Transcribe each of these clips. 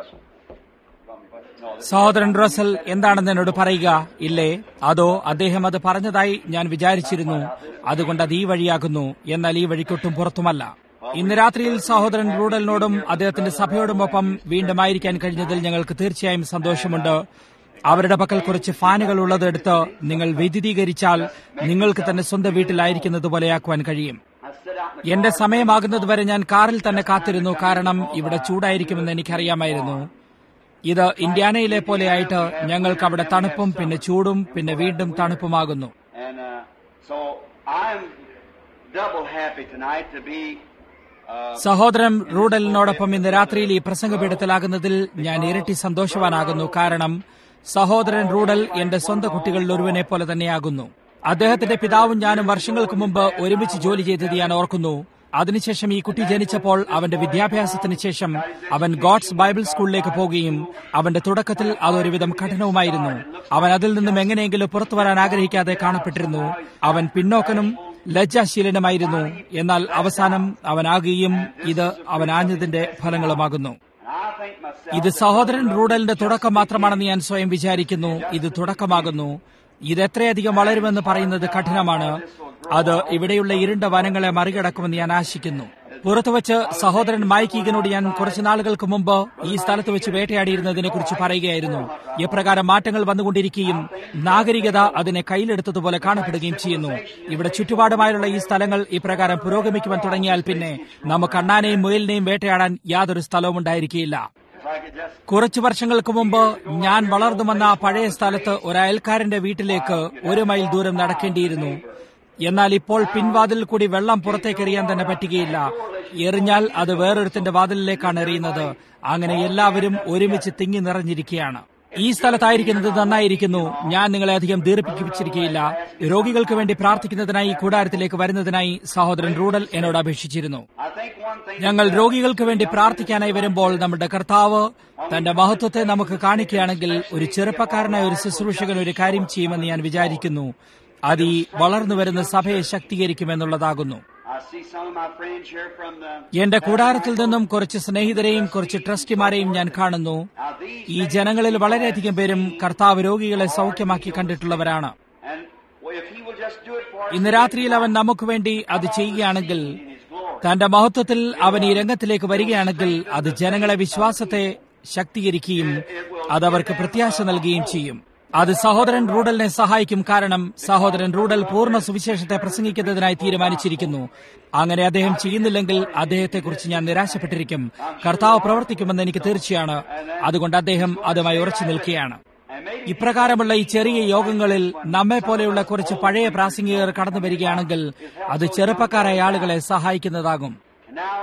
Russell. No, this സഹോദരൻ Russell എന്താണെന്ന് എന്നോട് പറയുക ഇല്ലേ അതോ അദ്ദേഹം അത് പറഞ്ഞതായി ഞാൻ വിചാരിച്ചിരുന്നു അതുകൊണ്ട് അത് ഈ വഴിയാകുന്നു എന്നാൽ ഈ വഴിക്കൊട്ടും പുറത്തുമല്ല ഇന്ന് രാത്രിയിൽ സഹോദരൻ റൂഡലിനോടും അദ്ദേഹത്തിന്റെ സഭയോടുമൊപ്പം വീണ്ടും ആയിരിക്കാൻ കഴിഞ്ഞതിൽ ഞങ്ങൾക്ക് തീർച്ചയായും സന്തോഷമുണ്ട് അവരുടെ പക്കൽ കുറച്ച് ഫാനുകൾ ഉള്ളതെടുത്ത് നിങ്ങൾ വൈദ്യുതീകരിച്ചാൽ നിങ്ങൾക്ക് തന്നെ സ്വന്തം വീട്ടിലായിരിക്കുന്നത് പോലെയാക്കുവാൻ കഴിയും I sit out in the എന്റെ സമയമാകുന്നതുവരെ ഞാൻ കാറിൽ തന്നെ കാത്തിരുന്നു കാരണം ഇവിടെ ചൂടായിരിക്കുമെന്ന് എനിക്കറിയാമായിരുന്നു ഇത് ഇന്ത്യാനയിലെ പോലെയായിട്ട് ഞങ്ങൾക്ക് അവിടെ തണുപ്പും പിന്നെ ചൂടും പിന്നെ വീണ്ടും തണുപ്പുമാകുന്നു And uh, so I'm double happy tonight to be. Uh, സഹോദരൻ റൂഡലിനോടൊപ്പം ഇന്ന് രാത്രിയിൽ ഈ പ്രസംഗപീഠത്തിലാകുന്നതിൽ ഞാൻ ഇരട്ടി സന്തോഷവാനാകുന്നു കാരണം സഹോദരൻ റൂഡൽ എന്റെ സ്വന്തം കുട്ടികളിൽ ഒരുവനെ പോലെ തന്നെയാകുന്നു അദ്ദേഹത്തിന്റെ പിതാവും ഞാനും വർഷങ്ങൾക്ക് മുമ്പ് ഒരുമിച്ച് ജോലി ചെയ്തത് ഞാൻ ഓർക്കുന്നു അതിനുശേഷം ഈ കുട്ടി ജനിച്ചപ്പോൾ അവന്റെ വിദ്യാഭ്യാസത്തിന് ശേഷം അവൻ ഗോഡ്സ് ബൈബിൾ സ്കൂളിലേക്ക് പോകുകയും അവന്റെ തുടക്കത്തിൽ അതൊരുവിധം കഠിനവുമായിരുന്നു അവൻ അതിൽ നിന്നും എങ്ങനെയെങ്കിലും പുറത്തു വരാൻ ആഗ്രഹിക്കാതെ കാണപ്പെട്ടിരുന്നു അവൻ പിന്നോക്കനും ലജ്ജാശീലനുമായിരുന്നു എന്നാൽ അവസാനം അവനാകുകയും ഇത് അവൻ ആഞ്ഞതിന്റെ ഫലങ്ങളുമാകുന്നു and I think myself. ഇത് സഹോദരൻ റൂഡലിന്റെ തുടക്കം മാത്രമാണെന്ന് ഞാൻ സ്വയം വിചാരിക്കുന്നു ഇത് തുടക്കമാകുന്നു ഇത് എത്രയധികം വളരുമെന്ന് പറയുന്നത് കഠിനമാണ് അത് ഇവിടെയുള്ള ഇരുണ്ട വനങ്ങളെ മറികടക്കുമെന്ന് ഞാൻ ആശിക്കുന്നു പുറത്തുവച്ച് സഹോദരൻ മൈക്കീഗനോട് ഞാൻ കുറച്ചു നാളുകൾക്ക് മുമ്പ് ഈ സ്ഥലത്ത് വെച്ച് വേട്ടയാടിയിരുന്നതിനെ കുറിച്ച് പറയുകയായിരുന്നു എപ്രകാരം മാറ്റങ്ങൾ വന്നുകൊണ്ടിരിക്കുകയും നാഗരികത അതിനെ കയ്യിലെടുത്തതുപോലെ കാണപ്പെടുകയും ചെയ്യുന്നു ഇവിടെ ചുറ്റുപാടുമായുള്ള ഈ സ്ഥലങ്ങൾ ഇപ്രകാരം പുരോഗമിക്കുവാൻ തുടങ്ങിയാൽ പിന്നെ നമുക്ക് അണ്ണാനെയും മുയലിനെയും വേട്ടയാടാൻ യാതൊരു സ്ഥലവും ഉണ്ടായിരിക്കുകയില്ല If I could just. കുറച്ചു വർഷങ്ങൾക്ക് മുമ്പ് ഞാൻ വളർന്നു വന്ന ആ പഴയ സ്ഥലത്ത് ഒരു അയൽക്കാരന്റെ വീട്ടിലേക്ക് ഒരു മൈൽ ദൂരം നടക്കേണ്ടിയിരുന്നു എന്നാൽ ഇപ്പോൾ പിൻവാതിൽ കൂടി വെള്ളം പുറത്തേക്ക് എറിയാൻ തന്നെ പറ്റുകയില്ല എറിഞ്ഞാൽ അത് വേറൊരുത്തിന്റെ വാതിലിലേക്കാണ് എറിയുന്നത് അങ്ങനെ എല്ലാവരും ഒരുമിച്ച് തിങ്ങി നിറഞ്ഞിരിക്കുകയാണ് ഈ സ്ഥലത്തായിരിക്കുന്നത് നന്നായിരിക്കുന്നു ഞാൻ നിങ്ങളെ അധികം ദീർഘിപ്പിച്ചിരിക്കുകയില്ല രോഗികൾക്ക് വേണ്ടി പ്രാർത്ഥിക്കുന്നതിനായി ഈ കൂടാരത്തിലേക്ക് വരുന്നതിനായി സഹോദരൻ റൂഡൽ എന്നോട് അപേക്ഷിച്ചിരുന്നു I think one thing. ഞങ്ങൾ രോഗികൾക്ക് വേണ്ടി പ്രാർത്ഥിക്കാനായി വരുമ്പോൾ നമ്മുടെ കർത്താവ് തന്റെ മഹത്വത്തെ നമുക്ക് കാണിക്കുകയാണെങ്കിൽ ഒരു ചെറുപ്പക്കാരനായ ഒരു ശുശ്രൂഷകൻ ഒരു കാര്യം ചെയ്യുമെന്ന് ഞാൻ വിചാരിക്കുന്നു അത് ഈ വളർന്നു വരുന്ന സഭയെ ശക്തീകരിക്കുമെന്നുള്ളതാകുന്നു I see some of my friends here from the. എന്റെ കൂടാരത്തിൽ നിന്നും കുറച്ച് സ്നേഹിതരെയും കുറച്ച് ട്രസ്റ്റിമാരെയും ഞാൻ കാണുന്നു Now these. ഈ ജനങ്ങളിൽ വളരെയധികം പേരും കർത്താവ് രോഗികളെ സൗഖ്യമാക്കി കണ്ടിട്ടുള്ളവരാണ് And well, if he will just do it for us. ഇന്ന് രാത്രിയിൽ അവൻ നമുക്ക് വേണ്ടി അത് ചെയ്യുകയാണെങ്കിൽ in his glory. തന്റെ മഹത്വത്തിൽ അവൻ ഈ രംഗത്തിലേക്ക് വരികയാണെങ്കിൽ അത് ജനങ്ങളെ വിശ്വാസത്തെ ശക്തീകരിക്കുകയും അത് അവർക്ക് പ്രത്യാശ നൽകുകയും ചെയ്യും അത് സഹോദരൻ റൂഡലിനെ സഹായിക്കും കാരണം സഹോദരൻ റൂഡൽ പൂർണ്ണ സുവിശേഷത്തെ പ്രസംഗിക്കുന്നതിനായി തീരുമാനിച്ചിരിക്കുന്നു അങ്ങനെ അദ്ദേഹം ചെയ്യുന്നില്ലെങ്കിൽ അദ്ദേഹത്തെക്കുറിച്ച് ഞാൻ നിരാശപ്പെട്ടിരിക്കും കർത്താവ് പ്രവർത്തിക്കുമെന്ന് എനിക്ക് തീർച്ചയാണ് അതുകൊണ്ട് അദ്ദേഹം അതുമായി ഉറച്ചു നിൽക്കുകയാണ് And maybe ഇപ്രകാരമുള്ള ഈ ചെറിയ യോഗങ്ങളിൽ നമ്മെ പോലെയുള്ള കുറച്ച് പഴയ പ്രാസംഗികർ കടന്നു വരികയാണെങ്കിൽ അത് ചെറുപ്പക്കാരായ ആളുകളെ സഹായിക്കുന്നതാകും now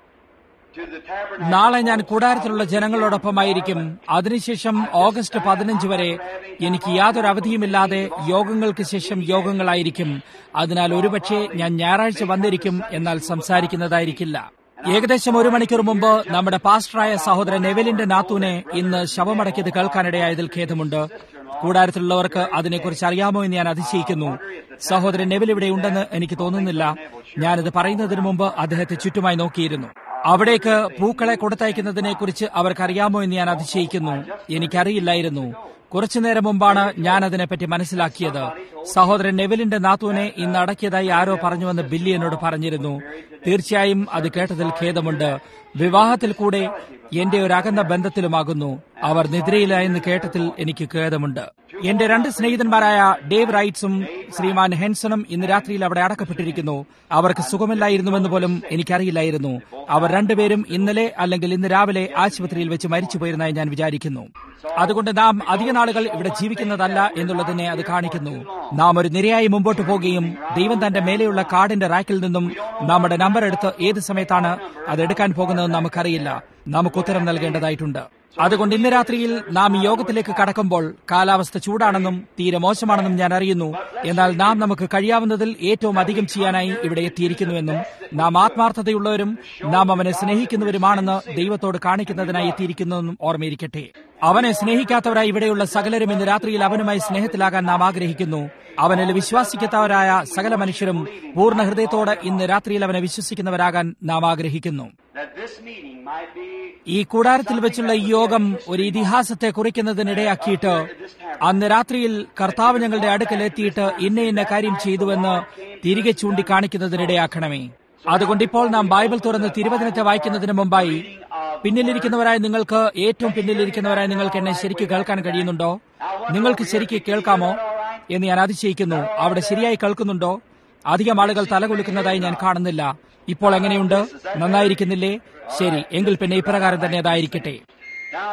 to the tabernacle. നാളെ ഞാൻ കൂടാരത്തിലുള്ള ജനങ്ങളോടൊപ്പമായിരിക്കും അതിനുശേഷം ഓഗസ്റ്റ് പതിനഞ്ച് വരെ എനിക്ക് യാതൊരു അവധിയുമില്ലാതെ യോഗങ്ങൾക്ക് ശേഷം യോഗങ്ങളായിരിക്കും അതിനാൽ ഒരുപക്ഷെ ഞാൻ ഞായറാഴ്ച വന്നിരിക്കും എന്നാൽ സംസാരിക്കുന്നതായിരിക്കില്ല ഏകദേശം ഒരു മണിക്കൂർ മുമ്പ് നമ്മുടെ പാസ്റ്ററായ സഹോദരൻ നെവലിന്റെ നാത്തൂനെ ഇന്ന് ശവമടക്കിയത് കേൾക്കാനിടയായതിൽ ഖേദമുണ്ട് കൂടാരത്തിലുള്ളവർക്ക് അതിനെക്കുറിച്ച് അറിയാമോ എന്ന് ഞാൻ അതിശയിക്കുന്നു സഹോദരൻ നെവിൽ ഇവിടെ ഉണ്ടെന്ന് എനിക്ക് തോന്നുന്നില്ല ഞാനിത് പറയുന്നതിന് മുമ്പ് അദ്ദേഹത്തെ ചുറ്റുമായി നോക്കിയിരുന്നു അവിടേക്ക് പൂക്കളെ കൊടുത്തയക്കുന്നതിനെ കുറിച്ച് അവർക്കറിയാമോ എന്ന് ഞാൻ അതിശയിക്കുന്നു എനിക്കറിയില്ലായിരുന്നു കുറച്ചു നേരം മുമ്പാണ് ഞാൻ അതിനെപ്പറ്റി മനസ്സിലാക്കിയത് സഹോദരൻ നെവിലിന്റെ നാത്തൂനെ ഇന്ന് അടക്കിയതായി ആരോ പറഞ്ഞുവെന്ന് ബില്ലി എന്നോട് പറഞ്ഞിരുന്നു തീർച്ചയായും അത് കേട്ടതിൽ ഖേദമുണ്ട് വിവാഹത്തിൽ കൂടെ എന്റെ ഒരു അകന്ന ബന്ധത്തിലുമാകുന്നു അവർ നിദ്രയിലായെന്ന് കേട്ടതിൽ എനിക്ക് ഖേദമുണ്ട് എന്റെ രണ്ട് സ്നേഹിതന്മാരായ ഡേവ് റൈറ്റ്സും ശ്രീമാൻ ഹെൻസണും ഇന്ന് രാത്രിയിൽ അവിടെ അടക്കപ്പെട്ടിരിക്കുന്നു അവർക്ക് സുഖമില്ലായിരുന്നുവെന്ന് പോലും എനിക്കറിയില്ലായിരുന്നു അവർ രണ്ടുപേരും ഇന്നലെ അല്ലെങ്കിൽ ഇന്ന് രാവിലെ ആശുപത്രിയിൽ വെച്ച് മരിച്ചുപോയിരുന്നതായി ഞാൻ വിചാരിക്കുന്നു അതുകൊണ്ട് നാം അധിക നാളുകൾ ഇവിടെ ജീവിക്കുന്നതല്ല എന്നുള്ളതിനെ അത് കാണിക്കുന്നു നാം ഒരു നിരയായി മുമ്പോട്ട് പോകുകയും ദൈവം തന്റെ മേലെയുള്ള കാർഡിന്റെ റാക്കിൽ നിന്നും നമ്മുടെ നമ്പർ എടുത്ത് ഏത് സമയത്താണ് അത് എടുക്കാൻ പോകുന്നതെന്ന് നമുക്കറിയില്ല നമുക്ക് ഉത്തരം നൽകേണ്ടതായിട്ടുണ്ട് അതുകൊണ്ട് ഇന്ന് രാത്രിയിൽ നാം ഈ യോഗത്തിലേക്ക് കടക്കുമ്പോൾ കാലാവസ്ഥ ചൂടാണെന്നും തീരെ മോശമാണെന്നും ഞാൻ അറിയുന്നു എന്നാൽ നാം നമുക്ക് കഴിയാവുന്നതിൽ ഏറ്റവും അധികം ചെയ്യാനായി ഇവിടെ എത്തിയിരിക്കുന്നുവെന്നും നാം ആത്മാർത്ഥതയുള്ളവരും നാം അവനെ സ്നേഹിക്കുന്നവരുമാണെന്ന് ദൈവത്തോട് കാണിക്കുന്നതിനായി എത്തിയിരിക്കുന്നുവെന്നും ഓർമ്മയിരിക്കട്ടെ അവനെ സ്നേഹിക്കാത്തവരായി ഇവിടെയുള്ള സകലരും ഇന്ന് രാത്രിയിൽ അവനുമായി സ്നേഹത്തിലാകാൻ നാം ആഗ്രഹിക്കുന്നു അവനിൽ വിശ്വാസിക്കാത്തവരായ സകല മനുഷ്യരും പൂർണ്ണ ഹൃദയത്തോടെ ഇന്ന് രാത്രിയിൽ അവനെ വിശ്വസിക്കുന്നവരാകാൻ നാം ആഗ്രഹിക്കുന്നു that this meeting might be ഈ കൂടാരത്തിൽ വെച്ചുള്ള ഈ യോഗം ഒരു ഇതിഹാസത്തെ കുറിക്കുന്നതിനിടയാക്കിയിട്ട് അന്ന് രാത്രിയിൽ കർത്താവ് ഞങ്ങളുടെ അടുക്കൽ എത്തിയിട്ട് ഇന്ന ഇന്ന കാര്യം ചെയ്തുവെന്ന് തിരികെ ചൂണ്ടിക്കാണിക്കുന്നതിനിടയാക്കണമേ അതുകൊണ്ട് ഇപ്പോൾ നാം ബൈബിൾ തുറന്ന് തിരുവചനത്തെ വായിക്കുന്നതിന് മുമ്പായി പിന്നിലിരിക്കുന്നവരായ നിങ്ങൾക്ക് ഏറ്റവും പിന്നിലിരിക്കുന്നവരായ നിങ്ങൾക്ക് എന്നെ ശരിക്ക് കേൾക്കാൻ കഴിയുന്നുണ്ടോ നിങ്ങൾക്ക് ശരിക്ക് കേൾക്കാമോ എന്ന് ഞാൻ അതിശയിക്കുന്നു അവിടെ ശരിയായി കേൾക്കുന്നുണ്ടോ അധികം ആളുകൾ തലകുലുക്കുന്നതായി ഞാൻ കാണുന്നില്ല ഇപ്പോൾ എങ്ങനെയുണ്ട് നന്നായിരിക്കുന്നില്ലേ ശരി എങ്കിൽ പിന്നെ ഇപ്രകാരം തന്നെ അതായിരിക്കട്ടെ now.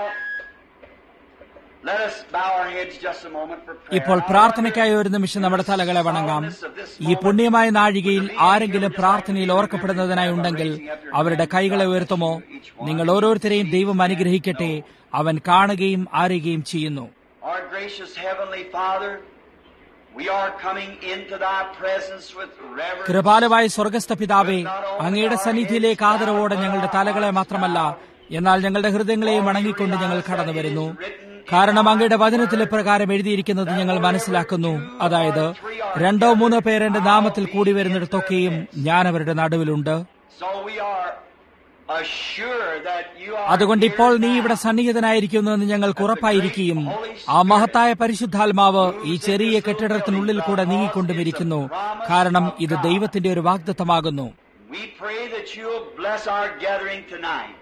Let us bow our heads just a moment for prayer. ഇപ്പോൾ പ്രാർത്ഥനയ്ക്കായി ഒരു നിമിഷം നമ്മുടെ തലകളെ വണങ്ങാം ഈ പുണ്യമായ നാഴികയിൽ ആരെങ്കിലും പ്രാർത്ഥനയിൽ ഓർക്കപ്പെടുന്നതിനായി ഉണ്ടെങ്കിൽ അവരുടെ കൈകളെ ഉയർത്തുമോ നിങ്ങൾ ഓരോരുത്തരെയും ദൈവം അനുഗ്രഹിക്കട്ടെ അവൻ കാണുകയും അറിയുകയും ചെയ്യുന്നു Our gracious Heavenly Father, we are coming into Thy presence with reverence. കൃപാലവായ സ്വർഗസ്ഥ പിതാവേ അങ്ങയുടെ സന്നിധിയിലേക്ക് ആദരവോടെ ഞങ്ങളുടെ തലകളെ മാത്രമല്ല എന്നാൽ ഞങ്ങളുടെ ഹൃദയങ്ങളെയും വണങ്ങിക്കൊണ്ട് ഞങ്ങൾ കടന്നു വരുന്നു കാരണം അങ്ങയുടെ വചനത്തിൽ പ്രകാരം എഴുതിയിരിക്കുന്നത് ഞങ്ങൾ മനസ്സിലാക്കുന്നു അതായത് രണ്ടോ മൂന്നോ പേർ എന്റെ നാമത്തിൽ കൂടി വരുന്നിടത്തൊക്കെയും ഞാൻ അവരുടെ നടുവിലുണ്ട് So we are assured that you are അതുകൊണ്ട് ഇപ്പോൾ here നീ now. ഇവിടെ സന്നിഹിതനായിരിക്കുന്നുവെന്ന് ഞങ്ങൾക്ക് ഉറപ്പായിരിക്കുകയും ആ മഹത്തായ പരിശുദ്ധാത്മാവ് ഈ ചെറിയ കെട്ടിടത്തിനുള്ളിൽ കൂടെ നീങ്ങിക്കൊണ്ടുമിരിക്കുന്നു കാരണം ഇത് ദൈവത്തിന്റെ ഒരു വാഗ്ദത്തമാകുന്നു We pray that you'll bless our gathering tonight.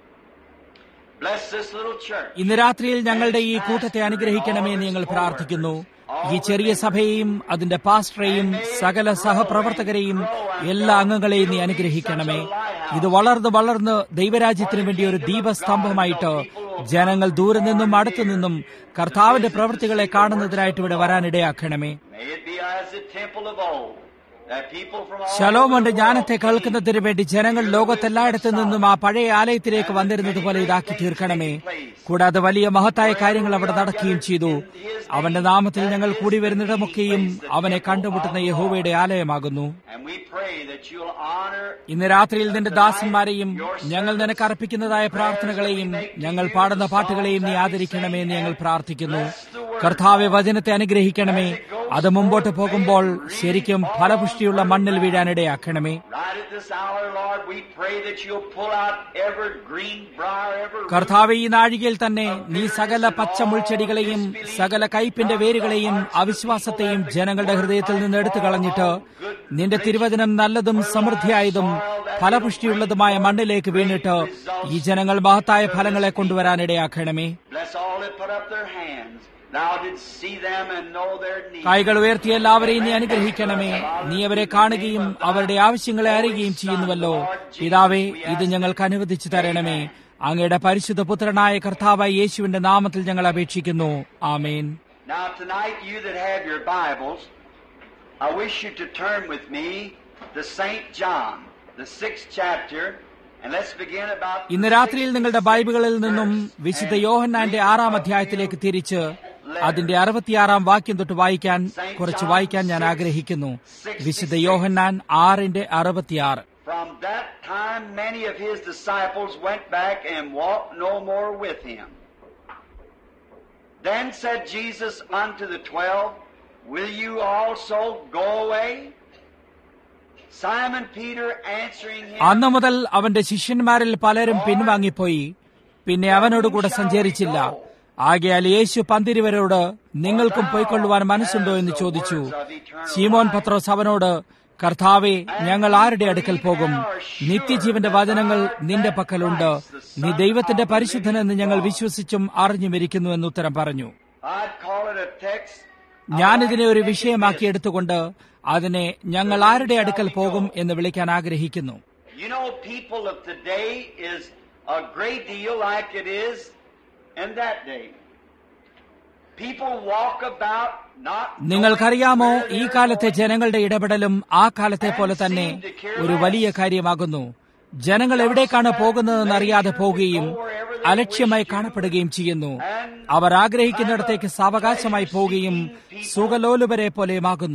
Bless this little church. ഇന്ന് രാത്രിയിൽ ഞങ്ങളുടെ ഈ കൂട്ടത്തെ അനുഗ്രഹിക്കണമേ എന്ന് ഞങ്ങൾ പ്രാർത്ഥിക്കുന്നു ഈ ചെറിയ സഭയെയും അതിന്റെ പാസ്റ്ററെയും സകല സഹപ്രവർത്തകരെയും എല്ലാ അംഗങ്ങളെയും നീ അനുഗ്രഹിക്കണമേ ഇത് വളർന്ന് വളർന്ന് ദൈവരാജ്യത്തിന് വേണ്ടി ഒരു ദീപസ്തംഭമായിട്ട് ജനങ്ങൾ ദൂരെ നിന്നും അടുത്തു നിന്നും കർത്താവിന്റെ പ്രവൃത്തികളെ കാണുന്നതിനായിട്ട് ഇവിടെ വരാനിടയാക്കണമേ May it be as the temple of old. That people from all ശലോമോന്റെ ജ്ഞാനത്തെ കേൾക്കുന്നതിന് വേണ്ടി ജനങ്ങൾ ലോകത്തെല്ലായിടത്തു നിന്നും ആ പഴയ ആലയത്തിലേക്ക് വന്നിരുന്നത് പോലെ ഇതാക്കി തീർക്കണമേ കൂടാതെ വലിയ മഹത്തായ കാര്യങ്ങൾ അവിടെ നടക്കുകയും ചെയ്തു അവന്റെ നാമത്തിൽ ഞങ്ങൾ കൂടി വരുന്നിടമൊക്കെയും അവനെ കണ്ടുമുട്ടുന്ന യഹോവയുടെ ആലയമാകുന്നു And we pray that you'll honor ഇന്ന് രാത്രിയിൽ നിന്റെ ദാസന്മാരെയും ഞങ്ങൾ നിനക്ക് അർപ്പിക്കുന്നതായ പ്രാർത്ഥനകളെയും ഞങ്ങൾ പാടുന്ന പാട്ടുകളെയും നീ ആദരിക്കണമേ എന്ന് ഞങ്ങൾ പ്രാർത്ഥിക്കുന്നു കർത്താവെ വചനത്തെ അനുഗ്രഹിക്കണമേ അത് മുമ്പോട്ട് പോകുമ്പോൾ ശരിക്കും ഫലപുഷ്ടിയുള്ള മണ്ണിൽ വീഴാനിടയാക്കണമേ right at this hour, Lord. We pray that you'll pull out every green briar, every root കർത്താവ് ഈ നാഴികയിൽ തന്നെ നീ സകല പച്ച മുൾച്ചെടികളെയും സകല കയ്പിന്റെ വേരുകളെയും അവിശ്വാസത്തെയും ജനങ്ങളുടെ ഹൃദയത്തിൽ നിന്ന് എടുത്തു കളഞ്ഞിട്ട് നിന്റെ തിരുവചനം നല്ലതും സമൃദ്ധിയായതും ഫലപുഷ്ടിയുള്ളതുമായ മണ്ണിലേക്ക് വീണിട്ട് ഈ ജനങ്ങൾ മഹത്തായ ഫലങ്ങളെ കൊണ്ടുവരാനിടയാക്കണമേ Bless all that put up their hands. Thou didst see them and know their needs. കൈകൾ ഉയർത്തിയ എല്ലാവരെയും നീ അനുഗ്രഹിക്കണമേ നീ അവരെ കാണുകയും അവരുടെ ആവശ്യങ്ങളെ അറിയുകയും ചെയ്യുന്നുവല്ലോ പിതാവേ ഇത് ഞങ്ങൾക്ക് അനുവദിച്ചു തരണമേ അങ്ങയുടെ പരിശുദ്ധ പുത്രനായ കർത്താവായ യേശുവിന്റെ നാമത്തിൽ ഞങ്ങൾ അപേക്ഷിക്കുന്നു ആമേൻ Now tonight, you that have your Bibles, I wish you to turn with me to St. John, the sixth chapter, and let's begin about ഇന്ന് രാത്രിയിൽ നിങ്ങളുടെ ബൈബിളുകളിൽ നിന്നും വിശുദ്ധ യോഹന്നാന്റെ ആറാം അധ്യായത്തിലേക്ക് തിരിച്ച് അതിന്റെ അറുപത്തിയാറാം വാക്യം തൊട്ട് വായിക്കാൻ കുറച്ച് വായിക്കാൻ ഞാൻ ആഗ്രഹിക്കുന്നു വിശുദ്ധ യോഹന്നാൻ ആറിന്റെ അറുപത്തിയാറ് From that time, many of his disciples went back and walked no more with him. Then said Jesus unto the twelve, Will you also go away? Simon Peter answering him, അന്നു മുതൽ അവന്റെ ശിഷ്യന്മാരിൽ പലരും പിൻവാങ്ങിപ്പോയി പിന്നെ അവനോടുകൂടെ സഞ്ചരിച്ചില്ല ആകയാൽ യേശു പന്തിരുവരോട് നിങ്ങൾക്കും പോയിക്കൊള്ളുവാൻ മനസ്സുണ്ടോ എന്ന് ചോദിച്ചു ശീമോൻ പത്രോസ് അവനോട് കർത്താവെ ഞങ്ങൾ ആരുടെ അടുക്കൽ പോകും നിത്യജീവന്റെ വചനങ്ങൾ നിന്റെ പക്കലുണ്ട് നീ ദൈവത്തിന്റെ പരിശുദ്ധനെന്ന് ഞങ്ങൾ വിശ്വസിച്ചും അറിഞ്ഞും ഇരിക്കുന്നു എന്ന് ഉത്തരം പറഞ്ഞു I'd call it a text. ഞാനിതിനെ ഒരു വിഷയമാക്കി എടുത്തുകൊണ്ട് അതിനെ ഞങ്ങൾ ആരുടെ അടുക്കൽ പോകും എന്ന് വിളിക്കാൻ ആഗ്രഹിക്കുന്നു You know, people of today is a great deal like it is in that day. People walk about not നിങ്ങൾക്കറിയാമോ ഈ കാലത്തെ ജനങ്ങളുടെ ഇടപെടലും ആ കാലത്തെ പോലെ തന്നെ ഒരു വലിയ കാര്യമാകുന്നു ജനങ്ങൾ എവിടേക്കാണ് പോകുന്നതെന്ന് അറിയാതെ പോവുകയും അലക്ഷ്യമായി കാണപ്പെടുകയും ചെയ്യുന്നു അവർ ആഗ്രഹിക്കുന്നിടത്തേക്ക് സാവകാശമായി പോവുകയും സുഖലോലുപരെ പോലെയുമാകുന്നു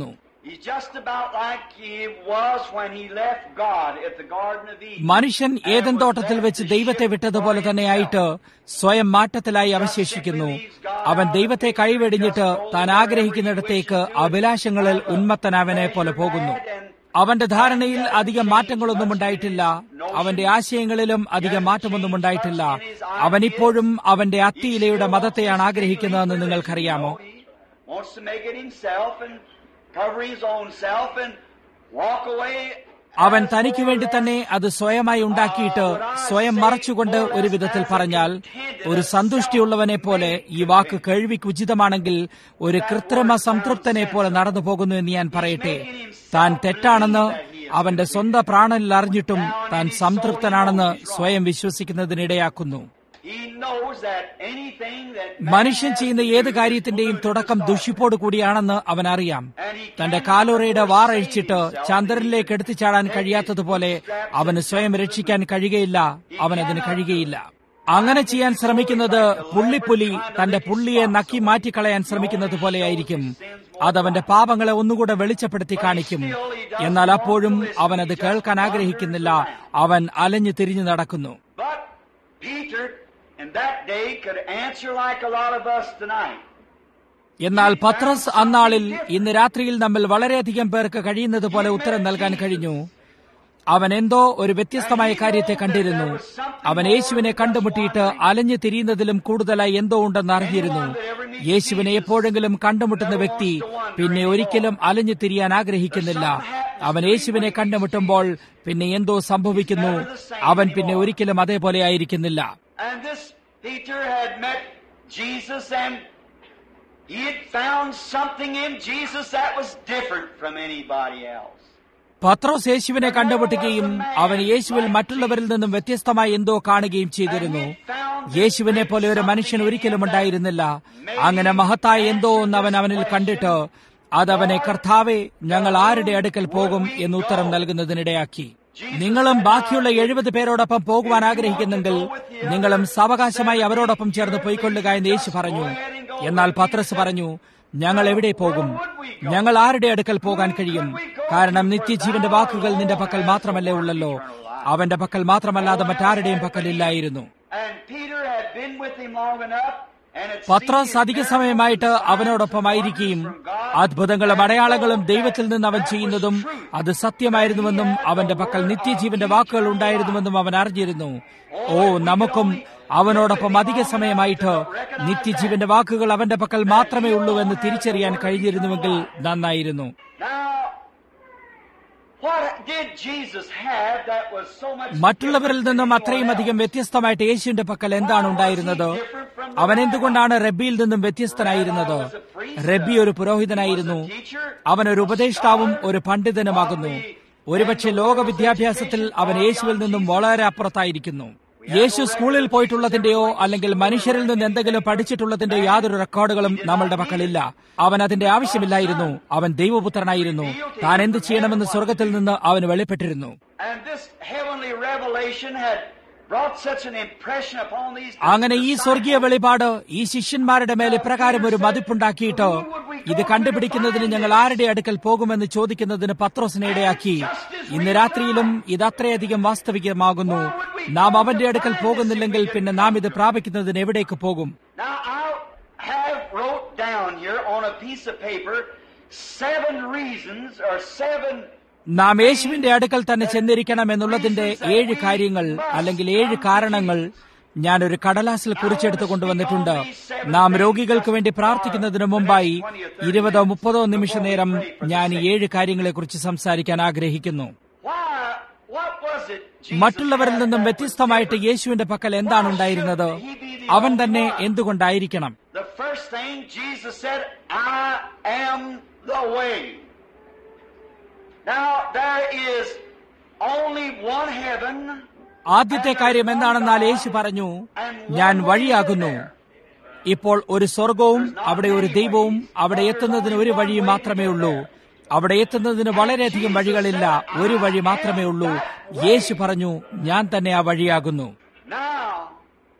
He's just about like he was when he left God at the Garden of Eden. മനുഷ്യൻ ഏതൻ തോട്ടത്തിൽ വെച്ച് ദൈവത്തെ വിട്ടതുപോലെ തന്നെയായിട്ട് സ്വയം മാറ്റത്തിലായി അവശേഷിക്കുന്നു അവൻ ദൈവത്തെ കൈവെടിഞ്ഞിട്ട് താൻ ആഗ്രഹിക്കുന്നിടത്തേക്ക് അഭിലാഷങ്ങളിൽ ഉന്മത്തനവനെ പോലെ പോകുന്നു അവന്റെ ധാരണയിൽ അധികം മാറ്റങ്ങളൊന്നും ഉണ്ടായിട്ടില്ല അവന്റെ ആശയങ്ങളിലും അധികം മാറ്റമൊന്നും ഉണ്ടായിട്ടില്ല അവൻ ഇപ്പോഴും അവന്റെ അത്തിയിലയുടെ മതത്തെയാണ് ആഗ്രഹിക്കുന്നതെന്ന് നിങ്ങൾക്കറിയാമോ He wants to make it himself and cover his own self and walk away. അവൻ തനിക്ക് വേണ്ടി തന്നെ അത് സ്വയമായി ഉണ്ടാക്കിയിട്ട് സ്വയം മറച്ചുകൊണ്ട് ഒരു വിധത്തിൽ പറഞ്ഞാൽ ഒരു സന്തുഷ്ടിയുള്ളവനെ പോലെ ഈ വാക്ക് കേൾവിക്ക് ഉചിതമാണെങ്കിൽ ഒരു കൃത്രിമ സംതൃപ്തനെ പോലെ നടന്നു പോകുന്നു എന്ന് ഞാൻ പറയട്ടെ താൻ തെറ്റാണെന്ന് അവന്റെ സ്വന്തം പ്രാണനിൽ അറിഞ്ഞിട്ടും താൻ സംതൃപ്തനാണെന്ന് സ്വയം വിശ്വസിക്കുന്നതിനിടയാക്കുന്നു He knows that anything that മനുഷ്യൻ ചെയ്യുന്ന ഏത് കാര്യത്തിന്റെയും തുടക്കം ദുഷിപ്പോട് കൂടിയാണെന്ന് അവൻ അറിയാം തന്റെ കാലോറയുടെ വാറഴിച്ചിട്ട് ചന്ദ്രനിലേക്ക് എടുത്തുചാടാൻ കഴിയാത്തതുപോലെ അവന് സ്വയം രക്ഷിക്കാൻ കഴിയുകയില്ല അവനതിന് കഴിയുകയില്ല അങ്ങനെ ചെയ്യാൻ ശ്രമിക്കുന്നത് പുള്ളിപ്പുലി തന്റെ പുള്ളിയെ നക്കി മാറ്റിക്കളയാൻ ശ്രമിക്കുന്നത് പോലെയായിരിക്കും അതവന്റെ പാപങ്ങളെ ഒന്നുകൂടെ വെളിച്ചപ്പെടുത്തി കാണിക്കും എന്നാൽ അപ്പോഴും അവൻ അത് കേൾക്കാൻ ആഗ്രഹിക്കുന്നില്ല അവൻ അലഞ്ഞു തിരിഞ്ഞു നടക്കുന്നു But Peter in that day could answer like a lot of us tonight. എന്നാൽ പത്രസ് അന്നാളിൽ ഇന്ന് രാത്രിയിൽ നമ്മൾ വളരെയധികം പേർക്ക് കഴിയുന്നത് പോലെ ഉത്തരം നൽകാൻ കഴിഞ്ഞു അവൻ എന്തോ ഒരു വ്യത്യസ്തമായ കാര്യത്തെ കണ്ടിരുന്നു അവൻ യേശുവിനെ കണ്ടുമുട്ടിയിട്ട് അലഞ്ഞു തിരിയുന്നതിലും കൂടുതലായി എന്തോ ഉണ്ടെന്ന് അറിഞ്ഞിരുന്നു യേശുവിനെ എപ്പോഴെങ്കിലും കണ്ടുമുട്ടുന്ന വ്യക്തി പിന്നെ ഒരിക്കലും അലഞ്ഞു തിരിയാൻ ആഗ്രഹിക്കുന്നില്ല അവൻ യേശുവിനെ കണ്ടുമുട്ടുമ്പോൾ പിന്നെ എന്തോ സംഭവിക്കുന്നു അവൻ പിന്നെ ഒരിക്കലും അതേപോലെ ആയിരിക്കുന്നില്ല And this Peter had met Jesus and he had found something in Jesus that was different from anybody else. പത്രോസ് യേശുവിനെ കണ്ടുമുട്ടുകയും അവൻ യേശുവിൽ മറ്റുള്ളവരിൽ നിന്നും വ്യത്യസ്തമായി എന്തോ കാണുകയും ചെയ്തിരുന്നു യേശുവിനെ പോലെ ഒരു മനുഷ്യൻ ഒരിക്കലും ഉണ്ടായിരുന്നില്ല അങ്ങനെ മഹത്തായ എന്തോ ഒന്ന് അവൻ അവനിൽ കണ്ടിട്ട് അതവനെ കർത്താവെ ഞങ്ങൾ ആരുടെ അടുക്കൽ പോകും എന്ന് ഉത്തരം നൽകുന്നതിനിടയാക്കി നിങ്ങളും ബാക്കിയുള്ള എഴുപത് പേരോടൊപ്പം പോകുവാൻ ആഗ്രഹിക്കുന്നെങ്കിൽ നിങ്ങളും സാവകാശമായി അവരോടൊപ്പം ചേർന്ന് പോയിക്കൊള്ളുക എന്ന് യേശു പറഞ്ഞു എന്നാൽ പത്രസ് പറഞ്ഞു ഞങ്ങൾ എവിടെ പോകും ഞങ്ങൾ ആരുടെ അടുക്കൽ പോകാൻ കഴിയും കാരണം നിത്യജീവന്റെ വാക്കുകൾ നിന്റെ പക്കൽ മാത്രമല്ലേ ഉള്ളല്ലോ അവന്റെ പക്കൽ മാത്രമല്ലാതെ മറ്റാരുടെയും പക്കലില്ലായിരുന്നു And Peter had been with him long enough and had Pathros seen അധിക സമയമായിട്ട് അവനോടൊപ്പമായിരിക്കുകയും അത്ഭുതങ്ങളും അടയാളങ്ങളും ദൈവത്തിൽ നിന്ന് അവൻ ചെയ്യുന്നതും അത് സത്യമായിരുന്നുവെന്നും അവന്റെ പക്കൽ നിത്യജീവന്റെ വാക്കുകൾ ഉണ്ടായിരുന്നുവെന്നും അവൻ അറിഞ്ഞിരുന്നു ഓ നമുക്കും അവനോടൊപ്പം അധിക സമയമായിട്ട് നിത്യജീവന്റെ വാക്കുകൾ അവന്റെ പക്കൽ മാത്രമേ ഉള്ളൂ എന്ന് തിരിച്ചറിയാൻ കഴിഞ്ഞിരുന്നുവെങ്കിൽ നന്നായിരുന്നു Now, what did Jesus have that was so much മറ്റുള്ളവരിൽ നിന്നും അത്രയും അധികം വ്യത്യസ്തമായിട്ട് യേശുവിന്റെ പക്കൽ എന്താണ് ഉണ്ടായിരുന്നത് അവൻ എന്തുകൊണ്ടാണ് റബ്ബിയിൽ നിന്നും വ്യത്യസ്തനായിരുന്നത് റബ്ബി ഒരു പുരോഹിതനായിരുന്നു അവൻ ഒരു ഉപദേഷ്ടാവും ഒരു പണ്ഡിതനുമാകുന്നു ഒരുപക്ഷെ ലോക വിദ്യാഭ്യാസത്തിൽ അവൻ യേശുവിൽ നിന്നും വളരെ അപ്പുറത്തായിരിക്കുന്നു യേശു സ്കൂളിൽ പോയിട്ടുള്ളതിന്റെയോ അല്ലെങ്കിൽ മനുഷ്യരിൽ നിന്ന് എന്തെങ്കിലും പഠിച്ചിട്ടുള്ളതിന്റെയോ യാതൊരു റെക്കോർഡുകളും നമ്മളുടെ പക്കലില്ല അവൻ അതിന്റെ ആവശ്യമില്ലായിരുന്നു അവൻ ദൈവപുത്രനായിരുന്നു താൻ എന്ത് ചെയ്യണമെന്ന് സ്വർഗത്തിൽ നിന്ന് അവന് വെളിപ്പെട്ടിരുന്നു And this heavenly revelation had brought such an impression upon these അങ്ങനെ ഈ സ്വർഗീയ വെളിപാട് ഈ ശിഷ്യന്മാരുടെ മേൽ ഇപ്രകാരം ഒരു മതിപ്പുണ്ടാക്കിയിട്ട് ഇത് കണ്ടുപിടിക്കുന്നതിന് ഞങ്ങൾ ആരുടെ അടുക്കൽ പോകുമെന്ന് ചോദിക്കുന്നതിന് പത്രോസിനെ ഇടയാക്കി ഇന്ന് രാത്രിയിലും ഇത് അത്രയധികം വാസ്തവികമാകുന്നു നാം അവന്റെ അടുക്കൽ പോകുന്നില്ലെങ്കിൽ പിന്നെ നാം ഇത് പ്രാപിക്കുന്നതിന് എവിടേക്ക് പോകും Now I have wrote down here on a piece of paper seven reasons or seven നാം യേശുവിന്റെ അടുക്കൽ തന്നെ ചെന്നിരിക്കണം എന്നുള്ളതിന്റെ ഏഴ് കാര്യങ്ങൾ അല്ലെങ്കിൽ ഏഴ് കാരണങ്ങൾ ഞാൻ ഒരു കടലാസിൽ കുറിച്ചെടുത്ത് കൊണ്ടുവന്നിട്ടുണ്ട് നാം രോഗികൾക്ക് വേണ്ടി പ്രാർത്ഥിക്കുന്നതിന് മുമ്പായി ഇരുപതോ മുപ്പതോ നിമിഷ നേരം ഞാൻ ഈ ഏഴ് കാര്യങ്ങളെക്കുറിച്ച് സംസാരിക്കാൻ ആഗ്രഹിക്കുന്നു why what was it Jesus മറ്റുള്ളവരിൽ had നിന്നും that was വ്യത്യസ്തമായിട്ട് different? യേശുവിന്റെ പക്കൽ എന്താണ് ഉണ്ടായിരുന്നത് അവൻ തന്നെ എന്തുകൊണ്ടായിരിക്കണം The first thing Jesus said, I am the way. Now there is only one heaven ആദ്യത്തെ കാര്യം എന്താണെന്നാൽ യേശു പറഞ്ഞു ഞാൻ വഴിയാകുന്നു ഇപ്പോൾ ഒരു സ്വർഗവും അവിടെ ഒരു ദൈവവും അവിടെ എത്തുന്നതിന് ഒരു വഴി മാത്രമേ ഉള്ളൂ അവിടെ എത്തുന്നതിന് വളരെയധികം വഴികളില്ല ഒരു വഴി മാത്രമേ ഉള്ളൂ യേശു പറഞ്ഞു ഞാൻ തന്നെ ആ വഴിയാകുന്നു Now,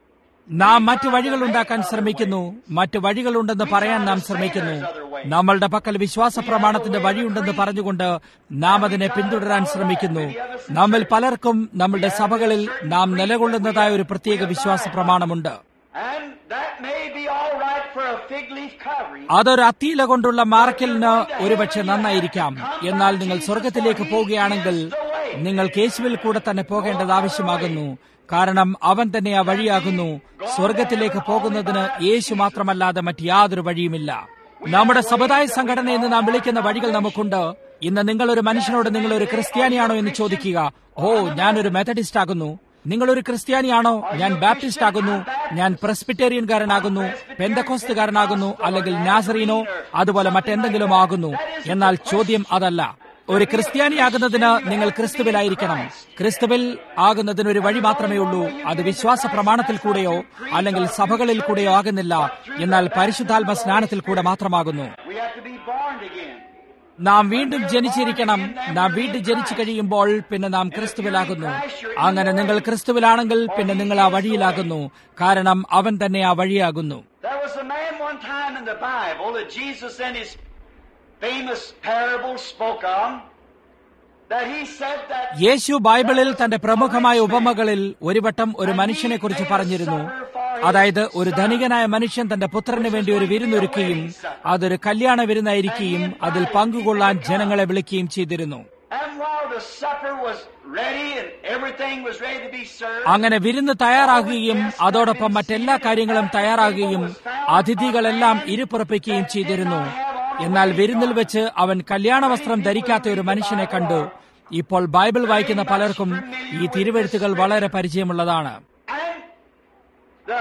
നാം മറ്റു വഴികൾ ഉണ്ടാക്കാൻ ശ്രമിക്കുന്നു മറ്റു വഴികളുണ്ടെന്ന് പറയാൻ നാം ശ്രമിക്കുന്നു നമ്മളുടെ പക്കൽ വിശ്വാസ പ്രമാണത്തിന്റെ വഴിയുണ്ടെന്ന് പറഞ്ഞുകൊണ്ട് നാം അതിനെ പിന്തുടരാൻ ശ്രമിക്കുന്നു നമ്മിൽ പലർക്കും നമ്മളുടെ സഭകളിൽ നാം നിലകൊള്ളുന്നതായ ഒരു പ്രത്യേക വിശ്വാസ പ്രമാണമുണ്ട് And that may be all right for a fig leaf covering. അതൊരു അത്തിയില കൊണ്ടുള്ള മാർക്കലിന് ഒരുപക്ഷെ നന്നായിരിക്കാം എന്നാൽ നിങ്ങൾ സ്വർഗത്തിലേക്ക് പോവുകയാണെങ്കിൽ നിങ്ങൾ യേശുവിൽ കൂടെ തന്നെ പോകേണ്ടത് ആവശ്യമാകുന്നു കാരണം അവൻ തന്നെ ആ വഴിയാകുന്നു സ്വർഗത്തിലേക്ക് പോകുന്നതിന് യേശു മാത്രമല്ലാതെ മറ്റ് യാതൊരു വഴിയുമില്ല നമ്മുടെ സമുദായ സംഘടന എന്ന് നാം വിളിക്കുന്ന വഴികൾ നമുക്കുണ്ട് ഇന്ന് നിങ്ങൾ ഒരു മനുഷ്യനോട് നിങ്ങൾ ഒരു ക്രിസ്ത്യാനിയാണോ എന്ന് ചോദിക്കുക ഓ ഞാനൊരു മെത്തഡിസ്റ്റ് ആകുന്നു നിങ്ങൾ ഒരു ക്രിസ്ത്യാനിയാണോ ഞാൻ ബാപ്റ്റിസ്റ്റ് ആകുന്നു ഞാൻ പ്രസ്ബിറ്റേറിയൻകാരനാകുന്നു പെന്തക്കോസ്തുകാരനാകുന്നു അല്ലെങ്കിൽ നാസറീനോ അതുപോലെ മറ്റെന്തെങ്കിലും ആകുന്നു എന്നാൽ ചോദ്യം അതല്ല ഒരു ക്രിസ്ത്യാനിയാകുന്നതിന് നിങ്ങൾ ക്രിസ്തുവിലായിരിക്കണം ക്രിസ്തുവിൽ ആകുന്നതിന് ഒരു വഴി മാത്രമേ ഉള്ളൂ അത് വിശ്വാസ പ്രമാണത്തിൽ കൂടെയോ അല്ലെങ്കിൽ സഭകളിൽ കൂടെയോ ആകുന്നില്ല എന്നാൽ പരിശുദ്ധാത്മ സ്നാനത്തിൽ കൂടെ മാത്രമാകുന്നു We have to be born again. നാം വീണ്ടും ജനിച്ചിരിക്കണം നാം വീണ്ടും ജനിച്ചു കഴിയുമ്പോൾ പിന്നെ നാം ക്രിസ്തുവിലാകുന്നു അങ്ങനെ നിങ്ങൾ ക്രിസ്തുവിലാണെങ്കിൽ പിന്നെ നിങ്ങൾ ആ വഴിയിലാകുന്നു കാരണം അവൻ തന്നെ ആ വഴിയാകുന്നു There was a man one time in the Bible that Jesus in his famous parable spoke of that he said that യേശു ബൈബിളിൽ തന്റെ പ്രമുഖമായ ഉപമകളിൽ ഒരു വട്ടം ഒരു മനുഷ്യനെ കുറിച്ച് പറഞ്ഞിരുന്നു അതായത് ഒരു ധനികനായ മനുഷ്യൻ തന്റെ പുത്രന് വേണ്ടി ഒരു വിരുന്നൊരുക്കുകയും അതൊരു കല്യാണ വിരുന്നായിരിക്കുകയും അതിൽ പങ്കുകൊള്ളാൻ ജനങ്ങളെ വിളിക്കുകയും ചെയ്തിരുന്നു and while the supper was ready and everything was ready to be served അങ്ങനെ വിരുന്ന് തയ്യാറാകുകയും അതോടൊപ്പം മറ്റെല്ലാ കാര്യങ്ങളും തയ്യാറാകുകയും അതിഥികളെല്ലാം ഇരുപ്പുറപ്പിക്കുകയും ചെയ്തിരുന്നു എന്നാൽ വിരുന്നിൽ വെച്ച് അവൻ കല്യാണ വസ്ത്രം ധരിക്കാത്ത ഒരു മനുഷ്യനെ കണ്ടു ഇപ്പോൾ ബൈബിൾ വായിക്കുന്ന പലർക്കും ഈ തിരുവെഴുത്തുകൾ വളരെ പരിചയമുള്ളതാണ് and the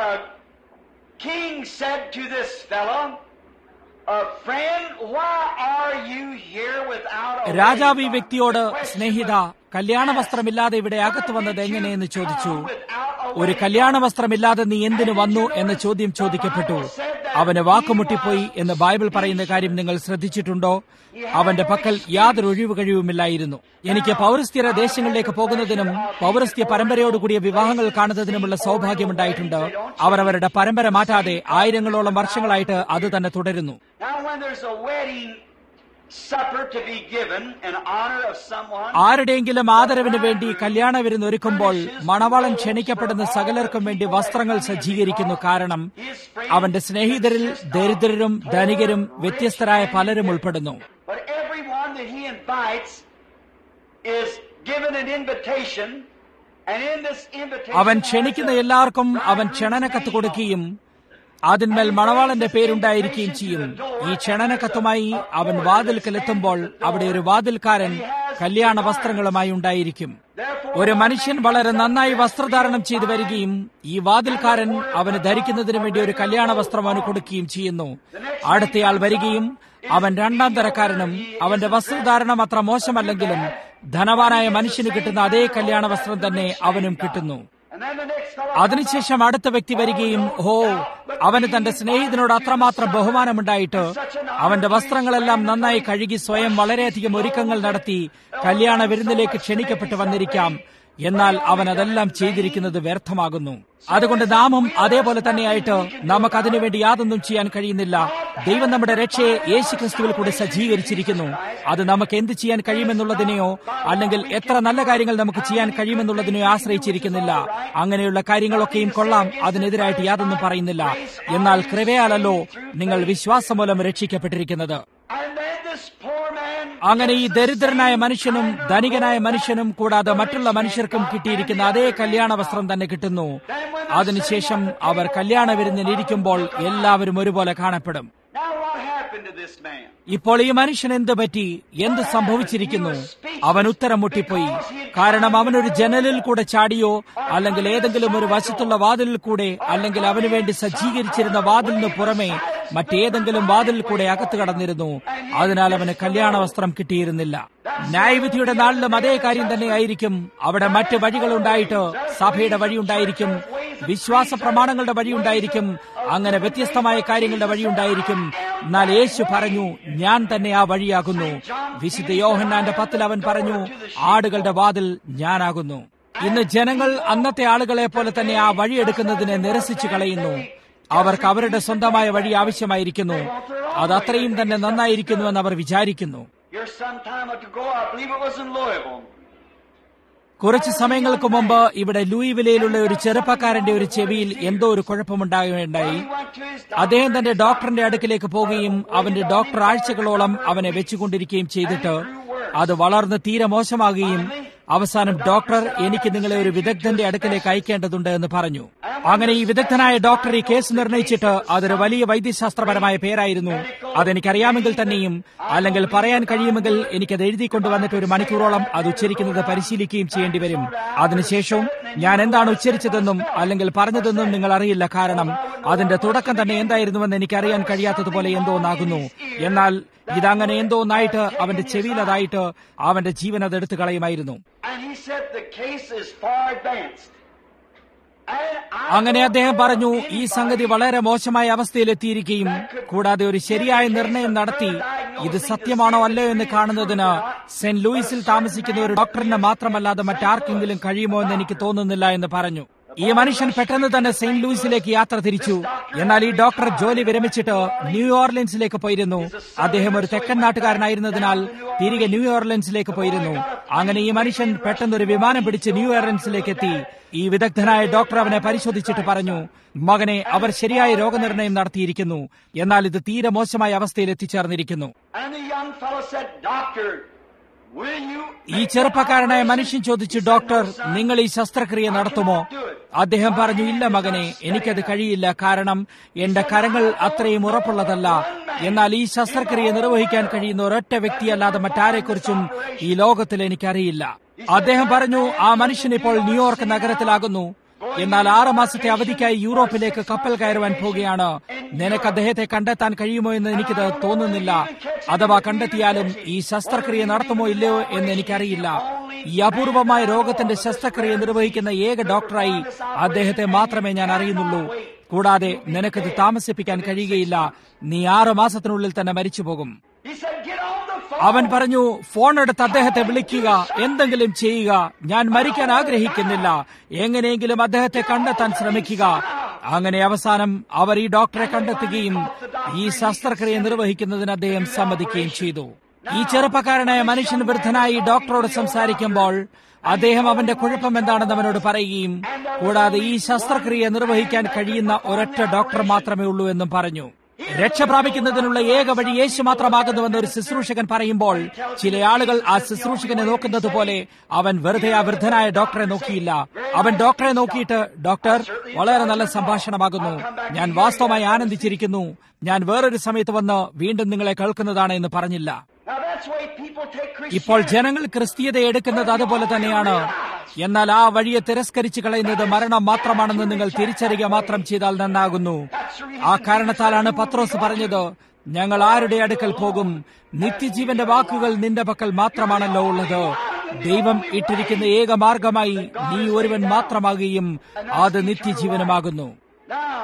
king said to this fellow a friend why are you here without a രാജാവ് ഈ wedding വ്യക്തിയോട് garment?" സ്നേഹിത കല്യാണ വസ്ത്രമില്ലാതെ ഇവിടെ അകത്ത് വന്നത് എങ്ങനെയെന്ന് ചോദിച്ചു Without a ഒരു wedding കല്യാണ വസ്ത്രമില്ലാതെ നീ എന്തിനു വന്നു എന്ന ചോദ്യം ചോദിക്കപ്പെട്ടു അവന് വാക്കുമുട്ടിപ്പോയി എന്ന് ബൈബിൾ പറയുന്ന കാര്യം നിങ്ങൾ ശ്രദ്ധിച്ചിട്ടുണ്ടോ അവന്റെ പക്കൽ യാതൊരു ഒഴിവ് കഴിവുമില്ലായിരുന്നു എനിക്ക് പൗരസ്ത്യര ദേശങ്ങളിലേക്ക് പോകുന്നതിനും പൗരസ്ത്യ പരമ്പരയോടുകൂടിയ വിവാഹങ്ങൾ കാണുന്നതിനുമുള്ള സൗഭാഗ്യമുണ്ടായിട്ടുണ്ട് അവർ അവരുടെ പരമ്പര മാറ്റാതെ ആയിരങ്ങളോളം വർഷങ്ങളായിട്ട് അത് തന്നെ തുടരുന്നു Now, when there's a wedding supper to be given in honor of someone, ആരുടെയെങ്കിലും ആദരവിന് വേണ്ടി കല്യാണ വിരുന്നൊരുക്കുമ്പോൾ മണവാളൻ ക്ഷണിക്കപ്പെടുന്ന സകലർക്കും വേണ്ടി വസ്ത്രങ്ങൾ സജ്ജീകരിക്കുന്നു കാരണം അവന്റെ സ്നേഹിതരിൽ ദരിദ്രരും ധനികരും വ്യത്യസ്തരായ പലരും ഉൾപ്പെടുന്നു but everyone that he invites is given an invitation, and in this invitation, അവൻ ക്ഷണിക്കുന്ന എല്ലാവർക്കും അവൻ ക്ഷണനക്കത്ത് കൊടുക്കുകയും അതിന്മേൽ മണവാളന്റെ പേരുണ്ടായിരിക്കുകയും ചെയ്യും ഈ ക്ഷണനക്കത്തുമായി അവൻ വാതിൽക്കലെത്തുമ്പോൾ അവിടെ ഒരു വാതിൽക്കാരൻ കല്യാണ വസ്ത്രങ്ങളുമായി ഉണ്ടായിരിക്കും ഒരു മനുഷ്യൻ വളരെ നന്നായി വസ്ത്രധാരണം ചെയ്തു വരികയും ഈ വാതിൽക്കാരൻ അവന് ധരിക്കുന്നതിന് വേണ്ടി ഒരു കല്യാണ വസ്ത്രം അവന് കൊടുക്കുകയും ചെയ്യുന്നു അടുത്തയാൾ വരികയും അവൻ രണ്ടാം തരക്കാരനും അവന്റെ വസ്ത്രധാരണം അത്ര മോശമല്ലെങ്കിലും ധനവാനായ മനുഷ്യന് കിട്ടുന്ന അതേ കല്യാണ വസ്ത്രം തന്നെ അവനും കിട്ടുന്നു and then the next fellow അതിനുശേഷം അടുത്ത വ്യക്തി വരികയും ഹോ അവന് തന്റെ സ്നേഹിതനോട് അത്രമാത്രം ബഹുമാനമുണ്ടായിട്ട് അവന്റെ വസ്ത്രങ്ങളെല്ലാം നന്നായി കഴുകി സ്വയം വളരെയധികം ഒരുക്കങ്ങൾ നടത്തി കല്യാണ വിരുന്നിലേക്ക് ക്ഷണിക്കപ്പെട്ട് വന്നിരിക്കാം എന്നാൽ അവൻ അതെല്ലാം ചെയ്തിരിക്കുന്നത് വ്യർത്ഥമാകുന്നു അതുകൊണ്ട് നാമും അതേപോലെ തന്നെയായിട്ട് നമുക്ക് അതിനുവേണ്ടി യാതൊന്നും ചെയ്യാൻ കഴിയുന്നില്ല ദൈവം നമ്മുടെ രക്ഷയെ യേശു ക്രിസ്തുവിൽ കൂടി സജ്ജീകരിച്ചിരിക്കുന്നു അത് നമുക്ക് എന്ത് ചെയ്യാൻ കഴിയുമെന്നുള്ളതിനെയോ അല്ലെങ്കിൽ എത്ര നല്ല കാര്യങ്ങൾ നമുക്ക് ചെയ്യാൻ കഴിയുമെന്നുള്ളതിനെയോ ആശ്രയിച്ചിരിക്കുന്നില്ല അങ്ങനെയുള്ള കാര്യങ്ങളൊക്കെയും കൊള്ളാം അതിനെതിരായിട്ട് യാതൊന്നും പറയുന്നില്ല എന്നാൽ കൃപയാലല്ലോ നിങ്ങൾ വിശ്വാസം മൂലം രക്ഷിക്കപ്പെട്ടിരിക്കുന്നത് and then this poor man അങ്ങനെ ഈ ദരിദ്രനായ മനുഷ്യനും ധനികനായ മനുഷ്യനും കൂടാതെ മറ്റുള്ള മനുഷ്യർക്കും കിട്ടിയിരിക്കുന്ന അതേ കല്യാണ വസ്ത്രം തന്നെ കിട്ടുന്നു അതിനുശേഷം അവർ കല്യാണ വിരുന്നിലിരിക്കുമ്പോൾ എല്ലാവരും ഒരുപോലെ കാണപ്പെടും now what happened to this man ഇപ്പോൾ ഈ മനുഷ്യൻ എന്ത് പറ്റി എന്ത് സംഭവിച്ചിരിക്കുന്നു അവൻ ഉത്തരം മുട്ടിപ്പോയി കാരണം അവനൊരു ജനലിൽ കൂടെ ചാടിയോ അല്ലെങ്കിൽ ഏതെങ്കിലും ഒരു വശത്തുള്ള വാതിലിൽ കൂടെ അല്ലെങ്കിൽ അവന് വേണ്ടി സജ്ജീകരിച്ചിരുന്ന വാതിലിന് പുറമെ മറ്റേതെങ്കിലും വാതിലിൽ കൂടെ അകത്ത് കടന്നിരുന്നു അതിനാൽ അവന് കല്യാണ വസ്ത്രം കിട്ടിയിരുന്നില്ല ന്യായവിധിയുടെ നാളിലും അതേ കാര്യം തന്നെയായിരിക്കും അവിടെ മറ്റ് വഴികളുണ്ടായിട്ട് സഭയുടെ വഴിയുണ്ടായിരിക്കും വിശ്വാസ പ്രമാണങ്ങളുടെ വഴിയുണ്ടായിരിക്കും അങ്ങനെ വ്യത്യസ്തമായ കാര്യങ്ങളുടെ വഴിയുണ്ടായിരിക്കും എന്നാൽ യേശു പറഞ്ഞു ഞാൻ തന്നെ ആ വഴിയാകുന്നു വിശുദ്ധ യോഹന്നാന്റെ പത്തിൽ അവൻ പറഞ്ഞു ആടുകളുടെ വാതിൽ ഞാനാകുന്നു ഇന്ന് ജനങ്ങൾ അന്നത്തെ ആളുകളെ പോലെ തന്നെ ആ വഴിയെടുക്കുന്നതിനെ നിരസിച്ചു കളയുന്നു അവർക്ക് അവരുടെ സ്വന്തമായ വഴി ആവശ്യമായിരിക്കുന്നു അത് അത്രയും തന്നെ നന്നായിരിക്കുന്നുവെന്ന് അവർ വിചാരിക്കുന്നു Here some time ago, I believe it was in Louisville. കുറച്ച് സമയങ്ങൾക്ക് മുമ്പ് ഇവിടെ ലൂയിവിലയിലുള്ള ഒരു ചെറുപ്പക്കാരന്റെ ഒരു ചെവിയിൽ എന്തോ ഒരു കുഴപ്പമുണ്ടാകുകയുണ്ടായി He went to his അദ്ദേഹം തന്റെ ഡോക്ടറിന്റെ അടുക്കിലേക്ക് പോവുകയും അവന്റെ ഡോക്ടർ ആഴ്ചകളോളം അവനെ വെച്ചുകൊണ്ടിരിക്കുകയും ചെയ്തിട്ട് അത് വളർന്ന് തീരെ മോശമാകുകയും അവസാനം ഡോക്ടർ എനിക്ക് നിങ്ങളെ ഒരു വിദഗ്ധന്റെ അടുക്കലേക്ക് അയക്കേണ്ടതുണ്ട് എന്ന് പറഞ്ഞു അങ്ങനെ ഈ വിദഗ്ധനായ ഡോക്ടർ ഈ കേസ് നിർണയിച്ചിട്ട് അതൊരു വലിയ വൈദ്യശാസ്ത്രപരമായ പേരായിരുന്നു അതെനിക്കറിയാമെങ്കിൽ തന്നെയും അല്ലെങ്കിൽ പറയാൻ കഴിയുമെങ്കിൽ എനിക്കത് എഴുതി കൊണ്ടുവന്നിട്ട് ഒരു മണിക്കൂറോളം അത് ഉച്ചരിക്കുന്നത് പരിശീലിക്കുകയും ചെയ്യേണ്ടി വരും അതിനുശേഷവും ഞാൻ എന്താണ് ഉച്ചരിച്ചതെന്നും അല്ലെങ്കിൽ പറഞ്ഞതെന്നും നിങ്ങൾ അറിയില്ല കാരണം അതിന്റെ തുടക്കം തന്നെ എന്തായിരുന്നുവെന്ന് എനിക്കറിയാൻ കഴിയാത്തതുപോലെ എന്തോ ഒന്നാകുന്നു എന്നാൽ ഇതങ്ങനെ എന്തോ ഒന്നായിട്ട് അവന്റെ ചെവിയിൽ അതായിട്ട് അവന്റെ ജീവൻ അത് എടുത്തു കളയുമായിരുന്നു And he said the case is far advanced. And I അങ്ങനെ അദ്ദേഹം പറഞ്ഞു ഈ സംഗതി വളരെ മോശമായ അവസ്ഥയിലെത്തിയിരിക്കുകയും കൂടാതെ ഒരു ശരിയായ നിർണയം നടത്തി ഇത് സത്യമാണോ അല്ലയോ എന്ന് കാണുന്നതിന് സെന്റ് ലൂയിസിൽ താമസിക്കുന്ന ഒരു ഡോക്ടറിന് മാത്രമല്ലാതെ മറ്റാർക്കെങ്കിലും കഴിയുമോ എന്ന് എനിക്ക് തോന്നുന്നില്ല എന്ന് പറഞ്ഞു ഈ മനുഷ്യൻ പെട്ടെന്ന് തന്നെ സെയിന്റ് ലൂയിസിലേക്ക് യാത്ര തിരിച്ചു എന്നാൽ ഈ ഡോക്ടർ ജോലി വിരമിച്ചിട്ട് ന്യൂ ഓർലിൻസിലേക്ക് പോയിരുന്നു അദ്ദേഹം ഒരു തെക്കൻ നാട്ടുകാരനായിരുന്നതിനാൽ തിരികെ ന്യൂ ഓർലിൻസിലേക്ക് പോയിരുന്നു അങ്ങനെ ഈ മനുഷ്യൻ പെട്ടെന്ന് ഒരു വിമാനം പിടിച്ച് ന്യൂ ഓർലിൻസിലേക്ക് എത്തി ഈ വിദഗ്ധനായ ഡോക്ടർ അവനെ പരിശോധിച്ചിട്ട് പറഞ്ഞു മകനെ അവർ ശരിയായ രോഗനിർണയം നടത്തിയിരിക്കുന്നു എന്നാൽ ഇത് തീരെ മോശമായ അവസ്ഥയിൽ എത്തിച്ചേർന്നിരിക്കുന്നു and the young fellow said, Doctor, will you ഈ ചെറുപ്പക്കാരനായ മനുഷ്യൻ ചോദിച്ചു ഡോക്ടർ നിങ്ങൾ ഈ ശസ്ത്രക്രിയ നടത്തുമോ അദ്ദേഹം പറഞ്ഞു ഇല്ല മകനെ എനിക്കത് കഴിയില്ല കാരണം എന്റെ കരങ്ങൾ അത്രയും ഉറപ്പുള്ളതല്ല എന്നാൽ ഈ ശസ്ത്രക്രിയ നിർവഹിക്കാൻ കഴിയുന്ന ഒരൊറ്റ വ്യക്തിയല്ലാതെ മറ്റാരെക്കുറിച്ചും ഈ ലോകത്തിൽ എനിക്കറിയില്ല അദ്ദേഹം പറഞ്ഞു ആ മനുഷ്യൻ ഇപ്പോൾ ന്യൂയോർക്ക് നഗരത്തിലാകുന്നു എന്നാൽ ആറ് മാസത്തെ അവധിക്കായി യൂറോപ്പിലേക്ക് കപ്പൽ കയറുവാൻ പോവുകയാണ് നിനക്ക് അദ്ദേഹത്തെ കണ്ടെത്താൻ കഴിയുമോ എന്ന് എനിക്കത് തോന്നുന്നില്ല അഥവാ കണ്ടെത്തിയാലും ഈ ശസ്ത്രക്രിയ നടത്തുമോ ഇല്ലയോ എന്ന് എനിക്കറിയില്ല ഈ അപൂർവമായ രോഗത്തിന്റെ ശസ്ത്രക്രിയ നിർവഹിക്കുന്ന ഏക ഡോക്ടറായി അദ്ദേഹത്തെ മാത്രമേ ഞാൻ അറിയുന്നുള്ളൂ കൂടാതെ നിനക്കത് താമസിപ്പിക്കാൻ കഴിയുകയില്ല നീ ആറ് മാസത്തിനുള്ളിൽ തന്നെ മരിച്ചു പോകും He said, Get on the phone. അവൻ പറഞ്ഞു ഫോൺ എടുത്ത് അദ്ദേഹത്തെ വിളിക്കുക എന്തെങ്കിലും ചെയ്യുക ഞാൻ മരിക്കാൻ ആഗ്രഹിക്കുന്നില്ല എങ്ങനെയെങ്കിലും അദ്ദേഹത്തെ കണ്ടെത്താൻ ശ്രമിക്കുക അങ്ങനെ അവസാനം അവർ ഈ ഡോക്ടറെ കണ്ടെത്തുകയും ഈ ശസ്ത്രക്രിയ നിർവഹിക്കുന്നതിന് അദ്ദേഹം സമ്മതിക്കുകയും ചെയ്തു ഈ ചെറുപ്പക്കാരനായ മനുഷ്യൻ വൃദ്ധനായി ഡോക്ടറോട് സംസാരിക്കുമ്പോൾ അദ്ദേഹം അവന്റെ കുഴപ്പം എന്താണെന്ന് അവനോട് പറയുകയും കൂടാതെ ഈ ശസ്ത്രക്രിയ നിർവഹിക്കാൻ കഴിയുന്ന ഒരൊറ്റ ഡോക്ടർ മാത്രമേ ഉള്ളൂ എന്നും പറഞ്ഞു രക്ഷ പ്രാപിക്കുന്നതിനുള്ള ഏക വഴി യേശു മാത്രമാകുന്നുവെന്ന് ഒരു ശുശ്രൂഷകൻ പറയുമ്പോൾ ചില ആളുകൾ ആ ശുശ്രൂഷകനെ നോക്കുന്നത് പോലെ അവൻ വെറുതെ ആ വൃദ്ധനായ ഡോക്ടറെ നോക്കിയില്ല അവൻ ഡോക്ടറെ നോക്കിയിട്ട് ഡോക്ടർ വളരെ നല്ല സംഭാഷണമാകുന്നു ഞാൻ വാസ്തവമായി ആനന്ദിച്ചിരിക്കുന്നു ഞാൻ വേറൊരു സമയത്ത് വന്ന് വീണ്ടും നിങ്ങളെ കേൾക്കുന്നതാണ് എന്ന് പറഞ്ഞില്ല Now that's the way people take ഇപ്പോൾ Christianity. ജനങ്ങൾ ക്രിസ്തീയത എടുക്കുന്നത് അതുപോലെ തന്നെയാണ് എന്നാൽ ആ വഴിയെ തിരസ്കരിച്ചു കളയുന്നത് മരണം മാത്രമാണെന്ന് നിങ്ങൾ തിരിച്ചറിയുക മാത്രം ചെയ്താൽ നന്നാകുന്നു ആ കാരണത്താലാണ് പത്രോസ് പറഞ്ഞത് ഞങ്ങൾ ആരുടെ അടുക്കൽ പോകും നിത്യജീവന്റെ വാക്കുകൾ നിന്റെ പക്കൽ മാത്രമാണല്ലോ ഉള്ളത് ദൈവം ഇട്ടിരിക്കുന്ന ഏക മാർഗമായി നീ ഒരുവൻ മാത്രമാകുകയും അത് നിത്യജീവനുമാകുന്നു Now,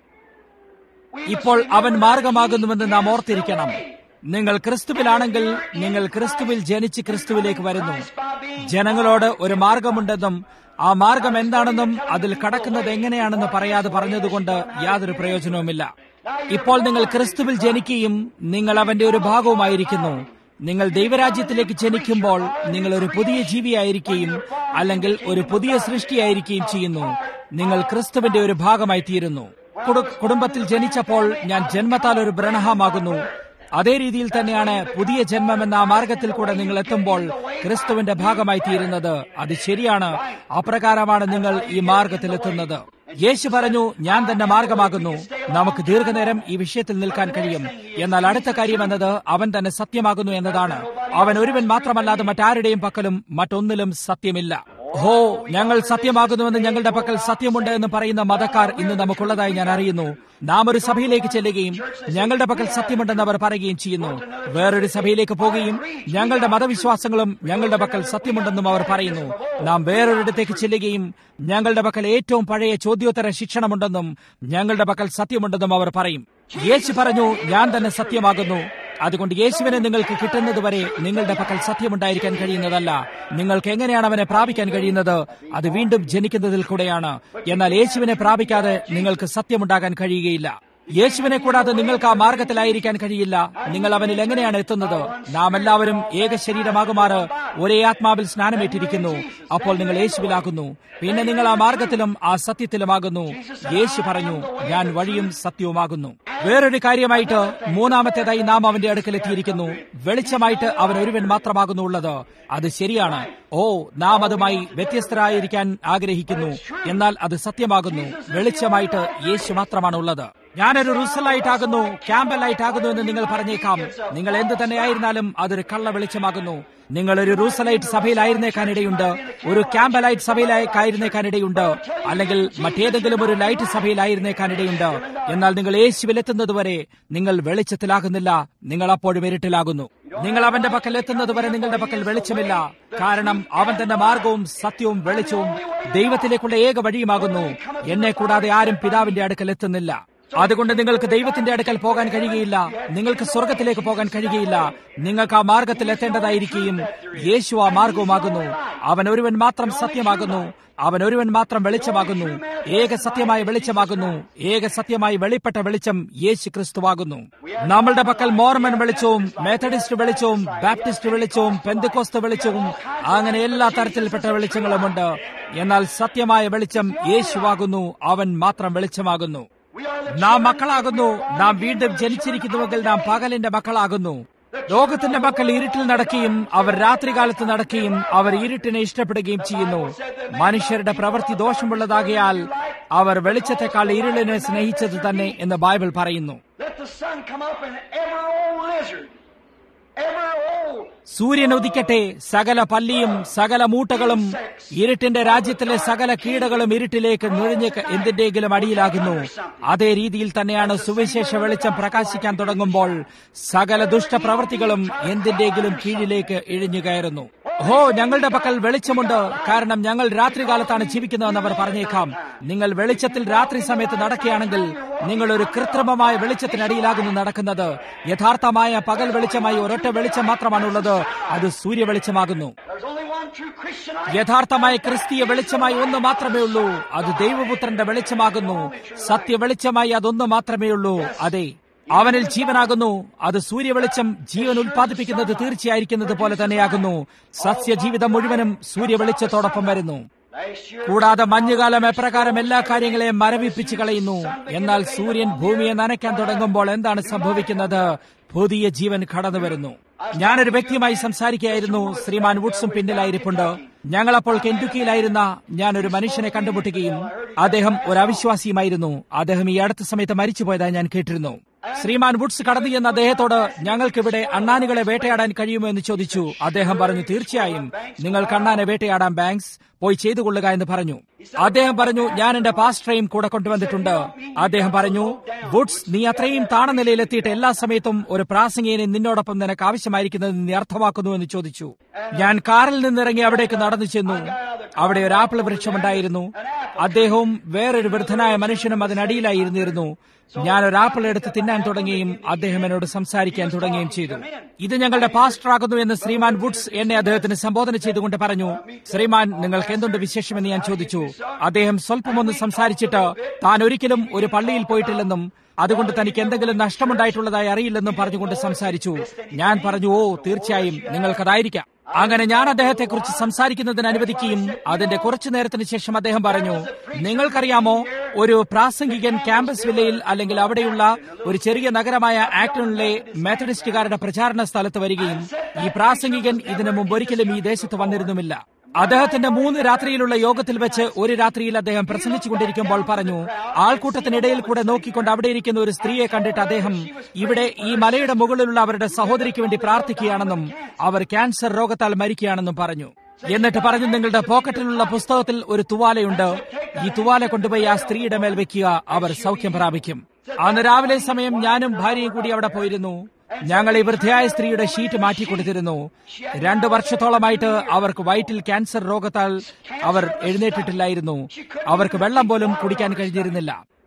we ഇപ്പോൾ must അവൻ remember മാർഗമാകുന്നുവെന്ന് നാം he is ഓർത്തിരിക്കണം the way. നിങ്ങൾ ക്രിസ്തുവിലാണെങ്കിൽ നിങ്ങൾ ക്രിസ്തുവിൽ ജനിച്ച് ക്രിസ്തുവിലേക്ക് വരുന്നു ജനങ്ങളോട് ഒരു മാർഗമുണ്ടെന്നും ആ മാർഗം എന്താണെന്നും അതിൽ കടക്കുന്നത് എങ്ങനെയാണെന്ന് പറയാതെ പറഞ്ഞതുകൊണ്ട് യാതൊരു പ്രയോജനവുമില്ല ഇപ്പോൾ നിങ്ങൾ ക്രിസ്തുവിൽ ജനിക്കുകയും നിങ്ങൾ അവന്റെ ഒരു ഭാഗവുമായിരിക്കുന്നു നിങ്ങൾ ദൈവരാജ്യത്തിലേക്ക് ജനിക്കുമ്പോൾ നിങ്ങൾ ഒരു പുതിയ ജീവിയായിരിക്കുകയും അല്ലെങ്കിൽ ഒരു പുതിയ സൃഷ്ടിയായിരിക്കുകയും ചെയ്യുന്നു നിങ്ങൾ ക്രിസ്തുവിന്റെ ഒരു ഭാഗമായി തീരുന്നു കുടു- കുടുംബത്തിൽ ജനിച്ചപ്പോൾ ഞാൻ ജന്മത്താൽ ഒരു ബ്രണഹമാകുന്നു അതേ രീതിയിൽ തന്നെയാണ് പുതിയ ജന്മം എന്ന ആ മാർഗത്തിൽ കൂടെ നിങ്ങൾ എത്തുമ്പോൾ ക്രിസ്തുവിന്റെ ഭാഗമായി തീരുന്നത് അത് ശരിയാണ് അപ്രകാരമാണ് നിങ്ങൾ ഈ മാർഗത്തിലെത്തുന്നത് യേശു പറഞ്ഞു ഞാൻ തന്നെ മാർഗമാകുന്നു നമുക്ക് ദീർഘനേരം ഈ വിഷയത്തിൽ നിൽക്കാൻ കഴിയും എന്നാൽ അടുത്ത കാര്യം എന്നത് അവൻ തന്നെ സത്യമാകുന്നു എന്നതാണ് അവൻ ഒരുവൻ മാത്രമല്ലാതെ മറ്റാരുടെയും പക്കലും മറ്റൊന്നിലും സത്യമില്ല ഹോ ഞങ്ങൾ സത്യമാകുന്നുവെന്ന് ഞങ്ങളുടെ പക്കൽ സത്യമുണ്ട് എന്ന് പറയുന്ന മതക്കാർ ഇന്ന് നമുക്കുള്ളതായി ഞാൻ അറിയുന്നു നാം ഒരു സഭയിലേക്ക് ചെല്ലുകയും ഞങ്ങളുടെ പക്കൽ സത്യമുണ്ടെന്ന് അവർ പറയുകയും ചെയ്യുന്നു വേറൊരു സഭയിലേക്ക് പോകുകയും ഞങ്ങളുടെ മതവിശ്വാസങ്ങളും ഞങ്ങളുടെ പക്കൽ സത്യമുണ്ടെന്നും അവർ പറയുന്നു നാം വേറൊരിടത്തേക്ക് ചെല്ലുകയും ഞങ്ങളുടെ പക്കൽ ഏറ്റവും പഴയ ചോദ്യോത്തര ശിക്ഷണമുണ്ടെന്നും ഞങ്ങളുടെ പക്കൽ സത്യമുണ്ടെന്നും അവർ പറയും യേശു പറഞ്ഞു ഞാൻ തന്നെ സത്യമാകുന്നു അതുകൊണ്ട് യേശുവിനെ നിങ്ങൾക്ക് കിട്ടുന്നതുവരെ നിങ്ങളുടെ പക്കൽ സത്യമുണ്ടായിരിക്കാൻ കഴിയുന്നതല്ല നിങ്ങൾക്ക് എങ്ങനെയാണ് അവനെ പ്രാപിക്കാൻ കഴിയുന്നത് അത് വീണ്ടും ജനിക്കുന്നതിൽ കൂടെയാണ് എന്നാൽ യേശുവിനെ പ്രാപിക്കാതെ നിങ്ങൾക്ക് സത്യമുണ്ടാകാൻ കഴിയുകയില്ല യേശുവിനെ കൂടാതെ നിങ്ങൾക്ക് ആ മാർഗത്തിലായിരിക്കാൻ കഴിയില്ല നിങ്ങൾ അവനിൽ എങ്ങനെയാണ് എത്തുന്നത് നാം എല്ലാവരും ഏക ശരീരമാകുമാറ് ഒരേ ആത്മാവിൽ സ്നാനമേറ്റിരിക്കുന്നു അപ്പോൾ നിങ്ങൾ യേശുവിലാകുന്നു പിന്നെ നിങ്ങൾ ആ മാർഗത്തിലും ആ സത്യത്തിലുമാകുന്നു യേശു പറഞ്ഞു ഞാൻ വഴിയും സത്യവുമാകുന്നു വേറൊരു കാര്യമായിട്ട് മൂന്നാമത്തേതായി നാം അവന്റെ അടുക്കൽ എത്തിയിരിക്കുന്നു വെളിച്ചമായിട്ട് അവൻ ഒരുവൻ മാത്രമാകുന്നു ഉള്ളത് അത് ശരിയാണ് ഓ നാം അതുമായി വ്യത്യസ്തരായിരിക്കാൻ ആഗ്രഹിക്കുന്നു എന്നാൽ അത് സത്യമാകുന്നു വെളിച്ചമായിട്ട് യേശു മാത്രമാണ് ഉള്ളത് ഞാനൊരു റുസലായിട്ടാകുന്നു ക്യാമ്പലായിട്ടാകുന്നു എന്ന് നിങ്ങൾ പറഞ്ഞേക്കാം നിങ്ങൾ എന്ത് തന്നെയായിരുന്നാലും അതൊരു കള്ള വെളിച്ചമാകുന്നു നിങ്ങൾ ഒരു റൂസലൈറ്റ് സഭയിലായിരുന്നേക്കാൻ ഇടയുണ്ട് ഒരു ക്യാമ്പലൈറ്റ് സഭയിലായിരുന്നേക്കാൻ ഇടയുണ്ട് അല്ലെങ്കിൽ മറ്റേതെങ്കിലും ഒരു ലൈറ്റ് സഭയിലായിരുന്നേക്കാൻ ഇടയുണ്ട് എന്നാൽ നിങ്ങൾ യേശുവിലെത്തുന്നതുവരെ നിങ്ങൾ വെളിച്ചത്തിലാകുന്നില്ല നിങ്ങൾ അപ്പോഴും ഇരുട്ടിലാകുന്നു നിങ്ങൾ അവന്റെ പക്കൽ എത്തുന്നതുവരെ നിങ്ങളുടെ പക്കൽ വെളിച്ചമില്ല കാരണം അവൻ തന്റെ മാർഗവും സത്യവും വെളിച്ചവും ദൈവത്തിലേക്കുള്ള ഏക വഴിയുമാകുന്നു എന്നെ കൂടാതെ ആരും പിതാവിന്റെ അടുക്കൽ എത്തുന്നില്ല അതുകൊണ്ട് നിങ്ങൾക്ക് ദൈവത്തിന്റെ അടുക്കൽ പോകാൻ കഴിയുകയില്ല നിങ്ങൾക്ക് സ്വർഗത്തിലേക്ക് പോകാൻ കഴിയുകയില്ല നിങ്ങൾക്ക് ആ മാർഗത്തിൽ എത്തേണ്ടതായിരിക്കുകയും യേശു ആ മാർഗവുമാകുന്നു അവൻ ഒരുവൻ മാത്രം സത്യമാകുന്നു അവൻ ഒരുവൻ മാത്രം വെളിച്ചമാകുന്നു ഏക സത്യമായ വെളിച്ചമാകുന്നു ഏക സത്യമായി വെളിപ്പെട്ട വെളിച്ചം യേശു ക്രിസ്തുവാകുന്നു നമ്മളുടെ പക്കൽ മോർമൻ വെളിച്ചവും മെത്തഡിസ്റ്റ് വെളിച്ചവും ബാപ്റ്റിസ്റ്റ് വെളിച്ചവും പെന്തുക്കോസ്ത വെളിച്ചവും അങ്ങനെ എല്ലാ തരത്തിൽപ്പെട്ട വെളിച്ചങ്ങളുമുണ്ട് എന്നാൽ സത്യമായ വെളിച്ചം യേശുവാകുന്നു അവൻ മാത്രം വെളിച്ചമാകുന്നു നാം മക്കളാകുന്നു നാം വീണ്ടും ജനിച്ചിരിക്കുന്നുവെങ്കിൽ നാം പകലിന്റെ മക്കളാകുന്നു ലോകത്തിന്റെ മക്കൾ ഇരുട്ടിൽ നടക്കുകയും അവർ രാത്രികാലത്ത് നടക്കുകയും അവർ ഇരുട്ടിനെ ഇഷ്ടപ്പെടുകയും ചെയ്യുന്നു മനുഷ്യരുടെ പ്രവൃത്തി ദോഷമുള്ളതാകിയാൽ അവർ വെളിച്ചത്തെക്കാൾ ഇരുളിനെ സ്നേഹിച്ചത് തന്നെ എന്ന് ബൈബിൾ പറയുന്നു Let the sun come up and every old lizard, every old സൂര്യൻ ഉദിക്കട്ടെ സകല പല്ലിയും സകല മൂട്ടകളും ഇരുട്ടിന്റെ രാജ്യത്തിലെ സകല കീടകളും ഇരുട്ടിലേക്ക് നുഴഞ്ഞ് എന്തിന്റെങ്കിലും അടിയിലാകുന്നു അതേ രീതിയിൽ തന്നെയാണ് സുവിശേഷ വെളിച്ചം പ്രകാശിക്കാൻ തുടങ്ങുമ്പോൾ സകല ദുഷ്ടപ്രവൃത്തികളും എന്തിന്റെങ്കിലും കീഴിലേക്ക് ഇഴിഞ്ഞു കയറുന്നു ഹോ ഞങ്ങളുടെ പക്കൽ വെളിച്ചമുണ്ട് കാരണം ഞങ്ങൾ രാത്രികാലത്താണ് ജീവിക്കുന്നതെന്ന് അവർ പറഞ്ഞേക്കാം നിങ്ങൾ വെളിച്ചത്തിൽ രാത്രി സമയത്ത് നടക്കുകയാണെങ്കിൽ നിങ്ങൾ ഒരു കൃത്രിമമായ വെളിച്ചത്തിനടിയിലാകുന്നു നടക്കുന്നത് യഥാർത്ഥമായ പകൽ വെളിച്ചമായി ഒരൊറ്റ വെളിച്ചം മാത്രമാണുള്ളത് അത് സൂര്യവെളിച്ചമാകുന്നു There's only one true Christian light. യഥാർത്ഥമായ ക്രിസ്തീയ വെളിച്ചമായി ഒന്ന് മാത്രമേ ഉള്ളൂ അത് ദൈവപുത്രന്റെ വെളിച്ചമാകുന്നു സത്യവെളിച്ചമായി അതൊന്ന് മാത്രമേ ഉള്ളൂ അതെ അവനിൽ ജീവനാകുന്നു അത് സൂര്യവെളിച്ചം ജീവൻ ഉൽപ്പാദിപ്പിക്കുന്നത് തീർച്ചയായിരിക്കുന്നത് പോലെ തന്നെയാകുന്നു സസ്യജീവിതം മുഴുവനും സൂര്യവെളിച്ചത്തോടൊപ്പം വരുന്നു Last year, കൂടാതെ മഞ്ഞുകാലം എപ്രകാരം എല്ലാ കാര്യങ്ങളെയും മരവിപ്പിച്ച് കളയുന്നു എന്നാൽ സൂര്യൻ ഭൂമിയെ നനയ്ക്കാൻ തുടങ്ങുമ്പോൾ എന്താണ് സംഭവിക്കുന്നത് പുതിയ ജീവൻ കടന്നു വരുന്നു ഞാനൊരു വ്യക്തിയുമായി സംസാരിക്കുകയായിരുന്നു ശ്രീമാൻ വുഡ്സും പിന്നിലായിരിപ്പുണ്ട് ഞങ്ങളപ്പോൾ കെൻറ്റുക്കിയിലായിരുന്ന ഞാൻ ഒരു മനുഷ്യനെ കണ്ടുമുട്ടുകയും അദ്ദേഹം ഒരു അവിശ്വാസിയുമായിരുന്നു അദ്ദേഹം ഈ അടുത്ത സമയത്ത് മരിച്ചുപോയതായി ഞാൻ കേട്ടിരുന്നു ശ്രീമാൻ വുഡ്സ് കടന്നു ചെന്ന അദ്ദേഹത്തോട് ഞങ്ങൾക്കിവിടെ അണ്ണാനുകളെ വേട്ടയാടാൻ കഴിയുമോ എന്ന് ചോദിച്ചു അദ്ദേഹം പറഞ്ഞു തീർച്ചയായും നിങ്ങൾ കണ്ണാനെ വേട്ടയാടാൻ ബാങ്ക്സ് പോയി ചെയ്തു കൊള്ളുക എന്ന് പറഞ്ഞു അദ്ദേഹം പറഞ്ഞു ഞാൻ എന്റെ പാസ്റ്ററേയും കൂടെ കൊണ്ടുവന്നിട്ടുണ്ട് അദ്ദേഹം പറഞ്ഞു വുഡ്സ് നീ അത്രയും താണ നിലയിലെത്തിയിട്ട് എല്ലാ സമയത്തും ഒരു പ്രാസംഗികനെ നിന്നോടൊപ്പം നിനക്ക് ആവശ്യമായിരിക്കുന്നത് നീ അർത്ഥമാക്കുന്നു എന്ന് ചോദിച്ചു ഞാൻ കാറിൽ നിന്നിറങ്ങി അവിടേക്ക് നടന്നു ചെന്നു അവിടെ ഒരു ആപ്പിൾ വൃക്ഷമുണ്ടായിരുന്നു അദ്ദേഹവും വേറൊരു വൃദ്ധനായ മനുഷ്യനും അതിനടിയിലായി ഇരുന്നിരുന്നു ഞാൻ ഒരു ആപ്പിൾ എടുത്ത് തിന്നാൻ തുടങ്ങുകയും അദ്ദേഹം എന്നോട് സംസാരിക്കാൻ തുടങ്ങുകയും ചെയ്തു ഇത് ഞങ്ങളുടെ പാസ്റ്റർ ആകുന്നു എന്ന് ശ്രീമാൻ വുഡ്സ് എന്നെ അദ്ദേഹത്തിന് സംബോധന ചെയ്തുകൊണ്ട് പറഞ്ഞു ശ്രീമാൻ നിങ്ങൾക്ക് എന്തുണ്ട് വിശേഷമെന്ന് ഞാൻ ചോദിച്ചു അദ്ദേഹം സ്വല്പമൊന്ന് സംസാരിച്ചിട്ട് താൻ ഒരിക്കലും ഒരു പള്ളിയിൽ പോയിട്ടില്ലെന്നും അതുകൊണ്ട് തനിക്ക് എന്തെങ്കിലും നഷ്ടമുണ്ടായിട്ടുള്ളതായി അറിയില്ലെന്നും പറഞ്ഞുകൊണ്ട് സംസാരിച്ചു ഞാൻ പറഞ്ഞു ഓ തീർച്ചയായും നിങ്ങൾക്കതായിരിക്കാം അങ്ങനെ ഞാൻ അദ്ദേഹത്തെക്കുറിച്ച് സംസാരിക്കുന്നതിന് അനുവദിക്കുകയും അതിന്റെ കുറച്ചു നേരത്തിന് ശേഷം അദ്ദേഹം പറഞ്ഞു നിങ്ങൾക്കറിയാമോ ഒരു പ്രാസംഗികൻ ക്യാമ്പസ് വില്ലയിൽ അല്ലെങ്കിൽ അവിടെയുള്ള ഒരു ചെറിയ നഗരമായ ആക്ടണിലെ മെത്തഡിസ്റ്റുകാരുടെ പ്രചാരണ സ്ഥലത്ത് വരികയും ഈ പ്രാസംഗികൻ ഇതിനു മുമ്പ് ഒരിക്കലും ഈ ദേശത്ത് വന്നിരുന്നുമില്ല അദ്ദേഹത്തിന്റെ മൂന്ന് രാത്രിയിലുള്ള യോഗത്തിൽ വെച്ച് ഒരു രാത്രിയിൽ അദ്ദേഹം പ്രസംഗിച്ചുകൊണ്ടിരിക്കുമ്പോൾ പറഞ്ഞു ആൾക്കൂട്ടത്തിനിടയിൽ കൂടെ നോക്കിക്കൊണ്ട് അവിടെ ഇരിക്കുന്ന ഒരു സ്ത്രീയെ കണ്ടിട്ട് അദ്ദേഹം ഇവിടെ ഈ മലയുടെ മുകളിലുള്ള അവരുടെ സഹോദരിക്ക് വേണ്ടി പ്രാർത്ഥിക്കുകയാണെന്നും അവർ ക്യാൻസർ രോഗത്താൽ മരിക്കുകയാണെന്നും പറഞ്ഞു എന്നിട്ട് പറഞ്ഞു നിങ്ങളുടെ പോക്കറ്റിലുള്ള പുസ്തകത്തിൽ ഒരു തുവാലയുണ്ട് ഈ തുവാല കൊണ്ടുപോയി ആ സ്ത്രീയുടെ മേൽ വെക്കുക അവർ സൗഖ്യം പ്രാപിക്കും അന്ന് രാവിലെ സമയം ഞാനും ഭാര്യയും കൂടി അവിടെ പോയിരുന്നു ഞങ്ങൾ ഈ വൃദ്ധയായ സ്ത്രീയുടെ ഷീറ്റ് മാറ്റിക്കൊടുത്തിരുന്നു രണ്ടു വർഷത്തോളമായിട്ട് അവർക്ക് വയറ്റിൽ ക്യാൻസർ രോഗത്താൽ അവർ എഴുന്നേറ്റിട്ടില്ലായിരുന്നു അവർക്ക് വെള്ളം പോലും കുടിക്കാൻ കഴിഞ്ഞിരുന്നില്ല and said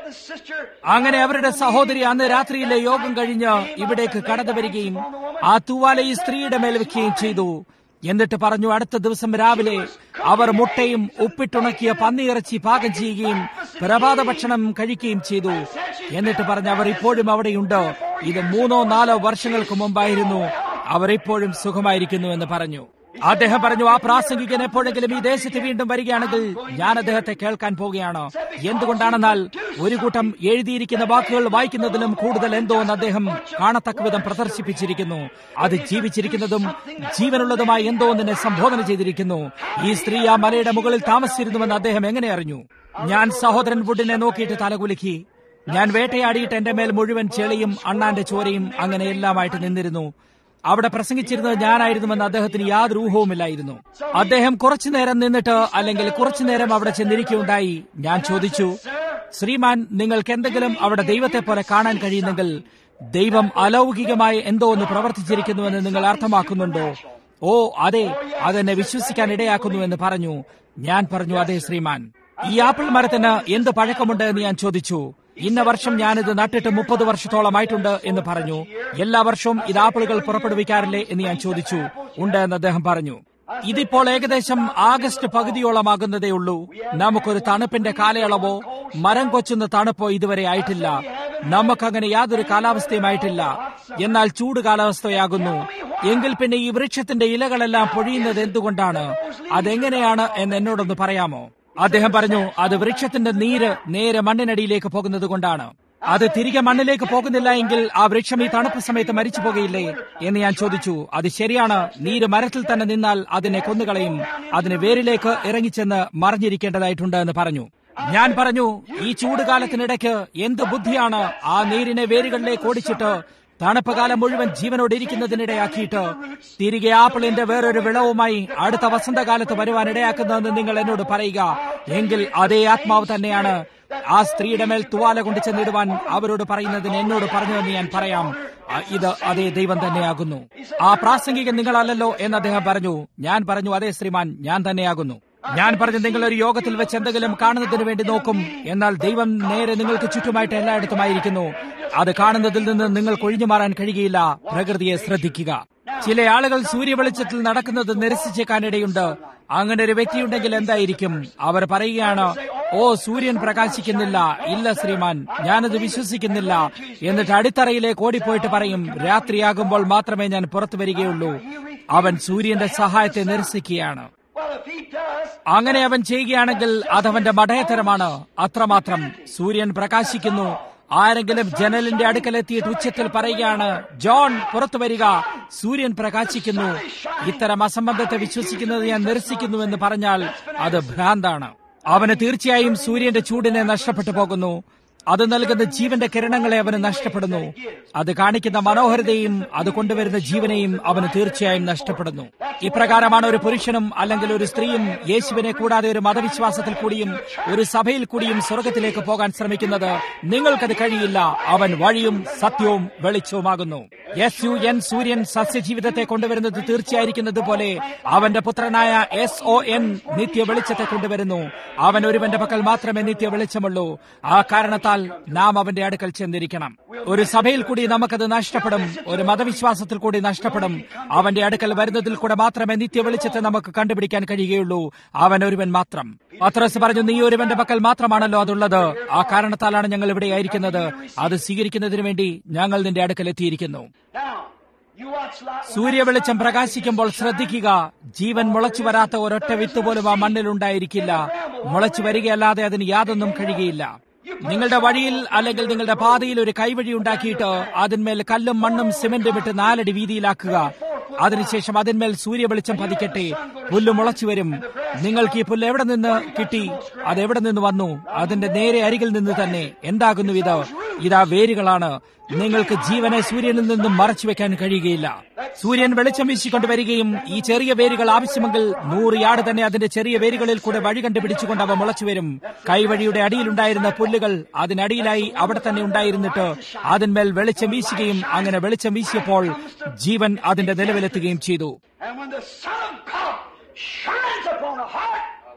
the sister. അങ്ങനെ അവരുടെ സഹോദരി അന്ന് രാത്രിയിലെ യോഗം കഴിഞ്ഞ് ഇവിടേക്ക് കടന്നു വരികയും ആ തൂവാല ഈ സ്ത്രീയുടെ മേൽ വെക്കുകയും ചെയ്തു എന്നിട്ട് പറഞ്ഞു അടുത്ത ദിവസം രാവിലെ അവർ മുട്ടയും ഉപ്പിട്ടുണക്കിയ പന്നിയിറച്ചി പാകം ചെയ്യുകയും പ്രഭാത ഭക്ഷണം കഴിക്കുകയും ചെയ്തു എന്നിട്ട് പറഞ്ഞു അവർ ഇപ്പോഴും അവിടെയുണ്ട് ഇത് മൂന്നോ നാലോ വർഷങ്ങൾക്ക് മുമ്പായിരുന്നു അവർ ഇപ്പോഴും സുഖമായിരിക്കുന്നു എന്ന് പറഞ്ഞു അദ്ദേഹം പറഞ്ഞു ആ പ്രാസംഗികൻ എപ്പോഴെങ്കിലും ഈ ദേശത്ത് വീണ്ടും വരികയാണെങ്കിൽ ഞാൻ അദ്ദേഹത്തെ കേൾക്കാൻ പോവുകയാണ് എന്തുകൊണ്ടാണെന്നാൽ ഒരു കൂട്ടം എഴുതിയിരിക്കുന്ന വാക്കുകൾ വായിക്കുന്നതിലും കൂടുതൽ എന്തോ എന്ന് അദ്ദേഹം കാണത്തക്ക വിധം പ്രദർശിപ്പിച്ചിരിക്കുന്നു അത് ജീവിച്ചിരിക്കുന്നതും ജീവനുള്ളതുമായ എന്തോ ഒന്നിനെ സംബോധന ചെയ്തിരിക്കുന്നു ഈ സ്ത്രീ ആ മലയുടെ മുകളിൽ താമസിച്ചിരുന്നുവെന്ന് അദ്ദേഹം എങ്ങനെ അറിഞ്ഞു ഞാൻ സഹോദരൻ വുഡിനെ നോക്കിയിട്ട് തലകുലുക്കി ഞാൻ വേട്ടയാടിയിട്ട് എന്റെ മേൽ മുഴുവൻ ചെളിയും അണ്ണാന്റെ ചോരയും അങ്ങനെ എല്ലാമായിട്ട് നിന്നിരുന്നു അവിടെ പ്രസംഗിച്ചിരുന്നത് ഞാനായിരുന്നുവെന്ന് അദ്ദേഹത്തിന് യാതൊരു ഊഹവുമില്ലായിരുന്നു അദ്ദേഹം കുറച്ചു നേരം നിന്നിട്ട് അല്ലെങ്കിൽ കുറച്ചു നേരം അവിടെ ചെന്നിരിക്കുകയുണ്ടായി ഞാൻ ചോദിച്ചു ശ്രീമാൻ നിങ്ങൾക്ക് എന്തെങ്കിലും അവിടെ ദൈവത്തെ പോലെ കാണാൻ കഴിയുന്നെങ്കിൽ ദൈവം അലൗകികമായ എന്തോ ഒന്ന് പ്രവർത്തിച്ചിരിക്കുന്നുവെന്ന് നിങ്ങൾ അർത്ഥമാക്കുന്നുണ്ടോ ഓ അതെ അതെന്നെ വിശ്വസിക്കാൻ ഇടയാക്കുന്നുവെന്ന് പറഞ്ഞു ഞാൻ പറഞ്ഞു അതെ ശ്രീമാൻ ഈ ആപ്പിൾ മരത്തിന് എന്ത് പഴക്കമുണ്ട് എന്ന് ഞാൻ ചോദിച്ചു ഇന്ന വർഷം ഞാനിത് നട്ടിട്ട് മുപ്പത് വർഷത്തോളമായിട്ടുണ്ട് എന്ന് പറഞ്ഞു എല്ലാ വർഷവും ഇത് ആപ്പിളുകൾ പുറപ്പെടുവിക്കാറില്ലേ എന്ന് ഞാൻ ചോദിച്ചു ഉണ്ട് എന്ന് അദ്ദേഹം പറഞ്ഞു ഇതിപ്പോൾ ഏകദേശം ആഗസ്റ്റ് പകുതിയോളമാകുന്നതേ ഉള്ളൂ നമുക്കൊരു തണുപ്പിന്റെ കാലയളവോ മരം കൊച്ചുന്ന തണുപ്പോ ഇതുവരെ ആയിട്ടില്ല നമുക്കങ്ങനെ യാതൊരു കാലാവസ്ഥയുമായിട്ടില്ല എന്നാൽ ചൂട് കാലാവസ്ഥയാകുന്നു എങ്കിൽ പിന്നെ ഈ വൃക്ഷത്തിന്റെ ഇലകളെല്ലാം പൊഴിയുന്നത് എന്തുകൊണ്ടാണ് അതെങ്ങനെയാണ് എന്ന് എന്നോടൊന്ന് പറയാമോ അദ്ദേഹം പറഞ്ഞു അത് വൃക്ഷത്തിന്റെ നീര് നേരെ മണ്ണിനടിയിലേക്ക് പോകുന്നത് കൊണ്ടാണ് അത് തിരികെ മണ്ണിലേക്ക് പോകുന്നില്ല എങ്കിൽ ആ വൃക്ഷം ഈ തണുപ്പ് സമയത്ത് മരിച്ചു പോകുകയില്ലേ എന്ന് ഞാൻ ചോദിച്ചു അത് ശരിയാണ് നീര് മരത്തിൽ തന്നെ നിന്നാൽ അതിനെ കൊന്നുകളയും അതിന് വേരിലേക്ക് ഇറങ്ങിച്ചെന്ന് മറിഞ്ഞിരിക്കേണ്ടതായിട്ടുണ്ട് എന്ന് പറഞ്ഞു ഞാൻ പറഞ്ഞു ഈ ചൂടുകാലത്തിനിടയ്ക്ക് എന്ത് ബുദ്ധിയാണ് ആ നീരിനെ വേരുകളിലേക്ക് ഓടിച്ചിട്ട് തണുപ്പ് കാലം മുഴുവൻ ജീവനോട് ഇരിക്കുന്നതിനിടയാക്കിയിട്ട് തിരികെ ആപ്പിളിന്റെ വേറൊരു വിളവുമായി അടുത്ത വസന്തകാലത്ത് വരുവാൻ ഇടയാക്കുന്നതെന്ന് നിങ്ങൾ എന്നോട് പറയുക എങ്കിൽ അതേ ആത്മാവ് തന്നെയാണ് ആ സ്ത്രീയുടെ മേൽ തുവാല കൊണ്ട് ചെന്നിടുവാൻ അവരോട് പറയുന്നതിന് എന്നോട് പറഞ്ഞതെന്ന് ഞാൻ പറയാം ആ, ഇത് അതേ ദൈവം തന്നെയാകുന്നു ആ പ്രാസംഗികൻ നിങ്ങളല്ലല്ലോ എന്ന് അദ്ദേഹം പറഞ്ഞു ഞാൻ പറഞ്ഞു അതേ ശ്രീമാൻ ഞാൻ തന്നെയാകുന്നു ഞാൻ പറഞ്ഞു നിങ്ങൾ ഒരു യോഗത്തിൽ വെച്ച് എന്തെങ്കിലും കാണുന്നതിന് വേണ്ടി നോക്കും എന്നാൽ ദൈവം നേരെ നിങ്ങൾക്ക് ചുറ്റുമായിട്ട് എല്ലായിടത്തുമായിരിക്കുന്നു അത് കാണുന്നതിൽ നിന്ന് നിങ്ങൾ കൊഴിഞ്ഞു മാറാൻ കഴിയുകയില്ല പ്രകൃതിയെ ശ്രദ്ധിക്കുക ചില ആളുകൾ സൂര്യവെളിച്ചത്തിൽ നടക്കുന്നത് നിരസിച്ചേക്കാനിടയുണ്ട് അങ്ങനെ ഒരു വ്യക്തിയുണ്ടെങ്കിൽ എന്തായിരിക്കും അവർ പറയുകയാണ് ഓ സൂര്യൻ പ്രകാശിക്കുന്നില്ല ഇല്ല ശ്രീമാൻ ഞാനത് വിശ്വസിക്കുന്നില്ല എന്നിട്ട് അടിത്തറയിലേക്ക് ഓടിപ്പോയിട്ട് പറയും രാത്രിയാകുമ്പോൾ മാത്രമേ ഞാൻ പുറത്തു വരികയുള്ളൂ അവൻ സൂര്യന്റെ സഹായത്തെ നിരസിക്കുകയാണ് Well, if he does, അങ്ങനെ അവൻ ചെയ്യുകയാണെങ്കിൽ അതവന്റെ മഠയത്തരമാണ് അത്രമാത്രം സൂര്യൻ പ്രകാശിക്കുന്നു ആരെങ്കിലും ജനലിന്റെ അടുക്കലെത്തിയിട്ട് ഉച്ചത്തിൽ പറയുകയാണ് ജോൺ പുറത്തു വരിക സൂര്യൻ പ്രകാശിക്കുന്നു ഇത്തരം അസംബന്ധത്തെ വിശ്വസിക്കുന്നത് ഞാൻ നിരസിക്കുന്നുവെന്ന് പറഞ്ഞാൽ അത് ഭ്രാന്താണ് അവന് തീർച്ചയായും സൂര്യന്റെ ചൂടിനെ നഷ്ടപ്പെട്ടു പോകുന്നു അത് നൽകുന്ന ജീവന്റെ കിരണങ്ങളെ അവന് നഷ്ടപ്പെടുന്നു അത് കാണിക്കുന്ന മനോഹരതയും അത് കൊണ്ടുവരുന്ന ജീവനെയും അവന് തീർച്ചയായും നഷ്ടപ്പെടുന്നു ഇപ്രകാരമാണ് ഒരു പുരുഷനും അല്ലെങ്കിൽ ഒരു സ്ത്രീയും യേശുവിനെ കൂടാതെ ഒരു മതവിശ്വാസത്തിൽ കൂടിയും ഒരു സഭയിൽ കൂടിയും സ്വർഗത്തിലേക്ക് പോകാൻ ശ്രമിക്കുന്നത് നിങ്ങൾക്കത് കഴിയില്ല അവൻ വഴിയും സത്യവും വെളിച്ചവുമാകുന്നു എസ് യു എൻ സൂര്യൻ സസ്യജീവിതത്തെ കൊണ്ടുവരുന്നത് തീർച്ചയായിരിക്കുന്നത് പോലെ അവന്റെ പുത്രനായ എസ് ഒ എൻ നിത്യ വെളിച്ചത്തെ കൊണ്ടുവരുന്നു അവൻ ഒരുവന്റെ പക്കൽ മാത്രമേ നിത്യ വെളിച്ചമുള്ളൂ ആ കാരണത്താൽ നാം അവന്റെ അടുക്കൽ ചെന്നിരിക്കണം ഒരു സഭയിൽ കൂടി നമുക്കത് നഷ്ടപ്പെടും ഒരു മതവിശ്വാസത്തിൽ കൂടി നഷ്ടപ്പെടും അവന്റെ അടുക്കൽ വരുന്നതിൽ കൂടെ മാത്രമേ നിത്യ വെളിച്ചത്തെ നമുക്ക് കണ്ടുപിടിക്കാൻ കഴിയുകയുള്ളൂ അവൻ ഒരുവൻ മാത്രം പത്രസ് പറഞ്ഞു നീ ഒരുവന്റെ പക്കൽ മാത്രമാണല്ലോ അതുള്ളത് ആ കാരണത്താലാണ് ഞങ്ങൾ ഇവിടെ ആയിരിക്കുന്നത് അത് സ്വീകരിക്കുന്നതിന് വേണ്ടി ഞങ്ങൾ നിന്റെ അടുക്കൽ എത്തിയിരിക്കുന്നു now, you watch like സൂര്യവെളിച്ചം പ്രകാശിക്കുമ്പോൾ ശ്രദ്ധിക്കുക ജീവൻ മുളച്ചു വരാത്ത ഒരൊറ്റ വിത്ത് പോലും ആ മണ്ണിൽ ഉണ്ടായിരിക്കില്ല മുളച്ചു വരികയല്ലാതെ അതിന് യാതൊന്നും കഴിയുകയില്ല നിങ്ങളുടെ വഴിയിൽ അല്ലെങ്കിൽ നിങ്ങളുടെ പാതയിൽ ഒരു കൈവഴി ഉണ്ടാക്കിയിട്ട് അതിന്മേൽ കല്ലും മണ്ണും സിമന്റും ഇട്ട് നാലടി വീതിയിലാക്കുക അതിനുശേഷം അതിന്മേൽ സൂര്യവെളിച്ചം പതിക്കട്ടെ പുല്ല് മുളച്ചു വരും നിങ്ങൾക്ക് ഈ പുല്ല് എവിടെ നിന്ന് കിട്ടി അത് എവിടെ നിന്ന് വന്നു അതിന്റെ നേരെ അരികിൽ നിന്ന് തന്നെ എന്താകുന്നു ഇത് ഇതാ വേരുകളാണ് നിങ്ങൾക്ക് ജീവനെ സൂര്യനിൽ നിന്നും മറച്ചു വെക്കാൻ കഴിയുകയില്ല സൂര്യൻ വെളിച്ചം വീശിക്കൊണ്ട് വരികയും ഈ ചെറിയ വേരുകൾ ആവശ്യമെങ്കിൽ നൂറ് യാർഡ് തന്നെ അതിന്റെ ചെറിയ വേരുകളിൽ കൂടെ വഴി കണ്ടുപിടിച്ചുകൊണ്ട് അവ മുളച്ചു വരും കൈവഴിയുടെ അടിയിലുണ്ടായിരുന്ന പുല്ലുകൾ അതിനടിയിലായി അവിടെ തന്നെ ഉണ്ടായിരുന്നിട്ട് അതിന്മേൽ വെളിച്ചം വീശുകയും അങ്ങനെ വെളിച്ചം വീശിയപ്പോൾ ജീവൻ അതിന്റെ നിലവിലെത്തുകയും ചെയ്തു And when the Son of God shines upon a heart,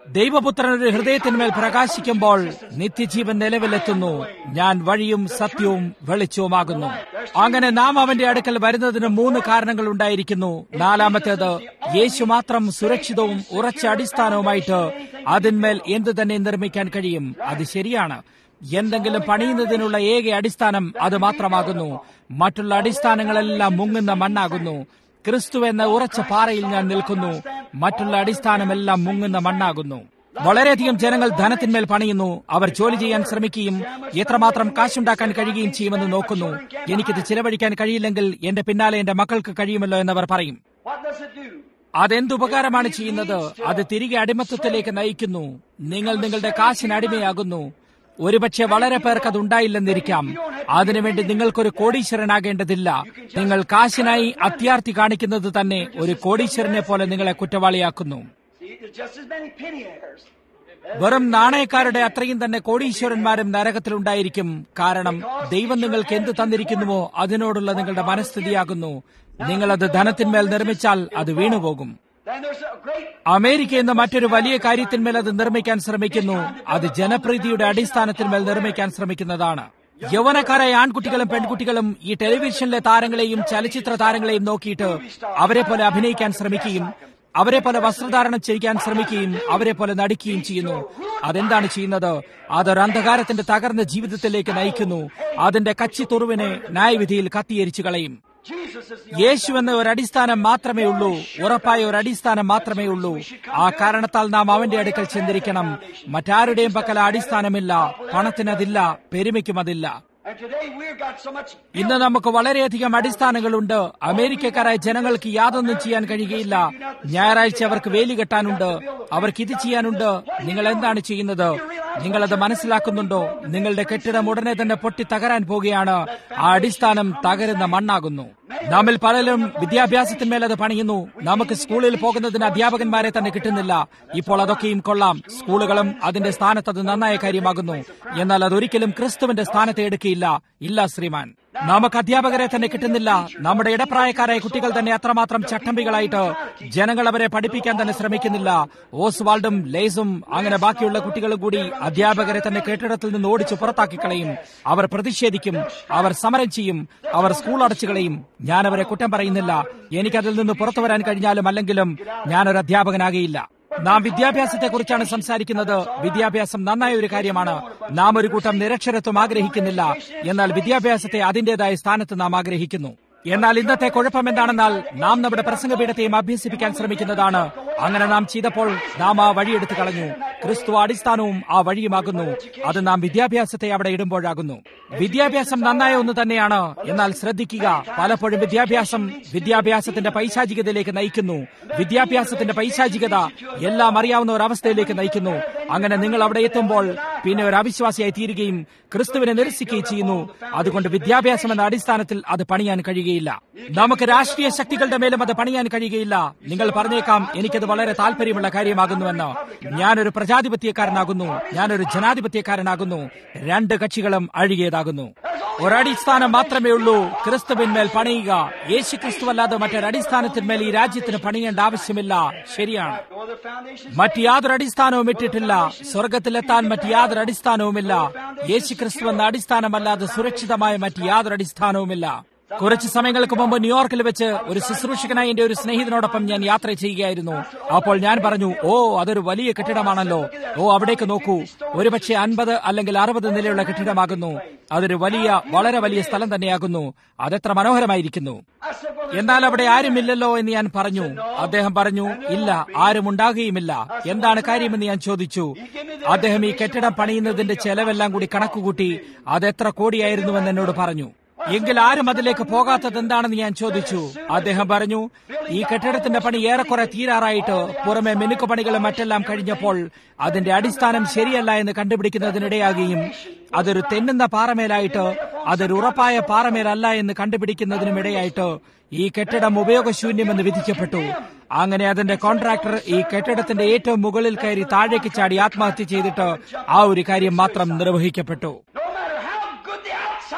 ദൈവപുത്രൻ ഒരു ഹൃദയത്തിന്മേൽ പ്രകാശിക്കുമ്പോൾ നിത്യജീവൻ നിലവിലെത്തുന്നു ഞാൻ വഴിയും സത്യവും വെളിച്ചവുമാകുന്നു അങ്ങനെ നാം അവന്റെ അടുക്കൽ വരുന്നതിന് മൂന്ന് കാരണങ്ങൾ ഉണ്ടായിരിക്കുന്നു നാലാമത്തേത് യേശു മാത്രം സുരക്ഷിതവും ഉറച്ച അടിസ്ഥാനവുമായിട്ട് അതിന്മേൽ എന്തു തന്നെ നിർമ്മിക്കാൻ കഴിയും അത് ശരിയാണ് എന്തെങ്കിലും പണിയുന്നതിനുള്ള ഏക അടിസ്ഥാനം അത് മാത്രമാകുന്നു മറ്റുള്ള അടിസ്ഥാനങ്ങളെല്ലാം മുങ്ങുന്ന മണ്ണാകുന്നു ക്രിസ്തു എന്ന ഉറച്ച പാറയിൽ ഞാൻ നിൽക്കുന്നു മറ്റുള്ള അടിസ്ഥാനമെല്ലാം മുങ്ങുന്ന മണ്ണാകുന്നു വളരെയധികം ജനങ്ങൾ ധനത്തിന്മേൽ പണിയുന്നു അവർ ജോലി ചെയ്യാൻ ശ്രമിക്കുകയും എത്രമാത്രം കാശുണ്ടാക്കാൻ കഴിയുകയും ചെയ്യുമെന്ന് നോക്കുന്നു എനിക്കിത് ചിലവഴിക്കാൻ കഴിയില്ലെങ്കിൽ എന്റെ പിന്നാലെ എന്റെ മക്കൾക്ക് കഴിയുമല്ലോ എന്നവർ പറയും What does it do? അതെന്തുപകാരമാണ് ചെയ്യുന്നത് അത് തിരികെ അടിമത്വത്തിലേക്ക് നയിക്കുന്നു നിങ്ങൾ നിങ്ങളുടെ കാശിന് അടിമയാകുന്നു ഒരുപക്ഷെ വളരെ പേർക്ക് അത് ഉണ്ടായില്ലെന്നിരിക്കാം അതിനുവേണ്ടി നിങ്ങൾക്കൊരു കോടീശ്വരനാകേണ്ടതില്ല നിങ്ങൾ കാശിനായി അത്യാർത്ഥി കാണിക്കുന്നത് തന്നെ ഒരു കോടീശ്വരനെ പോലെ നിങ്ങളെ കുറ്റവാളിയാക്കുന്നു See, there's just as many penny heirs. വെറും നാണയക്കാരുടെ അത്രയും തന്നെ കോടീശ്വരന്മാരും നരകത്തിലുണ്ടായിരിക്കും കാരണം ദൈവം നിങ്ങൾക്ക് എന്ത് തന്നിരിക്കുന്നുവോ അതിനോടുള്ള നിങ്ങളുടെ മനസ്ഥിതിയാകുന്നു നിങ്ങളത് ധനത്തിന്മേൽ നിർമ്മിച്ചാൽ അത് വീണുപോകും Then there's a great America എന്ന മറ്റൊരു വലിയ കാര്യത്തിന്മേൽ അത് നിർമ്മിക്കാൻ ശ്രമിക്കുന്നു അത് ജനപ്രീതിയുടെ അടിസ്ഥാനത്തിന്മേൽ നിർമ്മിക്കാൻ ശ്രമിക്കുന്നതാണ് യൗവനക്കാരായ ആൺകുട്ടികളും പെൺകുട്ടികളും ഈ ടെലിവിഷനിലെ താരങ്ങളെയും ചലച്ചിത്ര താരങ്ങളെയും നോക്കിയിട്ട് അവരെ പോലെ അഭിനയിക്കാൻ ശ്രമിക്കുകയും അവരെ പോലെ വസ്ത്രധാരണം ചെയ്യാൻ ശ്രമിക്കുകയും അവരെ പോലെ നടിക്കുകയും ചെയ്യുന്നു അതെന്താണ് ചെയ്യുന്നത് അതൊരു അന്ധകാരത്തിന്റെ തകർന്ന ജീവിതത്തിലേക്ക് നയിക്കുന്നു അതിന്റെ കച്ചി തുറുവിനെ ന്യായവിധിയിൽ കത്തിയരിച്ചു കളയും Jesus is the യേശു എന്ന ഒരു അടിസ്ഥാനം മാത്രമേ ഉള്ളൂ ഉറപ്പായ ഒരു അടിസ്ഥാനം മാത്രമേ ഉള്ളൂ ആ കാരണത്താൽ നാം അവന്റെ അടുക്കൽ ചെന്നിരിക്കണം മറ്റാരുടെയും പക്കൽ ആ അടിസ്ഥാനമില്ല പണത്തിനതില്ല പെരുമയ്ക്കും അതില്ല And today we've got so much ഇന്ന് നമുക്ക് വളരെയധികം അടിസ്ഥാനങ്ങളുണ്ട് അമേരിക്കക്കാരായ ജനങ്ങൾക്ക് യാതൊന്നും ചെയ്യാൻ കഴിയുകയില്ല ഞായറാഴ്ച അവർക്ക് വേലി കെട്ടാനുണ്ട് അവർക്ക് ഇത് ചെയ്യാനുണ്ട് നിങ്ങൾ എന്താണ് ചെയ്യുന്നത് നിങ്ങളത് മനസ്സിലാക്കുന്നുണ്ടോ നിങ്ങളുടെ കെട്ടിടം ഉടനെ തന്നെ പൊട്ടി തകരാൻ പോകുകയാണ് ആ അടിസ്ഥാനം തകരുന്ന മണ്ണാകുന്നു നമ്മിൽ പലരും വിദ്യാഭ്യാസത്തിന്മേൽ അത് പണിയുന്നു നമുക്ക് സ്കൂളിൽ പോകുന്നതിന് അധ്യാപകന്മാരെ തന്നെ കിട്ടുന്നില്ല ഇപ്പോൾ അതൊക്കെയും കൊള്ളാം സ്കൂളുകളും അതിന്റെ സ്ഥാനത്ത് അത് നന്നായ കാര്യമാകുന്നു എന്നാൽ അതൊരിക്കലും ക്രിസ്തുവിന്റെ സ്ഥാനത്തെ എടുക്കില്ല ഇല്ല ശ്രീമാൻ നമുക്ക് അധ്യാപകരെ തന്നെ കിട്ടുന്നില്ല നമ്മുടെ ഇടപ്രായക്കാരായ കുട്ടികൾ തന്നെ അത്രമാത്രം ചട്ടമ്പികളായിട്ട് ജനങ്ങൾ അവരെ പഠിപ്പിക്കാൻ തന്നെ ശ്രമിക്കുന്നില്ല ഓസ്വാൾഡും ലേസും അങ്ങനെ ബാക്കിയുള്ള കുട്ടികളും കൂടി അധ്യാപകരെ തന്നെ കെട്ടിടത്തിൽ നിന്ന് ഓടിച്ചു പുറത്താക്കി കളയും അവർ പ്രതിഷേധിക്കും അവർ സമരം ചെയ്യും അവർ സ്കൂൾ അടച്ചു കളയും ഞാൻ അവരെ കുറ്റം പറയുന്നില്ല എനിക്കതിൽ നിന്ന് പുറത്തു വരാൻ കഴിഞ്ഞാലും അല്ലെങ്കിലും ഞാനൊരു അധ്യാപകനാകയില്ല നാം വിദ്യാഭ്യാസത്തെക്കുറിച്ചാണ് സംസാരിക്കുന്നത് വിദ്യാഭ്യാസം നന്നായ ഒരു കാര്യമാണ് നാം ഒരു കൂട്ടം നിരക്ഷരത്വം ആഗ്രഹിക്കുന്നില്ല എന്നാൽ വിദ്യാഭ്യാസത്തെ അതിന്റേതായ സ്ഥാനത്ത് നാം ആഗ്രഹിക്കുന്നു എന്നാൽ ഇന്നത്തെ കുഴപ്പം എന്താണെന്നാൽ നാം നമ്മുടെ പ്രസംഗപീഠത്തെയും അഭ്യസിപ്പിക്കാൻ ശ്രമിക്കുന്നതാണ് അങ്ങനെ നാം ചെയ്തപ്പോൾ നാം ആ വഴിയെടുത്ത് കളഞ്ഞു ക്രിസ്തു അടിസ്ഥാനവും ആ വഴിയുമാകുന്നു അത് നാം വിദ്യാഭ്യാസത്തെ അവിടെ ഇടുമ്പോഴാകുന്നു വിദ്യാഭ്യാസം നന്നായ ഒന്ന് തന്നെയാണ് എന്നാൽ ശ്രദ്ധിക്കുക പലപ്പോഴും വിദ്യാഭ്യാസം വിദ്യാഭ്യാസത്തിന്റെ പൈശാചികതയിലേക്ക് നയിക്കുന്നു വിദ്യാഭ്യാസത്തിന്റെ പൈശാചികത എല്ലാം അറിയാവുന്ന ഒരു അവസ്ഥയിലേക്ക് നയിക്കുന്നു അങ്ങനെ നിങ്ങൾ അവിടെ എത്തുമ്പോൾ പിന്നെ ഒരു അവിശ്വാസിയായി തീരുകയും ക്രിസ്തുവിനെ നിരസിക്കുകയും ചെയ്യുന്നു അതുകൊണ്ട് വിദ്യാഭ്യാസം എന്ന അടിസ്ഥാനത്തിൽ അത് പണിയാൻ കഴിയുകയില്ല നമുക്ക് രാഷ്ട്രീയ ശക്തികളുടെ മേലും അത് പണിയാൻ കഴിയുകയില്ല നിങ്ങൾ പറഞ്ഞേക്കാം എനിക്കത് വളരെ താല്പര്യമുള്ള കാര്യമാകുന്നുവെന്ന് ഞാനൊരു പ്രജാധിപത്യക്കാരനാകുന്നു ഞാനൊരു ജനാധിപത്യക്കാരനാകുന്നു രണ്ട് കക്ഷികളും അഴുകിയതാകുന്നു ഒരടിസ്ഥാനം മാത്രമേ ഉള്ളൂ ക്രിസ്തുവിന്മേൽ പണിയുക യേശു ക്രിസ്തുവല്ലാതെ മറ്റൊരടിസ്ഥാനത്തിന്മേൽ ഈ രാജ്യത്തിന് പണിയേണ്ട ആവശ്യമില്ല ശരിയാണ് no other foundation. മറ്റ് യാതൊരു അടിസ്ഥാനവും ഇട്ടിട്ടില്ല സ്വർഗത്തിലെത്താൻ മറ്റ് യാതൊരു അടിസ്ഥാനവുമില്ല യേശു ക്രിസ്തു എന്ന അടിസ്ഥാനമല്ലാതെ സുരക്ഷിതമായ മറ്റ് യാതൊരു അടിസ്ഥാനവുമില്ല കുറച്ച് സമയങ്ങൾക്ക് മുമ്പ് ന്യൂയോർക്കിൽ വെച്ച് ഒരു ശുശ്രൂഷകനായ എന്റെ ഒരു സ്നേഹിതനോടൊപ്പം ഞാൻ യാത്ര ചെയ്യുകയായിരുന്നു അപ്പോൾ ഞാൻ പറഞ്ഞു ഓ അതൊരു വലിയ കെട്ടിടമാണല്ലോ ഓ അവിടേക്ക് നോക്കൂ ഒരുപക്ഷെ അൻപത് അല്ലെങ്കിൽ അറുപത് നിലയുള്ള കെട്ടിടമാകുന്നു അതൊരു വലിയ വളരെ വലിയ സ്ഥലം തന്നെയാകുന്നു അതെത്ര മനോഹരമായിരിക്കുന്നു I said, well, എന്നാൽ അവിടെ ആരുമില്ലല്ലോ എന്ന് ഞാൻ പറഞ്ഞു അദ്ദേഹം പറഞ്ഞു ഇല്ല ആരും ഉണ്ടാകുകയുമില്ല എന്താണ് കാര്യമെന്ന് ഞാൻ ചോദിച്ചു അദ്ദേഹം ഈ കെട്ടിടം പണിയുന്നതിന്റെ ചെലവെല്ലാം കൂടി കണക്കുകൂട്ടി അതെത്ര കോടിയായിരുന്നുവെന്ന് എന്നോട് പറഞ്ഞു എങ്കിൽ ആരും അതിലേക്ക് പോകാത്തത് എന്താണെന്ന് ഞാൻ ചോദിച്ചു അദ്ദേഹം പറഞ്ഞു ഈ കെട്ടിടത്തിന്റെ പണി ഏറെക്കുറെ തീരാറായിട്ട് പുറമെ മിനുക്ക് പണികളും മറ്റെല്ലാം കഴിഞ്ഞപ്പോൾ അതിന്റെ അടിസ്ഥാനം ശരിയല്ല എന്ന് കണ്ടുപിടിക്കുന്നതിനിടയാകുകയും അതൊരു തെന്നുന്ന പാറമേലായിട്ട് അതൊരു ഉറപ്പായ പാറമേലല്ല എന്ന് കണ്ടുപിടിക്കുന്നതിനുമിടയായിട്ട് ഈ കെട്ടിടം ഉപയോഗശൂന്യമെന്ന് വിധിക്കപ്പെട്ടു അങ്ങനെ അതിന്റെ കോൺട്രാക്ടർ ഈ കെട്ടിടത്തിന്റെ ഏറ്റവും മുകളിൽ കയറി താഴേക്ക് ചാടി ആത്മഹത്യ ചെയ്തിട്ട് ആ ഒരു കാര്യം മാത്രം നിർവഹിക്കപ്പെട്ടു no matter how good the outside looks,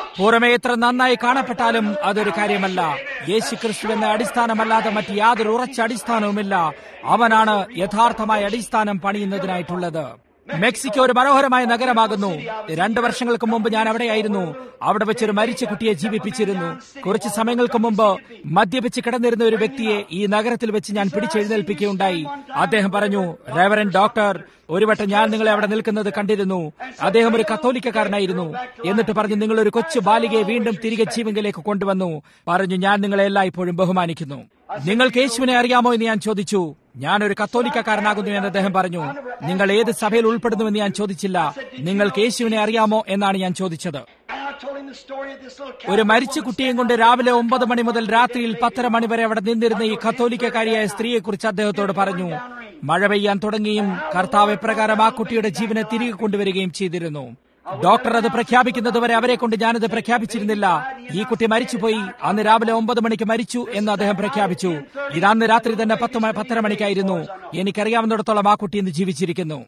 പുറമെ എത്ര നന്നായി കാണപ്പെട്ടാലും അതൊരു കാര്യമല്ല യേശു ക്രിസ്തു എന്ന അടിസ്ഥാനമല്ലാതെ മറ്റ് യാതൊരു ഉറച്ച അടിസ്ഥാനവുമില്ല അവനാണ് യഥാർത്ഥമായ അടിസ്ഥാനം പണിയുന്നതിനായിട്ടുള്ളത് മെക്സിക്കോ ഒരു മനോഹരമായ നഗരമാകുന്നു രണ്ടു വർഷങ്ങൾക്ക് മുമ്പ് ഞാൻ അവിടെയായിരുന്നു അവിടെ വെച്ചൊരു മരിച്ച കുട്ടിയെ ജീവിപ്പിച്ചിരുന്നു കുറച്ച് സമയങ്ങൾക്ക് മുമ്പ് മദ്യപിച്ച് കിടന്നിരുന്ന ഒരു വ്യക്തിയെ ഈ നഗരത്തിൽ വെച്ച് ഞാൻ പിടിച്ചെഴുന്നേൽപ്പിക്കുകയുണ്ടായി അദ്ദേഹം പറഞ്ഞു റേവറൻ ഡോക്ടർ ഒരു വട്ടം ഞാൻ നിങ്ങളെ അവിടെ നിൽക്കുന്നത് കണ്ടിരുന്നു അദ്ദേഹം ഒരു കത്തോലിക്കക്കാരനായിരുന്നു എന്നിട്ട് പറഞ്ഞു നിങ്ങൾ ഒരു കൊച്ചു ബാലികയെ വീണ്ടും തിരികെ ജീവങ്കിലേക്ക് കൊണ്ടുവന്നു പറഞ്ഞു ഞാൻ നിങ്ങളെ എല്ലായ്പ്പോഴും ബഹുമാനിക്കുന്നു നിങ്ങൾക്ക് യേശുവിനെ അറിയാമോ എന്ന് ഞാൻ ചോദിച്ചു ഞാൻ ഒരു കത്തോലിക്കക്കാരനാകുന്നു എന്ന് അദ്ദേഹം പറഞ്ഞു നിങ്ങൾ ഏത് സഭയിൽ ഉൾപ്പെടുന്നുവെന്ന് ഞാൻ ചോദിച്ചില്ല നിങ്ങൾക്ക് യേശുവിനെ അറിയാമോ എന്നാണ് ഞാൻ ചോദിച്ചത് ഒരു മരിച്ച കുട്ടിയും കൊണ്ട് രാവിലെ ഒമ്പത് മണി മുതൽ രാത്രിയിൽ പത്തര മണി വരെ അവിടെ നിന്നിരുന്ന ഈ കത്തോലിക്കക്കാരിയായ സ്ത്രീയെക്കുറിച്ച് അദ്ദേഹത്തോട് പറഞ്ഞു മഴ പെയ്യാൻ തുടങ്ങിയും കർത്താവ് എപ്രകാരം ആ കുട്ടിയുടെ ജീവനെ തിരികെ കൊണ്ടുവരികയും ചെയ്തിരുന്നു ഡോക്ടർ അത് പ്രഖ്യാപിക്കുന്നത് വരെ അവരെ കൊണ്ട് ഞാനത് പ്രഖ്യാപിച്ചിരുന്നില്ല ഈ കുട്ടി മരിച്ചുപോയി അന്ന് രാവിലെ ഒമ്പത് മണിക്ക് മരിച്ചു എന്ന് അദ്ദേഹം പ്രഖ്യാപിച്ചു ഇത് അന്ന് രാത്രി തന്നെ പത്ത് പത്തര മണിക്കായിരുന്നു എനിക്കറിയാവുന്നിടത്തോളം ആ കുട്ടി ഇന്ന് ജീവിച്ചിരിക്കുന്നു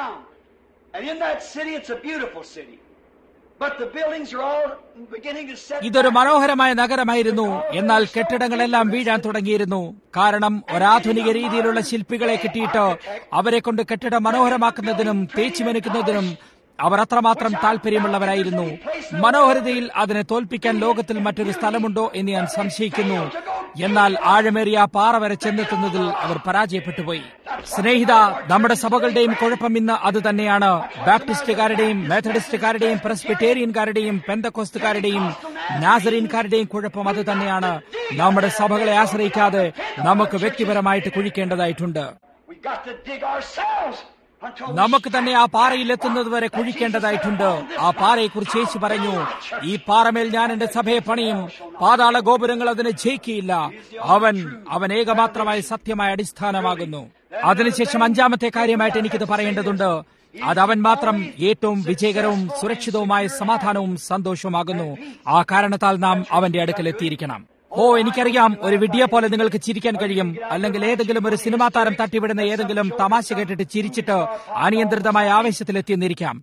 ഇതൊരു മനോഹരമായ നഗരമായിരുന്നു എന്നാൽ കെട്ടിടങ്ങളെല്ലാം വീഴാൻ തുടങ്ങിയിരുന്നു കാരണം ഒരാധുനിക രീതിയിലുള്ള ശില്പികളെ കിട്ടിയിട്ട് അവരെ കൊണ്ട് കെട്ടിടം മനോഹരമാക്കുന്നതിനും തേച്ചുമെനുക്കുന്നതിനും അവർ അത്രമാത്രം താല്പര്യമുള്ളവരായിരുന്നു മനോഹരതയിൽ അതിനെ തോൽപ്പിക്കാൻ ലോകത്തിൽ മറ്റൊരു സ്ഥലമുണ്ടോ എന്ന് ഞാൻ സംശയിക്കുന്നു എന്നാൽ ആഴമേറിയ പാറ വരെ ചെന്നെത്തുന്നതിൽ അവർ പരാജയപ്പെട്ടുപോയി സ്നേഹിത നമ്മുടെ സഭകളുടെയും കുഴപ്പം ഇന്ന് അത് തന്നെയാണ് ബാപ്റ്റിസ്റ്റുകാരുടെയും മെത്തഡിസ്റ്റുകാരുടെയും പ്രസ്ബിറ്റേറിയൻകാരുടെയും പെന്തക്കോസ്തുകാരുടെയും നാസറീൻകാരുടെയും കുഴപ്പം അത് തന്നെയാണ് നമ്മുടെ സഭകളെ ആശ്രയിക്കാതെ നമുക്ക് വ്യക്തിപരമായിട്ട് കുഴിക്കേണ്ടതായിട്ടുണ്ട് നമുക്ക് തന്നെ ആ പാറയിൽ എത്തുന്നത് വരെ കുഴിക്കേണ്ടതായിട്ടുണ്ട് ആ പാറയെക്കുറിച്ച് യേശു പറഞ്ഞു ഈ പാറമേൽ ഞാൻ എന്റെ സഭയെ പണിയും പാതാള ഗോപുരങ്ങൾ അതിനെ ജയിക്കുകയില്ല അവൻ അവൻ ഏകമാത്രമായ സത്യമായ അടിസ്ഥാനമാകുന്നു അതിനുശേഷം അഞ്ചാമത്തെ കാര്യമായിട്ട് എനിക്കിത് പറയേണ്ടതുണ്ട് അത് അവൻ മാത്രം ഏറ്റവും വിജയകരവും സുരക്ഷിതവുമായ സമാധാനവും സന്തോഷവുമാകുന്നു ആ കാരണത്താൽ നാം അവന്റെ അടുക്കൽ എത്തിയിരിക്കണം ഓ എനിക്കറിയാം ഒരു വിഡിയെ പോലെ നിങ്ങൾക്ക് ചിരിക്കാൻ കഴിയും അല്ലെങ്കിൽ ഏതെങ്കിലും ഒരു സിനിമാ താരം തട്ടിവിടുന്ന ഏതെങ്കിലും തമാശ കേട്ടിട്ട് ചിരിച്ചിട്ട് അനിയന്ത്രിതമായ ആവേശത്തിലെത്തിയെന്നിരിക്കാം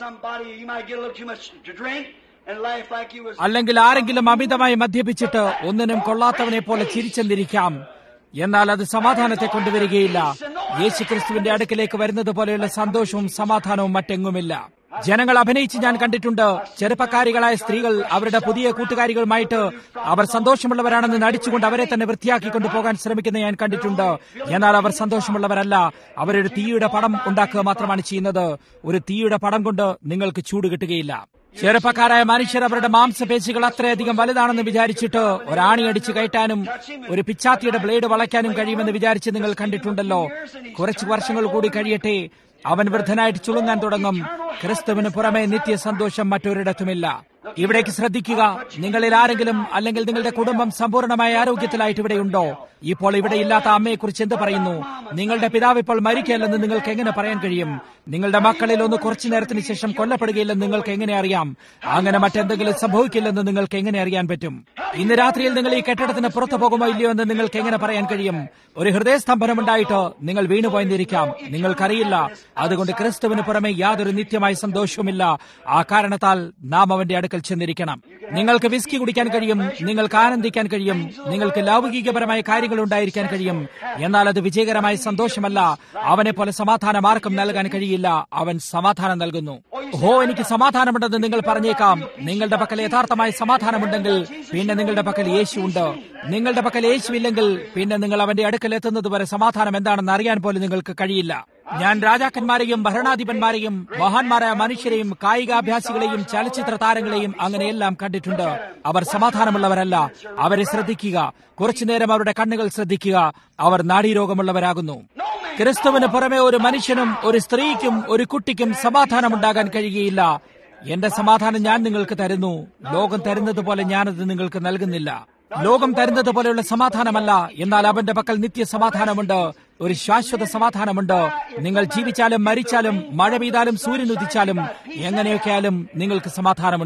അല്ലെങ്കിൽ ആരെങ്കിലും അമിതമായി മദ്യപിച്ചിട്ട് ഒന്നിനും കൊള്ളാത്തവനെ പോലെ ചിരിച്ചെന്നിരിക്കാം എന്നാൽ അത് സമാധാനത്തെ കൊണ്ടുവരികയില്ല യേശുക്രിസ്തുവിന്റെ അടുക്കിലേക്ക് വരുന്നത് പോലെയുള്ള സന്തോഷവും സമാധാനവും മറ്റെങ്ങുമില്ല ജനങ്ങൾ അഭിനയിച്ച് ഞാൻ കണ്ടിട്ടുണ്ട് ചെറുപ്പക്കാരികളായ സ്ത്രീകൾ അവരുടെ പുതിയ കൂട്ടുകാരികളുമായിട്ട് അവർ സന്തോഷമുള്ളവരാണെന്ന് നടിച്ചുകൊണ്ട് അവരെ തന്നെ വൃത്തിയാക്കിക്കൊണ്ട് പോകാൻ ശ്രമിക്കുന്ന ഞാൻ കണ്ടിട്ടുണ്ട് എന്നാൽ അവർ സന്തോഷമുള്ളവരല്ല അവരൊരു തീയുടെ പടം ഉണ്ടാക്കുക മാത്രമാണ് ചെയ്യുന്നത് ഒരു തീയുടെ പടം കൊണ്ട് നിങ്ങൾക്ക് ചൂട് കിട്ടുകയില്ല ചെറുപ്പക്കാരായ മനുഷ്യർ അവരുടെ മാംസപേശികൾ അത്രയധികം വലുതാണെന്ന് വിചാരിച്ചിട്ട് ഒരാണി അടിച്ചു കയറ്റാനും ഒരു പിച്ചാത്തിയുടെ ബ്ലേഡ് വളയ്ക്കാനും കഴിയുമെന്ന് വിചാരിച്ച് നിങ്ങൾ കണ്ടിട്ടുണ്ടല്ലോ കുറച്ചു വർഷങ്ങൾ കൂടി കഴിയട്ടെ അവൻ വൃദ്ധനായിട്ട് ചുളുങ്ങാൻ തുടങ്ങും ക്രിസ്തുവിന് പുറമെ നിത്യ സന്തോഷം മറ്റൊരിടത്തുമില്ല ഇവിടേക്ക് ശ്രദ്ധിക്കുക നിങ്ങളിൽ ആരെങ്കിലും അല്ലെങ്കിൽ നിങ്ങളുടെ കുടുംബം സമ്പൂർണ്ണമായ ആരോഗ്യത്തിലായിട്ട് ഇവിടെയുണ്ടോ ഇപ്പോൾ ഇവിടെ ഇല്ലാത്ത അമ്മയെക്കുറിച്ച് എന്ത് പറയുന്നു നിങ്ങളുടെ പിതാവ് ഇപ്പോൾ മരിക്കില്ലെന്ന് നിങ്ങൾക്ക് എങ്ങനെ പറയാൻ കഴിയും നിങ്ങളുടെ മക്കളിൽ ഒന്ന് കുറച്ചു നേരത്തിന് ശേഷം കൊല്ലപ്പെടുകയില്ലെന്ന് നിങ്ങൾക്ക് എങ്ങനെ അറിയാം അങ്ങനെ മറ്റെന്തെങ്കിലും സംഭവിക്കില്ലെന്ന് നിങ്ങൾക്ക് എങ്ങനെ അറിയാൻ പറ്റും ഇന്ന് രാത്രിയിൽ നിങ്ങൾ ഈ കെട്ടിടത്തിന് പുറത്തു പോകുമോ ഇല്ലയോ എന്ന് നിങ്ങൾക്ക് എങ്ങനെ പറയാൻ കഴിയും ഒരു ഹൃദയസ്തംഭനമുണ്ടായിട്ട് നിങ്ങൾ വീണുപോയെന്നിരിക്കാം നിങ്ങൾക്കറിയില്ല അതുകൊണ്ട് ക്രിസ്തുവിന് പുറമെ യാതൊരു നിത്യമായ സന്തോഷവുമില്ല ആ കാരണത്താൽ നാം അവന്റെ അടുക്കൽ ചെന്നിരിക്കണം നിങ്ങൾക്ക് വിസ്കി കുടിക്കാൻ കഴിയും നിങ്ങൾക്ക് ആനന്ദിക്കാൻ കഴിയും നിങ്ങൾക്ക് ലൗകികപരമായ കാര്യങ്ങൾ ഉണ്ടായിരിക്കാൻ കഴിയും എന്നാൽ അത് വിജയകരമായ സന്തോഷമല്ല അവനെ പോലെ സമാധാനം ആർക്കും നൽകാൻ കഴിയില്ല അവൻ സമാധാനം നൽകുന്നു ഹോ എനിക്ക് സമാധാനമുണ്ടെന്ന് നിങ്ങൾ പറഞ്ഞേക്കാം നിങ്ങളുടെ പക്കൽ യഥാർത്ഥമായ സമാധാനമുണ്ടെങ്കിൽ പിന്നെ നിങ്ങളുടെ പക്കൽ യേശു ഉണ്ട് നിങ്ങളുടെ പക്കൽ യേശു ഇല്ലെങ്കിൽ പിന്നെ നിങ്ങൾ അവന്റെ അടുക്കൽ എത്തുന്നത് വരെ സമാധാനം എന്താണെന്ന് അറിയാൻ പോലും നിങ്ങൾക്ക് കഴിയില്ല ഞാൻ രാജാക്കന്മാരെയും ഭരണാധിപന്മാരെയും മഹാന്മാരായ മനുഷ്യരെയും കായികാഭ്യാസികളെയും ചലച്ചിത്ര താരങ്ങളെയും അങ്ങനെയെല്ലാം കണ്ടിട്ടുണ്ട് അവർ സമാധാനമുള്ളവരല്ല അവരെ ശ്രദ്ധിക്കുക കുറച്ചുനേരം അവരുടെ കണ്ണുകൾ ശ്രദ്ധിക്കുക അവർ നാഡീരോഗമുള്ളവരാകുന്നു ക്രിസ്തുവിന് പുറമെ ഒരു മനുഷ്യനും ഒരു സ്ത്രീക്കും ഒരു കുട്ടിക്കും സമാധാനമുണ്ടാകാൻ കഴിയുകയില്ല എന്റെ സമാധാനം ഞാൻ നിങ്ങൾക്ക് തരുന്നു ലോകം തരുന്നത് പോലെ ഞാനത് നിങ്ങൾക്ക് നൽകുന്നില്ല ലോകം തരുന്നത് പോലെയുള്ള സമാധാനമല്ല എന്നാൽ അവന്റെ പക്കൽ നിത്യ സമാധാനമുണ്ട് ഒരു ശാശ്വത സമാധാനമുണ്ട് നിങ്ങൾ ജീവിച്ചാലും മരിച്ചാലും മഴ പെയ്താലും സൂര്യൻ ഉദിച്ചാലും എങ്ങനെയൊക്കെയാലും നിങ്ങൾക്ക് സമാധാനമുണ്ട്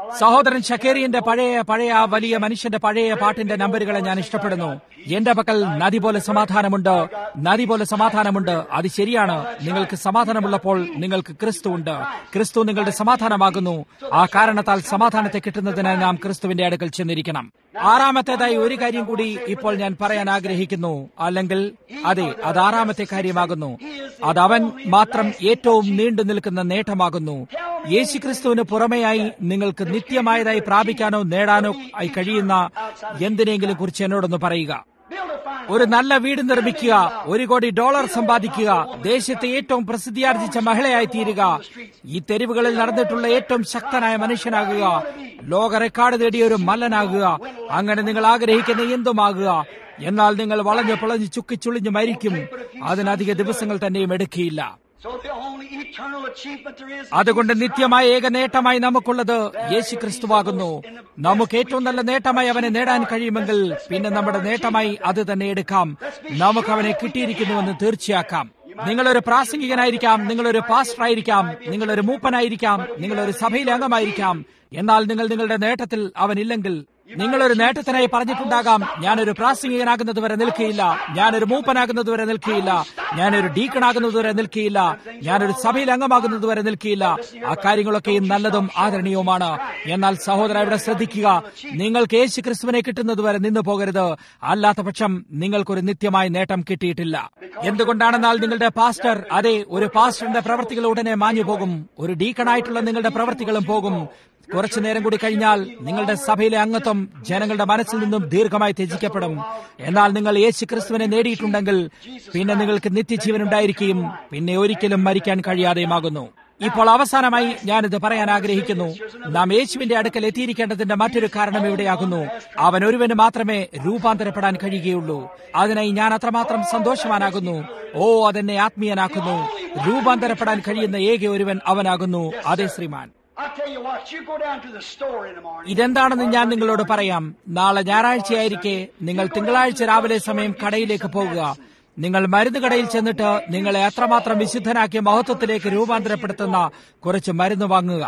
സഹോദരൻ ഷക്കേറിയന്റെ പഴയ പഴയ ആ വലിയ മനുഷ്യന്റെ പഴയ പാട്ടിന്റെ നമ്പറുകളെ ഞാൻ ഇഷ്ടപ്പെടുന്നു എന്റെ പക്കൽ നദി പോലെ സമാധാനമുണ്ട് നദി പോലെ സമാധാനമുണ്ട് അത് ശരിയാണ് നിങ്ങൾക്ക് സമാധാനമുള്ളപ്പോൾ നിങ്ങൾക്ക് ക്രിസ്തു ഉണ്ട് ക്രിസ്തു നിങ്ങളുടെ സമാധാനമാകുന്നു ആ കാരണത്താൽ സമാധാനത്തെ കിട്ടുന്നതിന് നാം ക്രിസ്തുവിന്റെ അടുക്കൽ ചെന്നിരിക്കണം ആറാമത്തേതായി ഒരു കാര്യം കൂടി ഇപ്പോൾ ഞാൻ പറയാൻ ആഗ്രഹിക്കുന്നു അല്ലെങ്കിൽ അതെ അത് ആറാമത്തെ കാര്യമാകുന്നു അത് അവൻ മാത്രം ഏറ്റവും നീണ്ടു നിൽക്കുന്ന നേട്ടമാകുന്നു യേശുക്രിസ്തുവിന് പുറമെയായി നിങ്ങൾക്ക് നിത്യമായതായി പ്രാപിക്കാനോ നേടാനോ ആയി കഴിയുന്ന എന്തിനെങ്കിലും കുറിച്ച് എന്നോടൊന്ന് പറയുക ഒരു നല്ല വീട് നിർമ്മിക്കുക ഒരു കോടി ഡോളർ സമ്പാദിക്കുക ദേശത്തെ ഏറ്റവും പ്രസിദ്ധിയാർജിച്ച മഹിളയായി തീരുക ഈ തെരുവുകളിൽ നടന്നിട്ടുള്ള ഏറ്റവും ശക്തനായ മനുഷ്യനാകുക ലോക റെക്കോർഡ് നേടിയ ഒരു മല്ലനാകുക അങ്ങനെ നിങ്ങൾ ആഗ്രഹിക്കുന്ന എന്തുമാകുക എന്നാൽ നിങ്ങൾ വളഞ്ഞു പൊളഞ്ഞ് ചുക്കിച്ചുളിഞ്ഞ് മരിക്കും അതിനധിക ദിവസങ്ങൾ തന്നെയും എടുക്കുകയില്ല അതുകൊണ്ട് നിത്യമായ ഏക നേട്ടമായി നമുക്കുള്ളത് യേശു ക്രിസ്തുവാകുന്നു നമുക്ക് ഏറ്റവും നല്ല നേട്ടമായി അവനെ നേടാൻ കഴിയുമെങ്കിൽ പിന്നെ നമ്മുടെ നേട്ടമായി അത് തന്നെ എടുക്കാം നമുക്ക് അവനെ കിട്ടിയിരിക്കുന്നുവെന്ന് തീർച്ചയാക്കാം നിങ്ങളൊരു പ്രാസംഗികനായിരിക്കാം നിങ്ങളൊരു പാസ്റ്റർ ആയിരിക്കാം നിങ്ങളൊരു മൂപ്പനായിരിക്കാം നിങ്ങളൊരു സഭയിലെ അംഗമായിരിക്കാം എന്നാൽ നിങ്ങൾ നിങ്ങളുടെ നേട്ടത്തിൽ അവനില്ലെങ്കിൽ നിങ്ങളൊരു നേട്ടത്തിനായി പറഞ്ഞിട്ടുണ്ടാകാം ഞാനൊരു പ്രാസംഗികനാകുന്നത് വരെ നിൽക്കുകയില്ല ഞാനൊരു മൂപ്പനാകുന്നത് വരെ നിൽക്കുകയില്ല ഞാനൊരു ഡീക്കണാകുന്നത് വരെ നിൽക്കുകയില്ല ഞാനൊരു സഭയിൽ അംഗമാകുന്നത് വരെ നിൽക്കുകയില്ല ആ കാര്യങ്ങളൊക്കെയും നല്ലതും ആദരണീയവുമാണ് എന്നാൽ സഹോദര ഇവിടെ ശ്രദ്ധിക്കുക നിങ്ങൾക്ക് യേശു ക്രിസ്തുവിനെ കിട്ടുന്നത് വരെ നിന്നു പോകരുത് അല്ലാത്ത പക്ഷം നിങ്ങൾക്കൊരു നിത്യമായ നേട്ടം കിട്ടിയിട്ടില്ല എന്തുകൊണ്ടാണെന്നാൽ നിങ്ങളുടെ പാസ്റ്റർ അതെ ഒരു പാസ്റ്ററിന്റെ പ്രവൃത്തികൾ ഉടനെ മാഞ്ഞു പോകും ഒരു ഡീക്കണായിട്ടുള്ള നിങ്ങളുടെ പ്രവൃത്തികളും പോകും കുറച്ചു നേരം കൂടി കഴിഞ്ഞാൽ നിങ്ങളുടെ സഭയിലെ അംഗത്വം ജനങ്ങളുടെ മനസ്സിൽ നിന്നും ദീർഘമായി ത്യജിക്കപ്പെടും എന്നാൽ നിങ്ങൾ യേശു ക്രിസ്തുവിനെ നേടിയിട്ടുണ്ടെങ്കിൽ പിന്നെ നിങ്ങൾക്ക് നിത്യജീവൻ ഉണ്ടായിരിക്കുകയും പിന്നെ ഒരിക്കലും മരിക്കാൻ കഴിയാതെയുമാകുന്നു ഇപ്പോൾ അവസാനമായി ഞാനിത് പറയാൻ ആഗ്രഹിക്കുന്നു നാം യേശുവിന്റെ അടുക്കൽ എത്തിയിരിക്കേണ്ടതിന്റെ മറ്റൊരു കാരണം എവിടെയാകുന്നു അവൻ ഒരുവന് മാത്രമേ രൂപാന്തരപ്പെടാൻ കഴിയുകയുള്ളൂ അതിനായി ഞാൻ അത്രമാത്രം സന്തോഷവാനാകുന്നു ഓ അതെന്നെ ആത്മീയനാക്കുന്നു രൂപാന്തരപ്പെടാൻ കഴിയുന്ന ഏക ഒരുവൻ അവനാകുന്നു അതെ ശ്രീമാൻ ഇതെന്താണെന്ന് ഞാൻ നിങ്ങളോട് പറയാം നാളെ ഞായറാഴ്ചയായിരിക്കെ നിങ്ങൾ തിങ്കളാഴ്ച രാവിലെ സമയം കടയിലേക്ക് പോകുക നിങ്ങൾ മരുന്ന് കടയിൽ ചെന്നിട്ട് നിങ്ങളെ അത്രമാത്രം വിശുദ്ധനാക്കിയ മഹത്വത്തിലേക്ക് രൂപാന്തരപ്പെടുത്തുന്ന കുറച്ച് മരുന്ന് വാങ്ങുക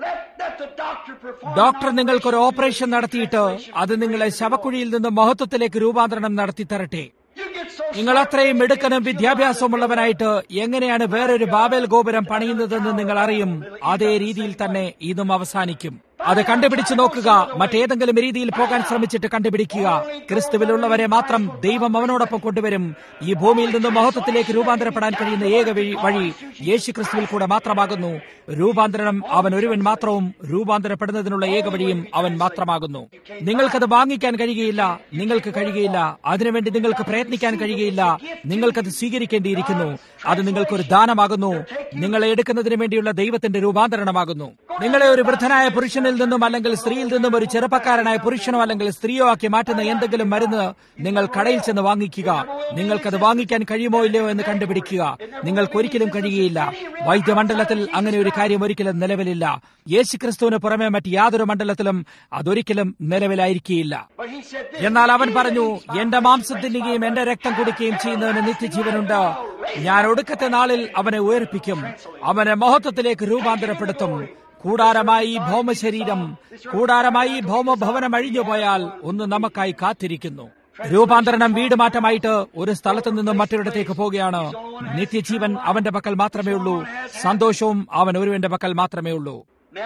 ഡോക്ടർ നിങ്ങൾക്കൊരു ഓപ്പറേഷൻ നടത്തിയിട്ട് അത് നിങ്ങളെ ശവക്കുഴിയിൽ നിന്ന് മഹത്വത്തിലേക്ക് രൂപാന്തരണം നടത്തി തരട്ടെ നിങ്ങൾ അത്രയും മിടുക്കനും വിദ്യാഭ്യാസമുള്ളവനായിട്ട് എങ്ങനെയാണ് വേറൊരു ബാബേൽ ഗോപുരം പണിയുന്നതെന്ന് നിങ്ങൾ അറിയും അതേ രീതിയിൽ തന്നെ ഇതും അവസാനിക്കും അത് കണ്ടുപിടിച്ചു നോക്കുക മറ്റേതെങ്കിലും രീതിയിൽ പോകാൻ ശ്രമിച്ചിട്ട് കണ്ടുപിടിക്കുക ക്രിസ്തുവിലുള്ളവരെ മാത്രം ദൈവം അവനോടൊപ്പം കൊണ്ടുവരും ഈ ഭൂമിയിൽ നിന്ന് മഹത്വത്തിലേക്ക് രൂപാന്തരപ്പെടാൻ കഴിയുന്ന ഏക വഴി വഴി യേശു ക്രിസ്തുവിൽ കൂടെ മാത്രമാകുന്നു രൂപാന്തരണം അവൻ ഒരുവൻ മാത്രവും രൂപാന്തരപ്പെടുന്നതിനുള്ള ഏക വഴിയും അവൻ മാത്രമാകുന്നു നിങ്ങൾക്കത് വാങ്ങിക്കാൻ കഴിയുകയില്ല നിങ്ങൾക്ക് കഴിയുകയില്ല അതിനുവേണ്ടി നിങ്ങൾക്ക് പ്രയത്നിക്കാൻ കഴിയുകയില്ല നിങ്ങൾക്കത് സ്വീകരിക്കേണ്ടിയിരിക്കുന്നു അത് നിങ്ങൾക്കൊരു ദാനമാകുന്നു നിങ്ങളെ എടുക്കുന്നതിന് വേണ്ടിയുള്ള ദൈവത്തിന്റെ രൂപാന്തരണമാകുന്നു നിങ്ങളെ ഒരു വൃദ്ധനായ പുരുഷനിൽ നിന്നും അല്ലെങ്കിൽ സ്ത്രീയിൽ നിന്നും ഒരു ചെറുപ്പക്കാരനായ പുരുഷനോ അല്ലെങ്കിൽ സ്ത്രീയോ ആക്കി മാറ്റുന്ന എന്തെങ്കിലും മരുന്ന് നിങ്ങൾ കടയിൽ ചെന്ന് വാങ്ങിക്കുക നിങ്ങൾക്കത് വാങ്ങിക്കാൻ കഴിയുമോ ഇല്ലയോ എന്ന് കണ്ടുപിടിക്കുക നിങ്ങൾക്കൊരിക്കലും കഴിയുകയില്ല വൈദ്യമണ്ഡലത്തിൽ അങ്ങനെ ഒരു കാര്യം ഒരിക്കലും നിലവിലില്ല യേശുക്രിസ്തുവിന് പുറമെ മറ്റ് യാതൊരു മണ്ഡലത്തിലും അതൊരിക്കലും നിലവിലായിരിക്കുകയില്ല എന്നാൽ അവൻ പറഞ്ഞു എന്റെ മാംസം തിന്നുകയും എന്റെ രക്തം കുടിക്കുകയും ചെയ്യുന്നതിന് നിത്യജീവനുണ്ട് ഞാൻ ഒടുക്കത്തെ നാളിൽ അവനെ ഉയർപ്പിക്കും അവനെ മഹത്വത്തിലേക്ക് രൂപാന്തരപ്പെടുത്തും കൂടാരമായി ഭൗമശരീരം കൂടാരമായി ഭൗമഭവനം അഴിഞ്ഞുപോയാൽ ഒന്ന് നമുക്കായി കാത്തിരിക്കുന്നു രൂപാന്തരണം വീട് മാറ്റമായിട്ട് ഒരു സ്ഥലത്തു നിന്നും മറ്റൊരിടത്തേക്ക് പോവുകയാണ് നിത്യജീവൻ അവന്റെ പക്കൽ മാത്രമേ ഉള്ളൂ സന്തോഷവും അവൻ ഒരുവന്റെ പക്കൽ മാത്രമേ ഉള്ളൂ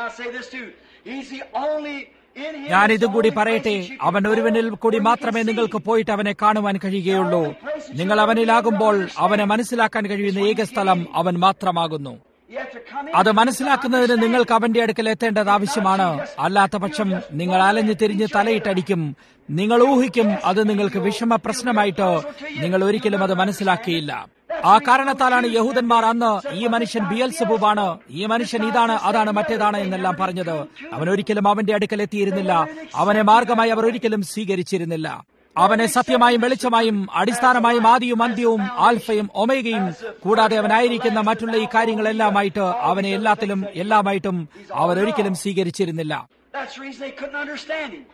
ഞാൻ ഇതും കൂടി പറയട്ടെ അവൻ ഒരുവനിൽ കൂടി മാത്രമേ നിങ്ങൾക്ക് പോയിട്ട് അവനെ കാണുവാൻ കഴിയുകയുള്ളൂ നിങ്ങൾ അവനിലാകുമ്പോൾ അവനെ മനസ്സിലാക്കാൻ കഴിയുന്ന ഏക സ്ഥലം അവൻ മാത്രമാകുന്നു അത് മനസ്സിലാക്കുന്നതിന് നിങ്ങൾക്ക് അവന്റെ അടുക്കൽ എത്തേണ്ടത് ആവശ്യമാണ് അല്ലാത്ത പക്ഷം നിങ്ങൾ അലഞ്ഞു തിരിഞ്ഞ് തലയിട്ടടിക്കും നിങ്ങൾ ഊഹിക്കും അത് നിങ്ങൾക്ക് വിഷമ പ്രശ്നമായിട്ട് നിങ്ങൾ ഒരിക്കലും അത് മനസ്സിലാക്കിയില്ല ആ കാരണത്താലാണ് യഹൂദന്മാർ അന്ന് ഈ മനുഷ്യൻ ബിയൽസബൂബാണ് ഈ മനുഷ്യൻ ഇതാണ് അതാണ് മറ്റേതാണ് എന്നെല്ലാം പറഞ്ഞത് അവൻ ഒരിക്കലും അവന്റെ അടുക്കൽ എത്തിയിരുന്നില്ല അവനെ മാർഗമായി അവർ ഒരിക്കലും സ്വീകരിച്ചിരുന്നില്ല അവനെ സത്യമായും വെളിച്ചമായും അടിസ്ഥാനമായും ആദിയും അന്ത്യവും ആൽഫയും ഒമേഗയും കൂടാതെ അവനായിരിക്കുന്ന മറ്റുള്ള ഈ കാര്യങ്ങളെല്ലാമായിട്ട് അവനെ എല്ലാത്തിലും എല്ലാമായിട്ടും അവർ ഒരിക്കലും സ്വീകരിച്ചിരുന്നില്ല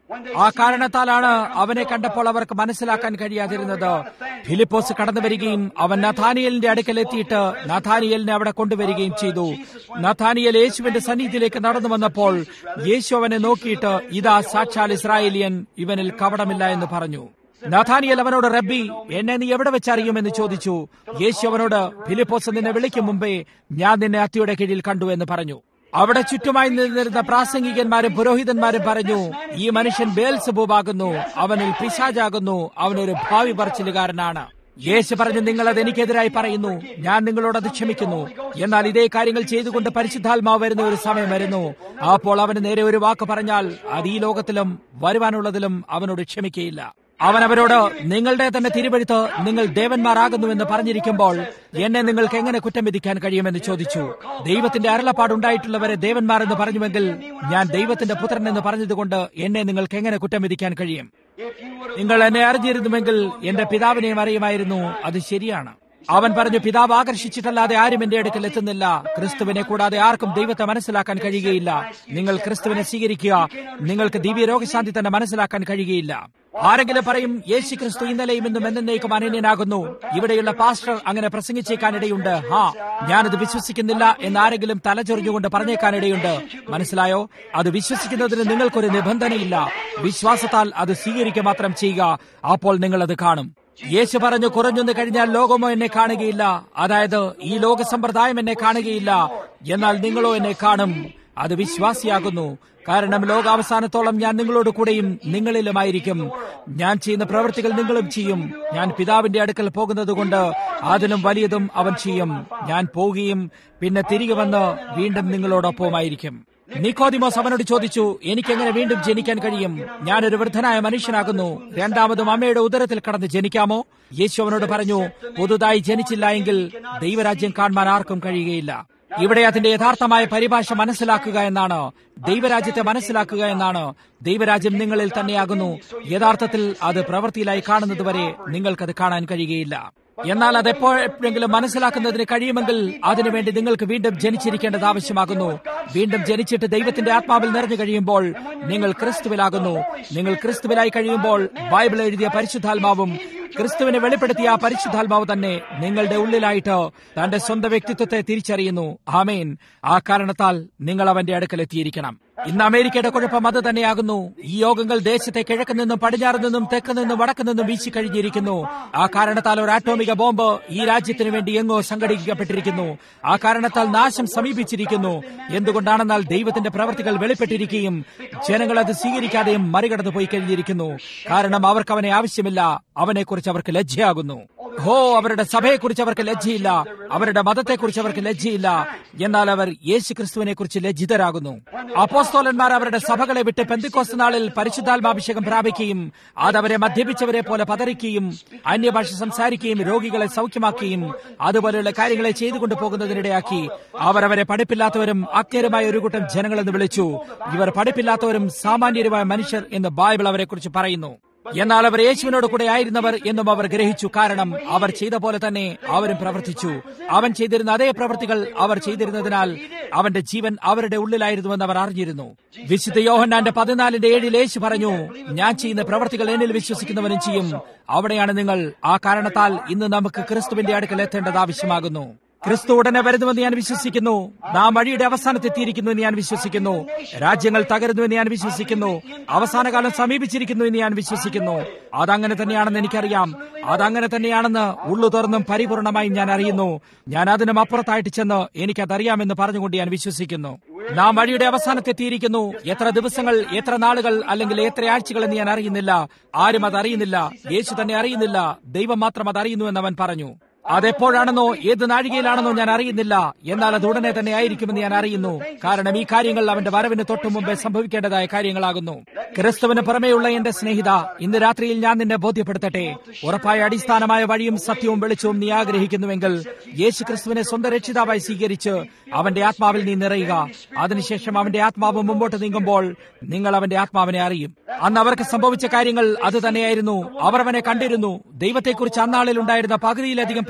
ആ കാരണത്താലാണ് അവനെ കണ്ടപ്പോൾ അവർക്ക് മനസ്സിലാക്കാൻ കഴിയാതിരുന്നത് ഫിലിപ്പോസ് കടന്നു വരികയും അവൻ നഥാനിയലിന്റെ അടുക്കൽ എത്തിയിട്ട് നഥാനിയലിനെ അവിടെ കൊണ്ടുവരികയും ചെയ്തു നഥാനിയൽ യേശുവിന്റെ സന്നിധിയിലേക്ക് നടന്നു വന്നപ്പോൾ യേശു അവനെ നോക്കിയിട്ട് ഇതാ സാക്ഷാൽ ഇസ്രായേലിയൻ ഇവനിൽ കപടമില്ല എന്ന് പറഞ്ഞു നഥാനിയൽ അവനോട് റബ്ബി എന്നെ നീ എവിടെ വെച്ചറിയുമെന്ന് ചോദിച്ചു യേശു അവനോട് ഫിലിപ്പോസ് നിന്നെ വിളിക്കും മുമ്പേ ഞാൻ നിന്നെ അത്തിയുടെ കീഴിൽ കണ്ടു എന്ന് പറഞ്ഞു അവിടെ ചുറ്റുമായി നിന്നിരുന്ന പ്രാസംഗികന്മാരും പുരോഹിതന്മാരും പറഞ്ഞു ഈ മനുഷ്യൻ ബേൽസബൂബാകുന്നു അവനിൽ പിശാജാകുന്നു അവനൊരു ഭാവി പറച്ചിലുകാരനാണ് യേശു പറഞ്ഞു നിങ്ങൾ അത് എനിക്കെതിരായി പറയുന്നു ഞാൻ നിങ്ങളോട് അത് ക്ഷമിക്കുന്നു എന്നാൽ ഇതേ കാര്യങ്ങൾ ചെയ്തുകൊണ്ട് പരിശുദ്ധാത്മാവ് വരുന്ന ഒരു സമയം വരുന്നു അപ്പോൾ അവന് നേരെ ഒരു വാക്ക് പറഞ്ഞാൽ അത് ഈ ലോകത്തിലും വരുവാനുള്ളതിലും അവനോട് ക്ഷമിക്കയില്ല അവൻ അവരോട് നിങ്ങളുടെ തന്നെ തിരുവഴുത്ത് നിങ്ങൾ ദേവന്മാരാകുന്നുവെന്ന് പറഞ്ഞിരിക്കുമ്പോൾ എന്നെ നിങ്ങൾക്ക് എങ്ങനെ കുറ്റം വിധിക്കാൻ കഴിയുമെന്ന് ചോദിച്ചു ദൈവത്തിന്റെ അരുളപ്പാടുണ്ടായിട്ടുള്ളവരെ ദേവന്മാർ എന്ന് പറഞ്ഞുവെങ്കിൽ ഞാൻ ദൈവത്തിന്റെ പുത്രൻ എന്ന് പറഞ്ഞതുകൊണ്ട് എന്നെ നിങ്ങൾക്ക് എങ്ങനെ കുറ്റം വിധിക്കാൻ കഴിയും നിങ്ങൾ എന്നെ അറിഞ്ഞിരുന്നുവെങ്കിൽ എന്റെ പിതാവിനെയും അറിയുമായിരുന്നു അത് ശരിയാണ് അവൻ പറഞ്ഞു പിതാവ് ആകർഷിച്ചിട്ടല്ലാതെ ആരും എന്റെ അടുക്കൽ എത്തുന്നില്ല ക്രിസ്തുവിനെ കൂടാതെ ആർക്കും ദൈവത്തെ മനസ്സിലാക്കാൻ കഴിയുകയില്ല നിങ്ങൾ ക്രിസ്തുവിനെ സ്വീകരിക്കുക നിങ്ങൾക്ക് ദിവ്യ രോഗശാന്തി തന്നെ മനസ്സിലാക്കാൻ കഴിയുകയില്ല ആരെങ്കിലും പറയും യേശു ക്രിസ്തു ഇന്നലെയും ഇന്നും എന്നേക്കും അനന്യനാകുന്നു ഇവിടെയുള്ള പാസ്റ്റർ അങ്ങനെ പ്രസംഗിച്ചേക്കാനിടയുണ്ട് ഹാ ഞാനത് വിശ്വസിക്കുന്നില്ല എന്ന് ആരെങ്കിലും തലചൊറിഞ്ഞുകൊണ്ട് പറഞ്ഞേക്കാനിടയുണ്ട് മനസ്സിലായോ അത് വിശ്വസിക്കുന്നതിന് നിങ്ങൾക്കൊരു നിബന്ധനയില്ല വിശ്വാസത്താൽ അത് സ്വീകരിക്കുക മാത്രം ചെയ്യുക അപ്പോൾ നിങ്ങൾ അത് കാണും യേശു പറഞ്ഞു കുറഞ്ഞൊന്ന് കഴിഞ്ഞാൽ ലോകമോ എന്നെ കാണുകയില്ല അതായത് ഈ ലോക സമ്പ്രദായം എന്നെ കാണുകയില്ല എന്നാൽ നിങ്ങളോ എന്നെ കാണും അത് വിശ്വാസിയാകുന്നു കാരണം ലോകാവസാനത്തോളം ഞാൻ നിങ്ങളോട് കൂടെയും നിങ്ങളിലുമായിരിക്കും ഞാൻ ചെയ്യുന്ന പ്രവൃത്തികൾ നിങ്ങളും ചെയ്യും ഞാൻ പിതാവിന്റെ അടുക്കൽ പോകുന്നത് കൊണ്ട് അതിലും വലിയതും അവൻ ചെയ്യും ഞാൻ പോവുകയും പിന്നെ തിരികെ വന്ന് വീണ്ടും നിങ്ങളോടൊപ്പമായിരിക്കും നിക്കോദിമോസ് അവനോട് ചോദിച്ചു എനിക്കെങ്ങനെ വീണ്ടും ജനിക്കാൻ കഴിയും ഞാനൊരു വൃദ്ധനായ മനുഷ്യനാകുന്നു രണ്ടാമതും അമ്മയുടെ ഉദരത്തിൽ കടന്ന് ജനിക്കാമോ യേശു അവനോട് പറഞ്ഞു പുതുതായി ജനിച്ചില്ല എങ്കിൽ ദൈവരാജ്യം കാണുവാൻ ആർക്കും കഴിയുകയില്ല ഇവിടെ അതിന്റെ യഥാർത്ഥമായ പരിഭാഷ മനസ്സിലാക്കുക എന്നാണ് ദൈവരാജ്യത്തെ മനസ്സിലാക്കുക എന്നാണ് ദൈവരാജ്യം നിങ്ങളിൽ തന്നെയാകുന്നു യഥാർത്ഥത്തിൽ അത് പ്രവൃത്തിയിലായി കാണുന്നതുവരെ നിങ്ങൾക്കത് കാണാൻ കഴിയുകയില്ല എന്നാൽ അത് എപ്പോഴെങ്കിലും മനസ്സിലാക്കുന്നതിന് കഴിയുമെങ്കിൽ അതിനുവേണ്ടി നിങ്ങൾക്ക് വീണ്ടും ജനിച്ചിരിക്കേണ്ടത് ആവശ്യമാകുന്നു വീണ്ടും ജനിച്ചിട്ട് ദൈവത്തിന്റെ ആത്മാവിൽ നിറഞ്ഞു കഴിയുമ്പോൾ നിങ്ങൾ ക്രിസ്തുവിലാകുന്നു നിങ്ങൾ ക്രിസ്തുവിലായി കഴിയുമ്പോൾ ബൈബിൾ എഴുതിയ പരിശുദ്ധാത്മാവും ക്രിസ്തുവിനെ വെളിപ്പെടുത്തിയ ആ പരിശുദ്ധാത്മാവ് തന്നെ നിങ്ങളുടെ ഉള്ളിലായിട്ട് തന്റെ സ്വന്തം വ്യക്തിത്വത്തെ തിരിച്ചറിയുന്നു ആമേൻ ആ കാരണത്താൽ നിങ്ങൾ അവന്റെ അടുക്കലെത്തിയിരിക്കണം ഇന്ന് അമേരിക്കയുടെ കുഴപ്പം അത് തന്നെയാകുന്നു ഈ യോഗങ്ങൾ ദേശത്തെ കിഴക്ക് നിന്നും പടിഞ്ഞാറ് നിന്നും തെക്ക് നിന്നും വടക്ക് നിന്നും വീശി കഴിഞ്ഞിരിക്കുന്നു ആ കാരണത്താൽ ഒരു ആറ്റോമിക ബോംബ് ഈ രാജ്യത്തിന് വേണ്ടി എങ്ങോ സംഘടിപ്പിക്കപ്പെട്ടിരിക്കുന്നു ആ കാരണത്താൽ നാശം സമീപിച്ചിരിക്കുന്നു എന്തുകൊണ്ടാണെന്നാൽ ദൈവത്തിന്റെ പ്രവർത്തികൾ വെളിപ്പെട്ടിരിക്കുകയും ജനങ്ങൾ അത് സ്വീകരിക്കാതെയും മറികടന്നു പോയി കഴിഞ്ഞിരിക്കുന്നു കാരണം അവർക്ക് അവനെ ആവശ്യമില്ല അവനെക്കുറിച്ച് അവർക്ക് ലജ്ജയാകുന്നു ഹോ അവരുടെ സഭയെക്കുറിച്ച് അവർക്ക് ലജ്ജയില്ല അവരുടെ മതത്തെക്കുറിച്ച് അവർക്ക് ലജ്ജയില്ല എന്നാൽ അവർ യേശു ക്രിസ്തുവിനെ കുറിച്ച് ലജ്ജിതരാകുന്നു അപ്പോസ്തോലന്മാർ അവരുടെ സഭകളെ വിട്ട് പെന്തിക്കോസ് നാളിൽ പരിശുദ്ധാത്മാഭിഷേകം പ്രാപിക്കുകയും അതവരെ മദ്യപിച്ചവരെ പോലെ പതറിക്കുകയും അന്യഭാഷ സംസാരിക്കുകയും രോഗികളെ സൗഖ്യമാക്കുകയും അതുപോലെയുള്ള കാര്യങ്ങളെ ചെയ്തുകൊണ്ടു പോകുന്നതിനിടയാക്കി അവർ അവരെ പഠിപ്പില്ലാത്തവരും അജ്ഞരുമായ ഒരു കൂട്ടം ജനങ്ങളെന്ന് വിളിച്ചു ഇവർ പഠിപ്പില്ലാത്തവരും സാമാന്യരുമായ മനുഷ്യർ എന്ന് ബൈബിൾ അവരെക്കുറിച്ച് പറയുന്നു എന്നാൽ അവർ യേശുവിനോട് കൂടെ ആയിരുന്നവർ എന്നും അവർ ഗ്രഹിച്ചു കാരണം അവർ ചെയ്ത പോലെ തന്നെ അവരും പ്രവർത്തിച്ചു അവൻ ചെയ്തിരുന്ന അതേ പ്രവൃത്തികൾ അവർ ചെയ്തിരുന്നതിനാൽ അവന്റെ ജീവൻ അവരുടെ ഉള്ളിലായിരുന്നുവെന്ന് അവർ അറിഞ്ഞിരുന്നു വിശുദ്ധ യോഹന്നാന്റെ പതിനാലിന്റെ ഏഴിൽ യേശു പറഞ്ഞു ഞാൻ ചെയ്യുന്ന പ്രവൃത്തികൾ എന്നിൽ വിശ്വസിക്കുന്നവനും ചെയ്യും അവിടെയാണ് നിങ്ങൾ ആ കാരണത്താൽ ഇന്ന് നമുക്ക് ക്രിസ്തുവിന്റെ അടുക്കൽ എത്തേണ്ടത് ആവശ്യമാകുന്നു ക്രിസ്തു ഉടനെ വരുന്നുവെന്ന് ഞാൻ വിശ്വസിക്കുന്നു നാം വഴിയുടെ അവസാനത്തെത്തിയിരിക്കുന്നു എന്ന് ഞാൻ വിശ്വസിക്കുന്നു രാജ്യങ്ങൾ തകരുന്നുവെന്ന് ഞാൻ വിശ്വസിക്കുന്നു അവസാനകാലം സമീപിച്ചിരിക്കുന്നു എന്ന് ഞാൻ വിശ്വസിക്കുന്നു അതങ്ങനെ തന്നെയാണെന്ന് എനിക്കറിയാം അതങ്ങനെ തന്നെയാണെന്ന് ഉള്ളു തുറന്നും പരിപൂർണമായും ഞാൻ അറിയുന്നു ഞാൻ അതിനും അപ്പുറത്തായിട്ട് ചെന്ന് എനിക്കതറിയാമെന്ന് പറഞ്ഞുകൊണ്ട് ഞാൻ വിശ്വസിക്കുന്നു നാം വഴിയുടെ അവസാനത്തെത്തിയിരിക്കുന്നു എത്ര ദിവസങ്ങൾ എത്ര നാളുകൾ അല്ലെങ്കിൽ എത്ര ആഴ്ചകൾ എന്ന് ഞാൻ അറിയുന്നില്ല ആരും അത് അറിയുന്നില്ല യേശു തന്നെ അറിയുന്നില്ല ദൈവം മാത്രം അത് അറിയുന്നുവെന്ന് അവൻ പറഞ്ഞു അതെപ്പോഴാണെന്നോ ഏത് നാഴികയിലാണെന്നോ ഞാൻ അറിയുന്നില്ല എന്നാൽ അത് ഉടനെ തന്നെ ആയിരിക്കുമെന്ന് ഞാൻ അറിയുന്നു കാരണം ഈ കാര്യങ്ങൾ അവന്റെ വരവിന് തൊട്ടു മുമ്പേ സംഭവിക്കേണ്ടതായ കാര്യങ്ങളാകുന്നു ക്രിസ്തുവിന് പുറമേയുള്ള എന്റെ സ്നേഹിത ഇന്ന് രാത്രിയിൽ ഞാൻ നിന്നെ ബോധ്യപ്പെടുത്തട്ടെ ഉറപ്പായ അടിസ്ഥാനമായ വഴിയും സത്യവും വെളിച്ചവും നീ ആഗ്രഹിക്കുന്നുവെങ്കിൽ യേശു ക്രിസ്തുവിനെ സ്വന്തം രക്ഷിതാവായി സ്വീകരിച്ച് അവന്റെ ആത്മാവിൽ നീ നിറയുക അതിനുശേഷം അവന്റെ ആത്മാവ് മുമ്പോട്ട് നീങ്ങുമ്പോൾ നിങ്ങൾ അവന്റെ ആത്മാവിനെ അറിയും അന്ന് അവർക്ക് സംഭവിച്ച കാര്യങ്ങൾ അത് തന്നെയായിരുന്നു അവർ അവനെ കണ്ടിരുന്നു ദൈവത്തെക്കുറിച്ച് അന്നാളിൽ ഉണ്ടായിരുന്ന പകുതിയിലധികം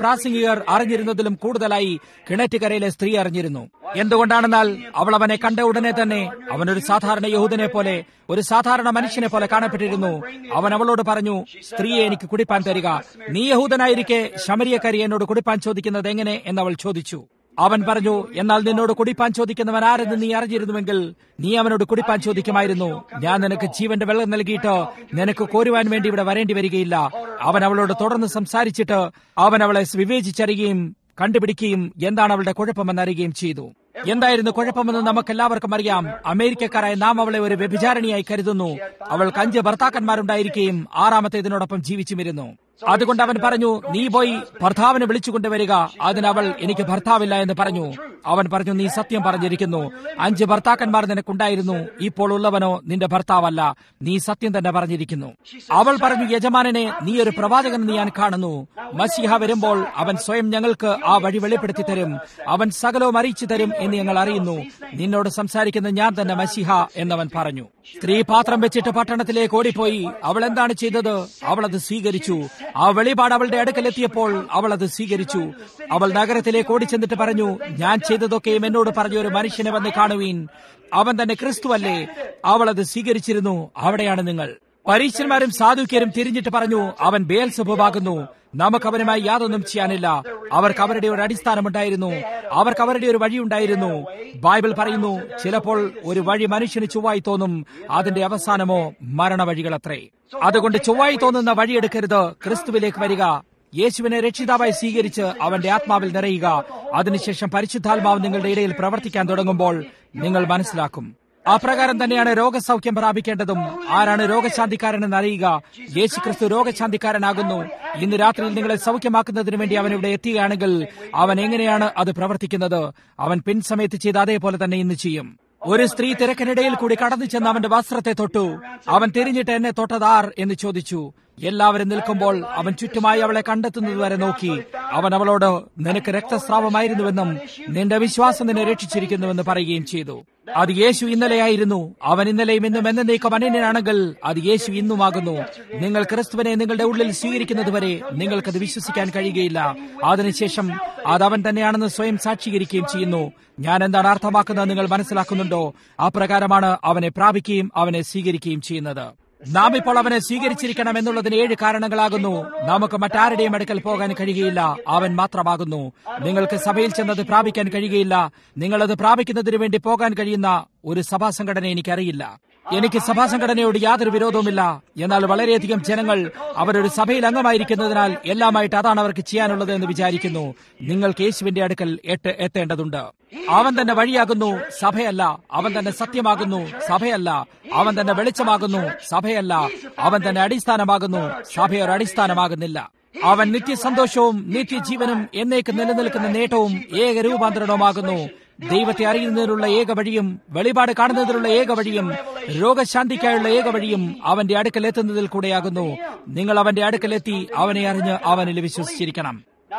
പ്രാസംഗികർ അറിഞ്ഞിരുന്നതിലും കൂടുതലായി കിണറ്റുകരയിലെ സ്ത്രീ അറിഞ്ഞിരുന്നു എന്തുകൊണ്ടാണെന്നാൽ അവൾ അവനെ കണ്ട ഉടനെ തന്നെ അവനൊരു സാധാരണ യഹൂദനെ പോലെ ഒരു സാധാരണ മനുഷ്യനെ പോലെ കാണപ്പെട്ടിരുന്നു അവൻ അവളോട് പറഞ്ഞു സ്ത്രീയെ എനിക്ക് കുടിപ്പാൻ തരിക നീ യഹൂദനായിരിക്കെ ശമരിയക്കാരി എന്നോട് കുടിപ്പാൻ ചോദിക്കുന്നത് എങ്ങനെ എന്നവൾ ചോദിച്ചു അവൻ പറഞ്ഞു എന്നാൽ നിന്നോട് കുടിപ്പാൻ ചോദിക്കുന്നവൻ ആരെന്ന് നീ അറിഞ്ഞിരുന്നുവെങ്കിൽ നീ അവനോട് കുടിപ്പാൻ ചോദിക്കുമായിരുന്നു ഞാൻ നിനക്ക് ജീവന്റെ വെള്ളം നൽകിയിട്ട് നിനക്ക് കോരുവാൻ വേണ്ടി ഇവിടെ വരേണ്ടി വരികയില്ല അവൻ അവളോട് തുടർന്ന് സംസാരിച്ചിട്ട് അവൻ അവളെ വിവേചിച്ചറിയുകയും കണ്ടുപിടിക്കുകയും എന്താണ് അവളുടെ കുഴപ്പമെന്ന് അറിയുകയും ചെയ്തു എന്തായിരുന്നു കുഴപ്പമെന്ന് നമുക്കെല്ലാവർക്കും അറിയാം അമേരിക്കക്കാരായ നാം അവളെ ഒരു വ്യഭിചാരണിയായി കരുതുന്നു അവൾക്ക് അഞ്ച് ഭർത്താക്കന്മാരുണ്ടായിരിക്കുകയും ആറാമത്തേതിനോടൊപ്പം ജീവിച്ചുമിരുന്നു അതുകൊണ്ട് അവൻ പറഞ്ഞു നീ പോയി ഭർത്താവിനെ വിളിച്ചുകൊണ്ടുവരിക അതിനവൾ എനിക്ക് ഭർത്താവില്ല എന്ന് പറഞ്ഞു അവൻ പറഞ്ഞു നീ സത്യം പറഞ്ഞിരിക്കുന്നു അഞ്ച് ഭർത്താക്കന്മാർ നിനക്കുണ്ടായിരുന്നു ഇപ്പോൾ ഉള്ളവനോ നിന്റെ ഭർത്താവല്ല നീ സത്യം തന്നെ പറഞ്ഞിരിക്കുന്നു അവൾ പറഞ്ഞു യജമാനനെ നീ ഒരു പ്രവാചകൻ ഞാൻ കാണുന്നു മസിഹ വരുമ്പോൾ അവൻ സ്വയം ഞങ്ങൾക്ക് ആ വഴി വെളിപ്പെടുത്തി തരും അവൻ സകലവും അറിയിച്ചു തരും എന്ന് ഞങ്ങൾ അറിയുന്നു നിന്നോട് സംസാരിക്കുന്ന ഞാൻ തന്നെ മസിഹ എന്നവൻ പറഞ്ഞു സ്ത്രീ പാത്രം വെച്ചിട്ട് പട്ടണത്തിലേക്ക് ഓടിപ്പോയി അവൾ എന്താണ് ചെയ്തത് അവൾ അത് സ്വീകരിച്ചു ആ വെളിപാട് അവളുടെ അടുക്കലെത്തിയപ്പോൾ അവൾ അത് സ്വീകരിച്ചു അവൾ നഗരത്തിലേക്ക് ഓടിച്ചെന്നിട്ട് പറഞ്ഞു ഞാൻ ചെയ്തതൊക്കെയും എന്നോട് പറഞ്ഞ ഒരു മനുഷ്യനെ വന്ന് കാണുവീൻ അവൻ തന്നെ ക്രിസ്തുവല്ലേ അവൾ അത് സ്വീകരിച്ചിരുന്നു അവിടെയാണ് നിങ്ങൾ പരീക്ഷന്മാരും സാധുക്യരും തിരിഞ്ഞിട്ട് പറഞ്ഞു അവൻ ബേൽ സ്വഭാവാകുന്നു നമുക്ക് അവനുമായി യാതൊന്നും ചെയ്യാനില്ല അവർക്ക് അവരുടെ ഒരു അടിസ്ഥാനമുണ്ടായിരുന്നു അവർക്ക് അവരുടെ ഒരു വഴിയുണ്ടായിരുന്നു ബൈബിൾ പറയുന്നു ചിലപ്പോൾ ഒരു വഴി മനുഷ്യന് ചൊവ്വായി തോന്നും അതിന്റെ അവസാനമോ മരണവഴികളത്രേ അതുകൊണ്ട് ചൊവ്വായി തോന്നുന്ന വഴിയെടുക്കരുത് ക്രിസ്തുവിലേക്ക് വരിക യേശുവിനെ രക്ഷിതാവായി സ്വീകരിച്ച് അവന്റെ ആത്മാവിൽ നിറയുക അതിനുശേഷം പരിശുദ്ധാത്മാവ് നിങ്ങളുടെ ഇടയിൽ പ്രവർത്തിക്കാൻ തുടങ്ങുമ്പോൾ നിങ്ങൾ മനസ്സിലാക്കും അപ്രകാരം തന്നെയാണ് രോഗസൗഖ്യം പ്രാപിക്കേണ്ടതും ആരാണ് രോഗശാന്തിക്കാരനെന്ന് അറിയുക യേശു ക്രിസ്തു രോഗശാന്തിക്കാരനാകുന്നു ഇന്ന് രാത്രിയിൽ നിങ്ങളെ സൗഖ്യമാക്കുന്നതിന് വേണ്ടി അവൻ ഇവിടെ എത്തുകയാണെങ്കിൽ അവൻ എങ്ങനെയാണ് അത് പ്രവർത്തിക്കുന്നത് അവൻ പിൻസമയത്ത് ചെയ്ത അതേപോലെ തന്നെ ഇന്ന് ചെയ്യും ഒരു സ്ത്രീ തിരക്കിനിടയിൽ കൂടി കടന്നു ചെന്ന് അവന്റെ വസ്ത്രത്തെ തൊട്ടു അവൻ തിരിഞ്ഞിട്ട് എന്നെ തൊട്ടതാർ എന്ന് ചോദിച്ചു എല്ലാവരും നിൽക്കുമ്പോൾ അവൻ ചുറ്റുമായി അവളെ കണ്ടെത്തുന്നത് വരെ നോക്കി അവൻ അവളോട് നിനക്ക് രക്തസ്രാവമായിരുന്നുവെന്നും നിന്റെ വിശ്വാസം നിന്നെ രക്ഷിച്ചിരിക്കുന്നുവെന്ന് പറയുകയും ചെയ്തു അത് യേശു ഇന്നലെയായിരുന്നു അവൻ ഇന്നലെയും ഇന്നും എന്നേക്കും അനന്യനാണെങ്കിൽ അത് യേശു ഇന്നുമാകുന്നു നിങ്ങൾ ക്രിസ്തുവിനെ നിങ്ങളുടെ ഉള്ളിൽ സ്വീകരിക്കുന്നതുവരെ നിങ്ങൾക്കത് വിശ്വസിക്കാൻ കഴിയുകയില്ല അതിനുശേഷം അത് അവൻ തന്നെയാണെന്ന് സ്വയം സാക്ഷീകരിക്കുകയും ചെയ്യുന്നു ഞാൻ എന്താണ് അർത്ഥമാക്കുന്നത് നിങ്ങൾ മനസ്സിലാക്കുന്നുണ്ടോ അപ്രകാരമാണ് അവനെ പ്രാപിക്കുകയും അവനെ സ്വീകരിക്കുകയും ചെയ്യുന്നത് നാം ഇപ്പോൾ അവനെ സ്വീകരിച്ചിരിക്കണം എന്നുള്ളതിന് ഏഴ് കാരണങ്ങളാകുന്നു നമുക്ക് മറ്റാരുടെയും അടുക്കൽ പോകാൻ കഴിയുകയില്ല അവൻ മാത്രമാകുന്നു നിങ്ങൾക്ക് സഭയിൽ ചെന്നത് പ്രാപിക്കാൻ കഴിയുകയില്ല നിങ്ങളത് പ്രാപിക്കുന്നതിന് വേണ്ടി പോകാൻ കഴിയുന്ന ഒരു സഭാ സംഘടന എനിക്കറിയില്ല എനിക്ക് സഭാ സംഘടനയോട് യാതൊരു വിരോധവുമില്ല എന്നാൽ വളരെയധികം ജനങ്ങൾ അവരൊരു സഭയിൽ അംഗമായിരിക്കുന്നതിനാൽ എല്ലാമായിട്ട് അതാണ് അവർക്ക് ചെയ്യാനുള്ളത് എന്ന് വിചാരിക്കുന്നു നിങ്ങൾക്ക് യേശുവിന്റെ അടുക്കൽ എട്ട് എത്തേണ്ടതുണ്ട് അവൻ തന്നെ വഴിയാകുന്നു സഭയല്ല അവൻ തന്നെ സത്യമാകുന്നു സഭയല്ല അവൻ തന്നെ വെളിച്ചമാകുന്നു സഭയല്ല അവൻ തന്നെ അടിസ്ഥാനമാകുന്നു സഭയൊരു അടിസ്ഥാനമാകുന്നില്ല അവൻ നിത്യസന്തോഷവും നിത്യജീവനും എന്നേക്ക് നിലനിൽക്കുന്ന നേട്ടവും ഏകരൂപാന്തരണവുമാകുന്നു ദൈവത്തെ അറിയുന്നതിനുള്ള ഏക വഴിയും വെളിപാട് കാണുന്നതിനുള്ള ഏക വഴിയും രോഗശാന്തിക്കായുള്ള ഏക വഴിയും അവന്റെ അടുക്കൽ എത്തുന്നതിൽ കൂടെയാകുന്നു നിങ്ങൾ അവന്റെ അടുക്കലെത്തി അവനെ അറിഞ്ഞ് അവനിൽ വിശ്വസിച്ചിരിക്കണം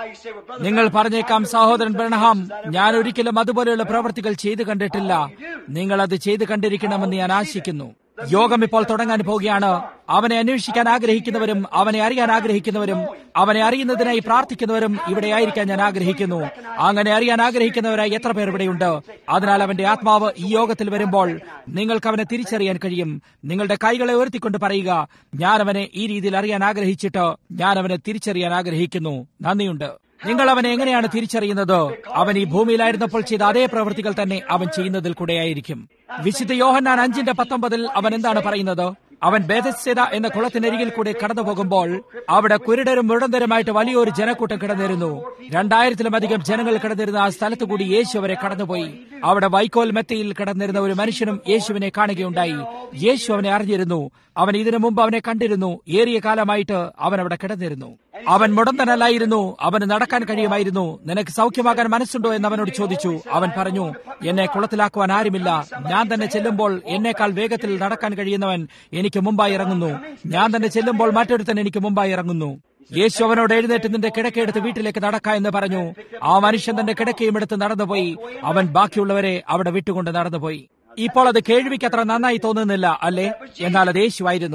നിങ്ങൾ പറഞ്ഞേക്കാം സഹോദരൻ ബ്രണഹാം ഞാൻ ഒരിക്കലും അതുപോലെയുള്ള പ്രവർത്തികൾ ചെയ്തു കണ്ടിട്ടില്ല നിങ്ങൾ അത് ചെയ്തു കണ്ടിരിക്കണമെന്ന് ഞാൻ ആശിക്കുന്നു യോഗം ഇപ്പോൾ തുടങ്ങാൻ പോവുകയാണ് അവനെ അന്വേഷിക്കാൻ ആഗ്രഹിക്കുന്നവരും അവനെ അറിയാൻ ആഗ്രഹിക്കുന്നവരും അവനെ അറിയുന്നതിനായി പ്രാർത്ഥിക്കുന്നവരും ഇവിടെ ആയിരിക്കാൻ ഞാൻ ആഗ്രഹിക്കുന്നു അങ്ങനെ അറിയാൻ ആഗ്രഹിക്കുന്നവരായി എത്ര പേർ ഇവിടെയുണ്ട് അതിനാൽ അവന്റെ ആത്മാവ് ഈ യോഗത്തിൽ വരുമ്പോൾ നിങ്ങൾക്ക് അവനെ തിരിച്ചറിയാൻ കഴിയും നിങ്ങളുടെ കൈകളെ ഉയർത്തിക്കൊണ്ട് പറയുക ഞാൻ അവനെ ഈ രീതിയിൽ അറിയാൻ ആഗ്രഹിച്ചിട്ട് ഞാൻ അവനെ തിരിച്ചറിയാൻ ആഗ്രഹിക്കുന്നു നന്ദിയുണ്ട് നിങ്ങൾ അവനെ എങ്ങനെയാണ് തിരിച്ചറിയുന്നത് അവൻ ഈ ഭൂമിയിലായിരുന്നപ്പോൾ ചെയ്ത അതേ പ്രവൃത്തികൾ തന്നെ അവൻ ചെയ്യുന്നതിൽ കൂടെയായിരിക്കും വിശുദ്ധ യോഹന്നാൻ അഞ്ചിന്റെ പത്തൊമ്പതിൽ അവൻ എന്താണ് പറയുന്നത് അവൻ ബേദസ്യത എന്ന കുളത്തിനരികിൽ കൂടെ കടന്നു പോകുമ്പോൾ അവിടെ കുരുടരും മുരടന്തരുമായിട്ട് വലിയൊരു ജനക്കൂട്ടം കിടന്നിരുന്നു രണ്ടായിരത്തിലധികം ജനങ്ങൾ കിടന്നിരുന്ന ആ സ്ഥലത്തു കൂടി യേശു അവരെ കടന്നുപോയി അവിടെ വൈക്കോൽ മെത്തയിൽ കിടന്നിരുന്ന ഒരു മനുഷ്യനും യേശുവിനെ കാണുകയുണ്ടായി യേശു അവനെ അറിഞ്ഞിരുന്നു അവൻ ഇതിനു മുമ്പ് അവനെ കണ്ടിരുന്നു ഏറിയ കാലമായിട്ട് അവൻ അവിടെ കിടന്നിരുന്നു അവൻ മുടന്തനല്ലായിരുന്നു അവന് നടക്കാൻ കഴിയുമായിരുന്നു നിനക്ക് സൗഖ്യമാകാൻ മനസ്സുണ്ടോ എന്ന് അവനോട് ചോദിച്ചു അവൻ പറഞ്ഞു എന്നെ കുളത്തിലാക്കുവാൻ ആരുമില്ല ഞാൻ തന്നെ ചെല്ലുമ്പോൾ എന്നേക്കാൾ വേഗത്തിൽ നടക്കാൻ കഴിയുന്നവൻ എനിക്ക് മുമ്പായി ഇറങ്ങുന്നു ഞാൻ തന്നെ ചെല്ലുമ്പോൾ മറ്റൊരുത്തൻ എനിക്ക് മുമ്പായി ഇറങ്ങുന്നു യേശു അവനോട് എഴുന്നേറ്റ് നിന്റെ കിടക്കയെടുത്ത് വീട്ടിലേക്ക് നടക്ക എന്ന് പറഞ്ഞു ആ മനുഷ്യൻ തന്റെ കിടക്കയും എടുത്ത് നടന്നുപോയി അവൻ ബാക്കിയുള്ളവരെ അവിടെ വിട്ടുകൊണ്ട് നടന്നുപോയി ഇപ്പോൾ അത് കേൾവിക്ക് അത്ര നന്നായി തോന്നുന്നില്ല അല്ലേ എന്നാൽ അത് യേശുവായിരുന്നു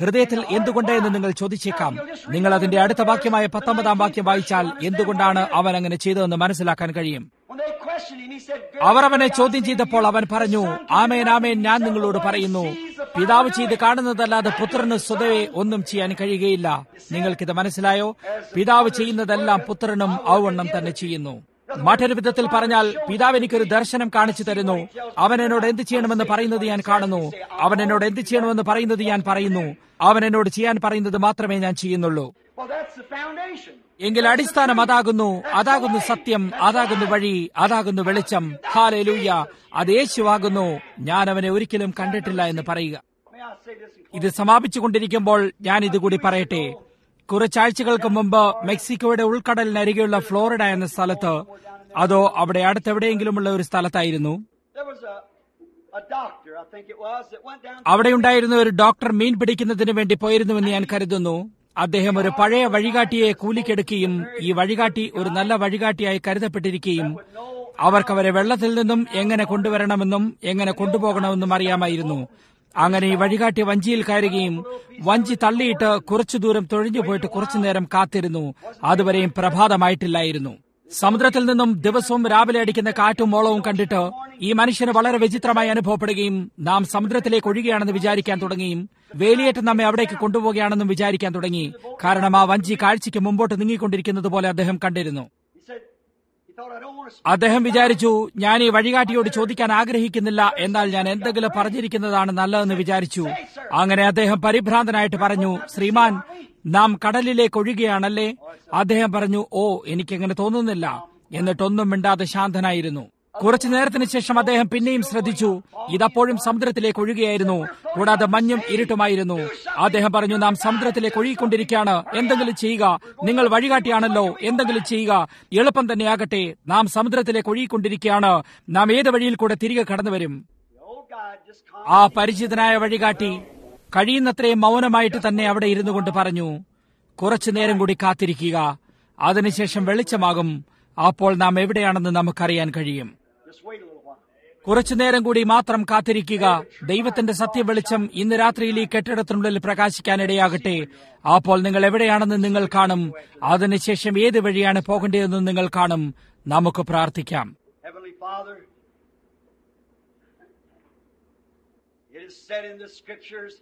ഹൃദയത്തിൽ എന്തുകൊണ്ട് എന്ന് നിങ്ങൾ ചോദിച്ചേക്കാം നിങ്ങൾ അതിന്റെ അടുത്ത വാക്യമായ പത്തൊമ്പതാം വാക്യം വായിച്ചാൽ എന്തുകൊണ്ടാണ് അവൻ അങ്ങനെ ചെയ്തതെന്ന് മനസ്സിലാക്കാൻ കഴിയും When they questioned him, he said, അവർ അവനെ ചോദ്യം ചെയ്തപ്പോൾ അവൻ പറഞ്ഞു ആമേൻ ആമേൻ ഞാൻ നിങ്ങളോട് പറയുന്നു പിതാവ് ചെയ്ത് കാണുന്നതല്ലാതെ പുത്രന് സ്വതവേ ഒന്നും ചെയ്യാൻ കഴിയുകയില്ല നിങ്ങൾക്കിത് മനസ്സിലായോ പിതാവ് ചെയ്യുന്നതെല്ലാം പുത്രനും ഔവണ്ണം തന്നെ ചെയ്യുന്നു മറ്റൊരു വിധത്തിൽ പറഞ്ഞാൽ പിതാവ് എനിക്കൊരു ദർശനം കാണിച്ചു തരുന്നു അവൻ എന്നോട് എന്ത് ചെയ്യണമെന്ന് പറയുന്നത് ഞാൻ കാണുന്നു അവൻ എന്നോട് എന്ത് ചെയ്യണമെന്ന് പറയുന്നത് ഞാൻ പറയുന്നു അവൻ എന്നോട് ചെയ്യാൻ പറയുന്നത് മാത്രമേ ഞാൻ ചെയ്യുന്നുള്ളൂ Well, that's the foundation. എങ്കിൽ അടിസ്ഥാനം അതാകുന്നു അതാകുന്നു സത്യം അതാകുന്നു വഴി അതാകുന്നു വെളിച്ചം ഹാലൂയ്യ അത് യേശുവാകുന്നു ഞാൻ അവനെ ഒരിക്കലും കണ്ടിട്ടില്ല എന്ന് പറയുക May I say this in ഇത് സമാപിച്ചുകൊണ്ടിരിക്കുമ്പോൾ ഞാൻ ഇതുകൂടി പറയട്ടെ കുറച്ചാഴ്ചകൾക്ക് മുമ്പ് മെക്സിക്കോയുടെ ഉൾക്കടലിനരികെയുള്ള ഫ്ലോറിഡ എന്ന സ്ഥലത്ത് അതോ അവിടെ അടുത്തെവിടെയെങ്കിലുമുള്ള ഒരു സ്ഥലത്തായിരുന്നു There was a, a doctor, I think it was, that went down അവിടെ ഉണ്ടായിരുന്ന ഒരു ഡോക്ടർ മീൻ പിടിക്കുന്നതിന് വേണ്ടി പോയിരുന്നുവെന്ന് ഞാൻ കരുതുന്നു അദ്ദേഹം ഒരു പഴയ വഴികാട്ടിയെ കൂലിക്കെടുക്കുകയും ഈ വഴികാട്ടി ഒരു നല്ല വഴികാട്ടിയായി കരുതപ്പെട്ടിരിക്കുകയും അവർക്കവരെ വെള്ളത്തിൽ നിന്നും എങ്ങനെ കൊണ്ടുവരണമെന്നും എങ്ങനെ കൊണ്ടുപോകണമെന്നും അറിയാമായിരുന്നു അങ്ങനെ ഈ വഴികാട്ടി വഞ്ചിയിൽ കയറുകയും വഞ്ചി തള്ളിയിട്ട് കുറച്ചു ദൂരം തൊഴിഞ്ഞു പോയിട്ട് കുറച്ചു നേരം കാത്തിരുന്നു അതുവരെയും പ്രഭാതമായിട്ടില്ലായിരുന്നു സമുദ്രത്തിൽ നിന്നും ദിവസവും രാവിലെ അടിക്കുന്ന കാറ്റും മോളവും കണ്ടിട്ട് ഈ മനുഷ്യന് വളരെ വിചിത്രമായി അനുഭവപ്പെടുകയും നാം സമുദ്രത്തിലേക്ക് ഒഴുകുകയാണെന്ന് വിചാരിക്കാൻ തുടങ്ങിയും വേലിയേറ്റം നമ്മെ അവിടേക്ക് കൊണ്ടുപോവുകയാണെന്നും വിചാരിക്കാൻ തുടങ്ങി കാരണം ആ വഞ്ചി കാഴ്ചയ്ക്ക് മുമ്പോട്ട് നീങ്ങിക്കൊണ്ടിരിക്കുന്നത് പോലെ അദ്ദേഹം കണ്ടിരുന്നു He said, he thought, I don't want to speak. അദ്ദേഹം വിചാരിച്ചു ഞാൻ ഈ വഴികാട്ടിയോട് ചോദിക്കാൻ ആഗ്രഹിക്കുന്നില്ല എന്നാൽ ഞാൻ എന്തെങ്കിലും പറഞ്ഞിരിക്കുന്നതാണ് നല്ലതെന്ന് വിചാരിച്ചു അങ്ങനെ അദ്ദേഹം പരിഭ്രാന്തനായിട്ട് പറഞ്ഞു ശ്രീമാൻ നാം കടലിലേക്ക് ഒഴുകുകയാണല്ലേ അദ്ദേഹം പറഞ്ഞു ഓ എനിക്കങ്ങനെ തോന്നുന്നില്ല എന്നിട്ടൊന്നും മിണ്ടാതെ ശാന്തനായിരുന്നു കുറച്ചു നേരത്തിന് ശേഷം അദ്ദേഹം പിന്നെയും ശ്രദ്ധിച്ചു ഇതപ്പോഴും സമുദ്രത്തിലേക്ക് ഒഴുകുകയായിരുന്നു കൂടാതെ മഞ്ഞും ഇരുട്ടുമായിരുന്നു അദ്ദേഹം പറഞ്ഞു നാം സമുദ്രത്തിലേക്ക് ഒഴുകിക്കൊണ്ടിരിക്കുകയാണ് എന്തെങ്കിലും ചെയ്യുക നിങ്ങൾ വഴികാട്ടിയാണല്ലോ എന്തെങ്കിലും ചെയ്യുക എളുപ്പം തന്നെയാകട്ടെ നാം സമുദ്രത്തിലേക്ക് ഒഴുകിക്കൊണ്ടിരിക്കുകയാണ് നാം ഏത് വഴിയിൽ കൂടെ തിരികെ കടന്നു വരും The old guy just calmed. ആ പരിചിതനായ വഴികാട്ടി കഴിയുന്നത്രയും മൗനമായിട്ട് തന്നെ അവിടെ ഇരുന്നു കൊണ്ട് പറഞ്ഞു കുറച്ചു നേരം കൂടി കാത്തിരിക്കുക അതിനുശേഷം വെളിച്ചമാകും അപ്പോൾ നാം എവിടെയാണെന്ന് നമുക്കറിയാൻ കഴിയും Just wait a little while. കുറച്ചു നേരം കൂടി മാത്രം കാത്തിരിക്കുക ദൈവത്തിന്റെ സത്യവെളിച്ചം ഇന്ന് രാത്രിയിൽ ഈ കെട്ടിടത്തിനുള്ളിൽ പ്രകാശിക്കാനിടയാകട്ടെ അപ്പോൾ നിങ്ങൾ എവിടെയാണെന്ന് നിങ്ങൾ കാണും അതിനുശേഷം ഏത് വഴിയാണ് പോകേണ്ടതെന്ന് നിങ്ങൾ കാണും നമുക്ക് പ്രാർത്ഥിക്കാം Heavenly Father, it is said in the scriptures,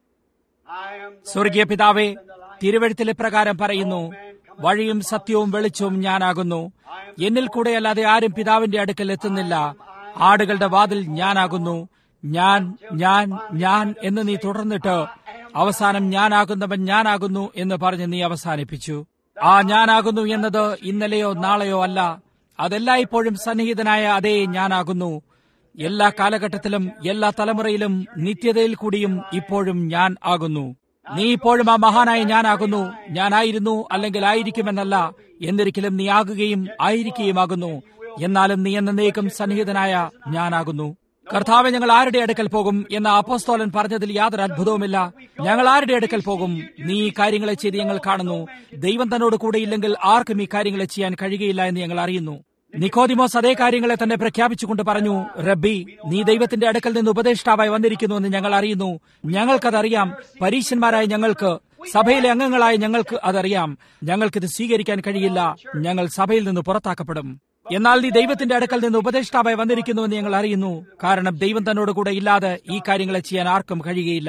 I am the സ്വർഗീയ പിതാവേ തിരുവഴുത്തിലെ പ്രകാരം പറയുന്നു വഴിയും സത്യവും വെളിച്ചവും ഞാനാകുന്നു എന്നിൽ കൂടെയല്ലാതെ ആരും പിതാവിന്റെ അടുക്കൽ എത്തുന്നില്ല ആടുകളുടെ വാതിൽ ഞാനാകുന്നു ഞാൻ ഞാൻ ഞാൻ എന്ന് നീ തുടർന്നിട്ട് അവസാനം ഞാനാകുന്നവൻ ഞാനാകുന്നു എന്ന് പറഞ്ഞ് നീ അവസാനിപ്പിച്ചു ആ ഞാനാകുന്നു എന്നത് ഇന്നലെയോ നാളെയോ അല്ല അതെല്ലായ്പ്പോഴും സന്നിഹിതനായ അതേ ഞാനാകുന്നു എല്ലാ കാലഘട്ടത്തിലും എല്ലാ തലമുറയിലും നിത്യതയിൽ കൂടിയും ഇപ്പോഴും ഞാൻ ആകുന്നു നീ ഇപ്പോഴും ആ മഹാനായ ഞാനാകുന്നു ഞാനായിരുന്നു അല്ലെങ്കിൽ ആയിരിക്കുമെന്നല്ല എന്നിരിക്കലും നീ ആകുകയും ആയിരിക്കുകയുമാകുന്നു എന്നാലും നീ എന്നേക്കും സന്നിഹിതനായ ഞാനാകുന്നു കർത്താവ് ഞങ്ങൾ ആരുടെ അടുക്കൽ പോകും എന്ന അപ്പോസ്തോലൻ പറഞ്ഞതിൽ യാതൊരു അത്ഭുതവുമില്ല ഞങ്ങൾ ആരുടെ അടുക്കൽ പോകും നീ ഈ കാര്യങ്ങളെ ചെയ്ത് ഞങ്ങൾ കാണുന്നു ദൈവം തന്നോട് കൂടെയില്ലെങ്കിൽ ആർക്കും ഈ കാര്യങ്ങളെ ചെയ്യാൻ കഴിയുകയില്ല എന്ന് ഞങ്ങൾ അറിയുന്നു നിക്കോദിമോസ് അതേ കാര്യങ്ങളെ തന്നെ പ്രഖ്യാപിച്ചുകൊണ്ട് പറഞ്ഞു റബ്ബി നീ ദൈവത്തിന്റെ അടുക്കൽ നിന്ന് ഉപദേഷ്ടാവായി വന്നിരിക്കുന്നുവെന്ന് ഞങ്ങൾ അറിയുന്നു ഞങ്ങൾക്കതറിയാം പരീശന്മാരായ ഞങ്ങൾക്ക് സഭയിലെ അംഗങ്ങളായ ഞങ്ങൾക്ക് അതറിയാം ഞങ്ങൾക്കിത് സ്വീകരിക്കാൻ കഴിയില്ല ഞങ്ങൾ സഭയിൽ നിന്ന് പുറത്താക്കപ്പെടും എന്നാൽ നീ ദൈവത്തിന്റെ അടുക്കൽ നിന്ന് ഉപദേഷ്ടാവായി വന്നിരിക്കുന്നുവെന്ന് ഞങ്ങൾ അറിയുന്നു കാരണം ദൈവം തന്നോട് കൂടെ ഇല്ലാതെ ഈ കാര്യങ്ങളെ ചെയ്യാൻ ആർക്കും കഴിയുകയില്ല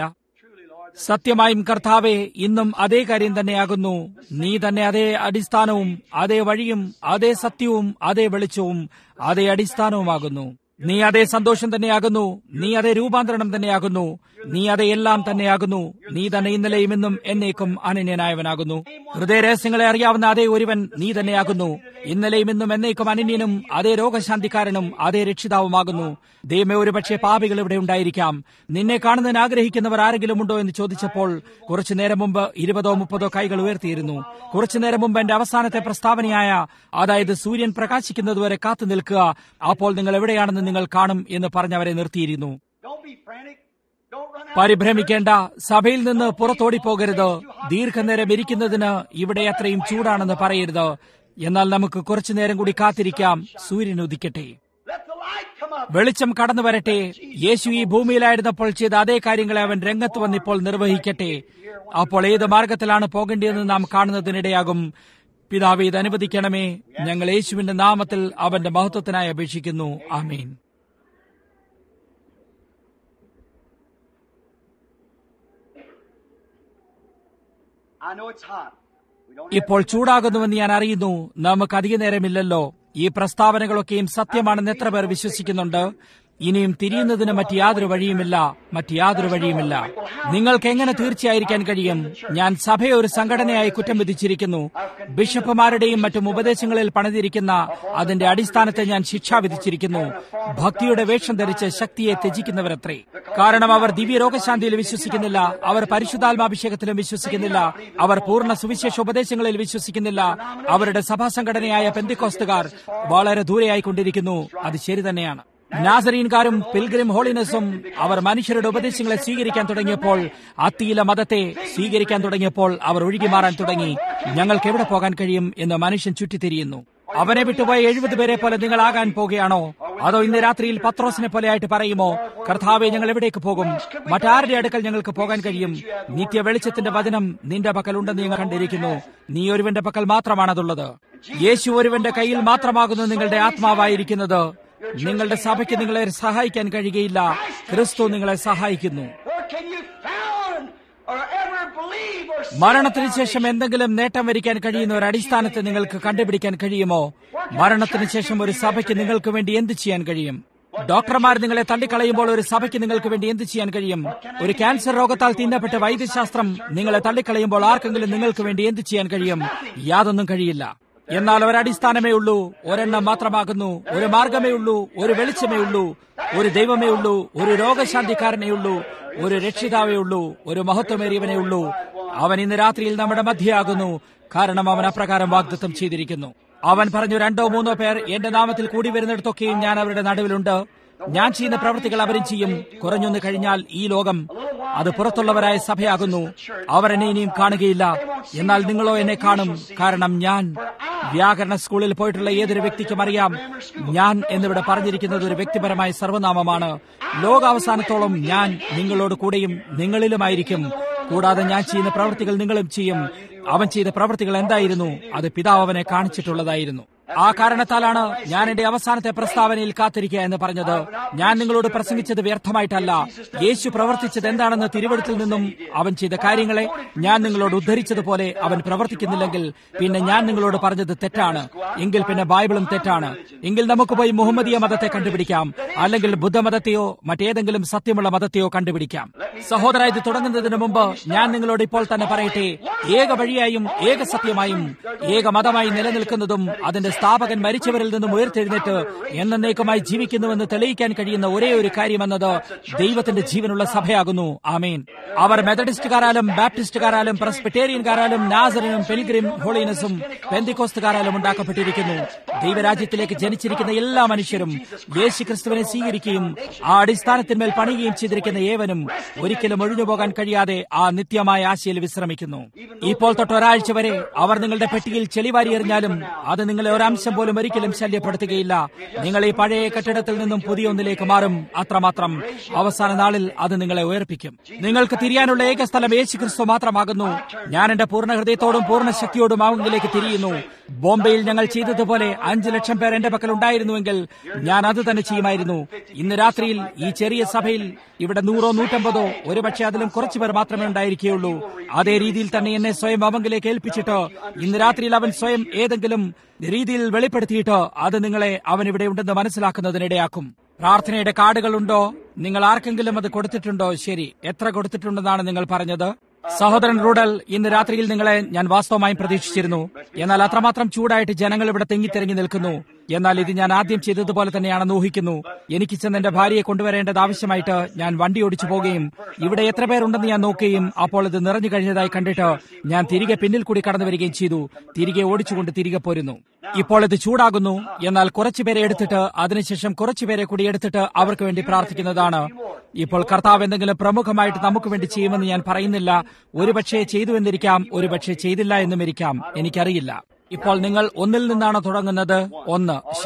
സത്യമായും കർത്താവെ ഇന്നും അതേ കാര്യം തന്നെയാകുന്നു നീ തന്നെ അതേ അടിസ്ഥാനവും അതേ വഴിയും അതേ സത്യവും അതേ വെളിച്ചവും അതേ അടിസ്ഥാനവുമാകുന്നു നീ അതേ സന്തോഷം തന്നെയാകുന്നു നീ അതേ രൂപാന്തരണം തന്നെയാകുന്നു നീ അതേ എല്ലാം തന്നെയാകുന്നു നീ തന്നെ ഇന്നലെയും ഇന്നും എന്നേക്കും അനന്യനായവനാകുന്നു ഹൃദയരഹസ്യങ്ങളെ അറിയാവുന്ന അതേ ഒരുവൻ നീ തന്നെയാകുന്നു ഇന്നലെയും ഇന്നും എന്നേക്കും അനന്യനും അതേ രോഗശാന്തിക്കാരനും അതേ രക്ഷിതാവുമാകുന്നു ദൈവമേ ഒരുപക്ഷെ പാപികൾ ഇവിടെ ഉണ്ടായിരിക്കാം നിന്നെ കാണുന്നതിന് ആഗ്രഹിക്കുന്നവർ ആരെങ്കിലും ഉണ്ടോ എന്ന് ചോദിച്ചപ്പോൾ കുറച്ചു നേരം മുമ്പ് ഇരുപതോ മുപ്പതോ കൈകൾ ഉയർത്തിയിരുന്നു കുറച്ചു നേരം മുമ്പ് എന്റെ അവസാനത്തെ പ്രസ്താവനയായ അതായത് സൂര്യൻ പ്രകാശിക്കുന്നതുവരെ കാത്തു നിൽക്കുക അപ്പോൾ നിങ്ങൾ എവിടെയാണെന്ന് നിങ്ങൾ കാണും എന്ന് പറഞ്ഞവരെ നിർത്തിയിരുന്നു Don't be frantic. Don't run out. പരിഭ്രമിക്കേണ്ട സഭയിൽ നിന്ന് പുറത്തോടിപ്പോകരുത് ദീർഘനേരം ഇരിക്കുന്നതിന് ഇവിടെ അത്രയും ചൂടാണെന്ന് പറയരുത് എന്നാൽ നമുക്ക് കുറച്ചു നേരം കൂടി കാത്തിരിക്കാം സൂര്യൻ ഉദിക്കട്ടെ Let the light come വെളിച്ചം കടന്നു വരട്ടെ യേശു ഈ ഭൂമിയിലായിരുന്നപ്പോൾ ചെയ്ത അതേ കാര്യങ്ങളെ അവൻ രംഗത്ത് വന്നിപ്പോൾ നിർവഹിക്കട്ടെ അപ്പോൾ ഏത് മാർഗത്തിലാണ് പോകേണ്ടതെന്ന് നാം കാണുന്നതിനിടയാകും പിതാവ് ഇത് അനുവദിക്കണമേ ഞങ്ങൾ യേശുവിന്റെ നാമത്തിൽ അവന്റെ മഹത്വത്തിനായി അപേക്ഷിക്കുന്നു ആമീൻ I know it's hot. We don't ഇപ്പോൾ ചൂടാകുന്നുവെന്ന് ഞാൻ അറിയുന്നു നമുക്ക് അധിക നേരമില്ലല്ലോ ഈ പ്രസ്താവനകളൊക്കെയും സത്യമാണെന്ന് എത്ര പേർ വിശ്വസിക്കുന്നുണ്ട് ഇനിയും തിരിയുന്നതിന് മറ്റ് യാതൊരു വഴിയുമില്ല മറ്റ് യാതൊരു വഴിയുമില്ല നിങ്ങൾക്ക് എങ്ങനെ തീർച്ചയായിരിക്കാൻ കഴിയും ഞാൻ സഭയെ ഒരു സംഘടനയായി കുറ്റം വിധിച്ചിരിക്കുന്നു ബിഷപ്പുമാരുടെയും മറ്റും ഉപദേശങ്ങളിൽ പണിതിരിക്കുന്ന അതിന്റെ അടിസ്ഥാനത്തെ ഞാൻ ശിക്ഷ വിധിച്ചിരിക്കുന്നു ഭക്തിയുടെ വേഷം ധരിച്ച് ശക്തിയെ ത്യജിക്കുന്നവരത്രേ കാരണം അവർ ദിവ്യ രോഗശാന്തിയിൽ വിശ്വസിക്കുന്നില്ല അവർ പരിശുദ്ധാത്മാഭിഷേകത്തിലും വിശ്വസിക്കുന്നില്ല അവർ പൂർണ്ണ സുവിശേഷ ഉപദേശങ്ങളിൽ വിശ്വസിക്കുന്നില്ല അവരുടെ സഭാ സംഘടനയായ പെന്തിക്കോസ്തുകാർ വളരെ ദൂരെയായിക്കൊണ്ടിരിക്കുന്നു അത് ശരി തന്നെയാണ് നാസറീൻകാരും പിൽഗ്രിം ഹോളിനെസ്സും അവർ മനുഷ്യരുടെ ഉപദേശങ്ങളെ സ്വീകരിക്കാൻ തുടങ്ങിയപ്പോൾ അത്തിയിലെ മതത്തെ സ്വീകരിക്കാൻ തുടങ്ങിയപ്പോൾ അവർ ഒഴുകി മാറാൻ തുടങ്ങി ഞങ്ങൾക്ക് എവിടെ പോകാൻ കഴിയും എന്ന് മനുഷ്യൻ ചുറ്റിത്തിരിയുന്നു അവനെ വിട്ടുപോയ എഴുപത് പേരെ പോലെ നിങ്ങളാകാൻ പോകുകയാണോ അതോ ഇന്ന് രാത്രിയിൽ പത്രോസിനെ പോലെയായിട്ട് പറയുമോ കർത്താവെ ഞങ്ങൾ എവിടേക്ക് പോകും മറ്റാരുടെ അടുക്കൽ ഞങ്ങൾക്ക് പോകാൻ കഴിയും നിത്യ വെളിച്ചത്തിന്റെ വചനം നിന്റെ പക്കൽ ഉണ്ടെന്ന് ഞങ്ങൾ കണ്ടിരിക്കുന്നു നീ ഒരുവന്റെ പക്കൽ മാത്രമാണതുള്ളത് യേശു ഒരുവന്റെ കയ്യിൽ മാത്രമാകുന്നു നിങ്ങളുടെ ആത്മാവായിരിക്കുന്നത് നിങ്ങളുടെ സഭയ്ക്ക് നിങ്ങളെ സഹായിക്കാൻ കഴിയുകയില്ല ക്രിസ്തു നിങ്ങളെ സഹായിക്കുന്നു Where can you found or ever believe or see മരണത്തിന് ശേഷം എന്തെങ്കിലും നേട്ടം വരിക്കാൻ കഴിയുന്ന ഒരു അടിസ്ഥാനത്തെ നിങ്ങൾക്ക് കണ്ടുപിടിക്കാൻ കഴിയുമോ മരണത്തിന് ശേഷം ഒരു സഭയ്ക്ക് നിങ്ങൾക്ക് വേണ്ടി എന്ത് ചെയ്യാൻ കഴിയും ഡോക്ടർമാർ നിങ്ങളെ തള്ളിക്കളയുമ്പോൾ ഒരു സഭയ്ക്ക് നിങ്ങൾക്ക് വേണ്ടി എന്ത് ചെയ്യാൻ കഴിയും ഒരു ക്യാൻസർ രോഗത്താൽ തിന്നപ്പെട്ട വൈദ്യശാസ്ത്രം നിങ്ങളെ തള്ളിക്കളയുമ്പോൾ ആർക്കെങ്കിലും നിങ്ങൾക്ക് വേണ്ടി എന്ത് ചെയ്യാൻ കഴിയും യാതൊന്നും കഴിയില്ല എന്നാൽ ഒരടിസ്ഥാനമേ ഉള്ളൂ ഒരെണ്ണം മാത്രമാകുന്നു ഒരു മാർഗമേ ഉള്ളൂ ഒരു വെളിച്ചമേ ഉള്ളൂ ഒരു ദൈവമേ ഉള്ളൂ ഒരു രോഗശാന്തിക്കാരനേ ഉള്ളൂ ഒരു രക്ഷിതാവേ ഉള്ളൂ ഒരു മഹത്വമേറിയവനേ ഉള്ളൂ അവൻ ഇന്ന് രാത്രിയിൽ നമ്മുടെ മധ്യയാകുന്നു കാരണം അവൻ അപ്രകാരം വാഗ്ദത്തം ചെയ്തിരിക്കുന്നു അവൻ പറഞ്ഞു രണ്ടോ മൂന്നോ പേർ എന്റെ നാമത്തിൽ കൂടി വരുന്നിടത്തൊക്കെയും ഞാൻ അവരുടെ നടുവിലുണ്ട് ഞാൻ ചെയ്യുന്ന പ്രവൃത്തികൾ അവരും ചെയ്യും കുറഞ്ഞൊന്ന് കഴിഞ്ഞാൽ ഈ ലോകം അത് പുറത്തുള്ളവരായ സഭയാകുന്നു അവർ എന്നെ ഇനിയും കാണുകയില്ല എന്നാൽ നിങ്ങളോ എന്നെ കാണും കാരണം ഞാൻ വ്യാകരണ സ്കൂളിൽ പോയിട്ടുള്ള ഏതൊരു വ്യക്തിക്കും അറിയാം ഞാൻ എന്നിവിടെ പറഞ്ഞിരിക്കുന്നത് ഒരു വ്യക്തിപരമായ സർവനാമമാണ് ലോകാവസാനത്തോളം ഞാൻ നിങ്ങളോട് കൂടെയും നിങ്ങളിലുമായിരിക്കും കൂടാതെ ഞാൻ ചെയ്യുന്ന പ്രവൃത്തികൾ നിങ്ങളും ചെയ്യും അവൻ ചെയ്ത പ്രവൃത്തികൾ എന്തായിരുന്നു അത് പിതാവ് അവനെ കാണിച്ചിട്ടുള്ളതായിരുന്നു ആ കാരണത്താലാണ് ഞാൻ എന്റെ അവസാനത്തെ പ്രസ്താവനയിൽ കാത്തിരിക്കുക എന്ന് പറഞ്ഞത് ഞാൻ നിങ്ങളോട് പ്രസംഗിച്ചത് വ്യർത്ഥമായിട്ടല്ല യേശു പ്രവർത്തിച്ചത് എന്താണെന്ന് തിരുവഴുത്തിൽ നിന്നും അവൻ ചെയ്ത കാര്യങ്ങളെ ഞാൻ നിങ്ങളോട് ഉദ്ധരിച്ചതുപോലെ അവൻ പ്രവർത്തിക്കുന്നില്ലെങ്കിൽ പിന്നെ ഞാൻ നിങ്ങളോട് പറഞ്ഞത് തെറ്റാണ് എങ്കിൽ പിന്നെ ബൈബിളും തെറ്റാണ് എങ്കിൽ നമുക്ക് പോയി മുഹമ്മദീയ മതത്തെ കണ്ടുപിടിക്കാം അല്ലെങ്കിൽ ബുദ്ധമതത്തെയോ മറ്റേതെങ്കിലും സത്യമുള്ള മതത്തെയോ കണ്ടുപിടിക്കാം സഹോദര ഇത് തുടങ്ങുന്നതിന് മുമ്പ് ഞാൻ നിങ്ങളോട് ഇപ്പോൾ തന്നെ പറയട്ടെ ഏക വഴിയായും ഏക സത്യമായും ഏക മതമായി നിലനിൽക്കുന്നതും അതിന്റെ സ്ഥാപകൻ മരിച്ചവരിൽ നിന്നും ഉയർത്തെഴുന്നേറ്റ് എന്നേക്കുമായി ജീവിക്കുന്നുവെന്ന് തെളിയിക്കാൻ കഴിയുന്ന ഒരേ ഒരു കാര്യമെന്നത് ദൈവത്തിന്റെ ജീവനുള്ള സഭയാകുന്നു ആമേൻ അവർ മെത്തഡിസ്റ്റുകാരാലും ബാപ്റ്റിസ്റ്റുകാരാലും പ്രസ്ബിറ്റേറിയൻകാരാലും നാസറിനും പെലിഗ്രിം ഹോളിനസും പെന്തിക്കോസ്തുകാരാലും ഉണ്ടാക്കപ്പെട്ടിരിക്കുന്നു ദൈവരാജ്യത്തിലേക്ക് ജനിച്ചിരിക്കുന്ന എല്ലാ മനുഷ്യരും യേശു ക്രിസ്തുവിനെ സ്വീകരിക്കുകയും ആ അടിസ്ഥാനത്തിന്മേൽ പണിയുകയും ചെയ്തിരിക്കുന്ന ഏവനും ഒരിക്കലും ഒഴിഞ്ഞുപോകാൻ കഴിയാതെ ആ നിത്യമായ ആശയിൽ വിശ്രമിക്കുന്നു ഇപ്പോൾ തൊട്ട് ഒരാഴ്ച വരെ അവർ നിങ്ങളുടെ പെട്ടിയിൽ ചെളിവാരി എറിഞ്ഞാലും അത് നിങ്ങളെ ഒരംശം പോലും ഒരിക്കലും ശല്യപ്പെടുത്തുകയില്ല നിങ്ങൾ ഈ പഴയ കെട്ടിടത്തിൽ നിന്നും പുതിയ ഒന്നിലേക്ക് മാറും അത്രമാത്രം അവസാന നാളിൽ അത് നിങ്ങളെ ഉയർപ്പിക്കും നിങ്ങൾക്ക് തിരിയാനുള്ള ഏക സ്ഥലം യേശു ക്രിസ്തു മാത്രമാകുന്നു ഞാൻ എന്റെ പൂർണ്ണ ഹൃദയത്തോടും പൂർണ്ണ ശക്തിയോടും അവങ്കിലേക്ക് തിരിയുന്നു ബോംബെയിൽ ഞങ്ങൾ ചെയ്തതുപോലെ അഞ്ചു ലക്ഷം പേർ എന്റെ പക്കൽ ഉണ്ടായിരുന്നുവെങ്കിൽ ഞാൻ അത് തന്നെ ചെയ്യുമായിരുന്നു ഇന്ന് രാത്രിയിൽ ഈ ചെറിയ സഭയിൽ ഇവിടെ നൂറോ നൂറ്റമ്പതോ ഒരുപക്ഷെ അതിലും കുറച്ചു പേർ മാത്രമേ ഉണ്ടായിരിക്കുകയുള്ളൂ അതേ രീതിയിൽ തന്നെ എന്നെ സ്വയം അവങ്കിലേക്ക് ഏൽപ്പിച്ചിട്ട് ഇന്ന് രാത്രിയിൽ അവൻ സ്വയം ഏതെങ്കിലും രീതിയിൽ വെളിപ്പെടുത്തിയിട്ട് അത് നിങ്ങളെ അവൻ ഇവിടെ ഉണ്ടെന്ന് മനസ്സിലാക്കുന്നതിനിടയാക്കും പ്രാർത്ഥനയുടെ കാർഡുകളുണ്ടോ നിങ്ങൾ ആർക്കെങ്കിലും അത് കൊടുത്തിട്ടുണ്ടോ ശരി എത്ര കൊടുത്തിട്ടുണ്ടെന്നാണ് നിങ്ങൾ പറഞ്ഞത് സഹോദരൻ റൂഡൽ ഇന്ന് രാത്രിയിൽ നിങ്ങളെ ഞാൻ വാസ്തവമായും പ്രതീക്ഷിച്ചിരുന്നു എന്നാൽ അത്രമാത്രം ചൂടായിട്ട് ജനങ്ങൾ ഇവിടെ തെങ്ങിത്തിരങ്ങി നിൽക്കുന്നു എന്നാൽ ഇത് ഞാൻ ആദ്യം ചെയ്തതുപോലെ തന്നെയാണെന്ന് ഊഹിക്കുന്നു എനിക്ക് ചെന്ന് എന്റെ ഭാര്യയെ കൊണ്ടുവരേണ്ടത് ആവശ്യമായിട്ട് ഞാൻ വണ്ടി ഓടിച്ചു പോവുകയും ഇവിടെ എത്ര പേരുണ്ടെന്ന് ഞാൻ നോക്കുകയും അപ്പോൾ ഇത് നിറഞ്ഞു കഴിഞ്ഞതായി കണ്ടിട്ട് ഞാൻ തിരികെ പിന്നിൽ കൂടി കടന്നു വരികയും ചെയ്തു തിരികെ ഓടിച്ചുകൊണ്ട് തിരികെ പോരുന്നു ഇപ്പോൾ ഇത് ചൂടാകുന്നു എന്നാൽ കുറച്ചുപേരെ എടുത്തിട്ട് അതിനുശേഷം കുറച്ചുപേരെ കൂടി എടുത്തിട്ട് അവർക്ക് വേണ്ടി പ്രാർത്ഥിക്കുന്നതാണ് ഇപ്പോൾ കർത്താവ് എന്തെങ്കിലും പ്രമുഖമായിട്ട് നമുക്ക് വേണ്ടി ചെയ്യുമെന്ന് ഞാൻ പറയുന്നില്ല ഒരുപക്ഷെ ചെയ്തു എന്നിരിക്കാം ഒരുപക്ഷെ ചെയ്തില്ല എന്നും ഇരിക്കാം എനിക്കറിയില്ല ഇപ്പോൾ നിങ്ങൾ ഒന്നിൽ നിന്നാണ് തുടങ്ങുന്നത് ഒന്ന് ശരി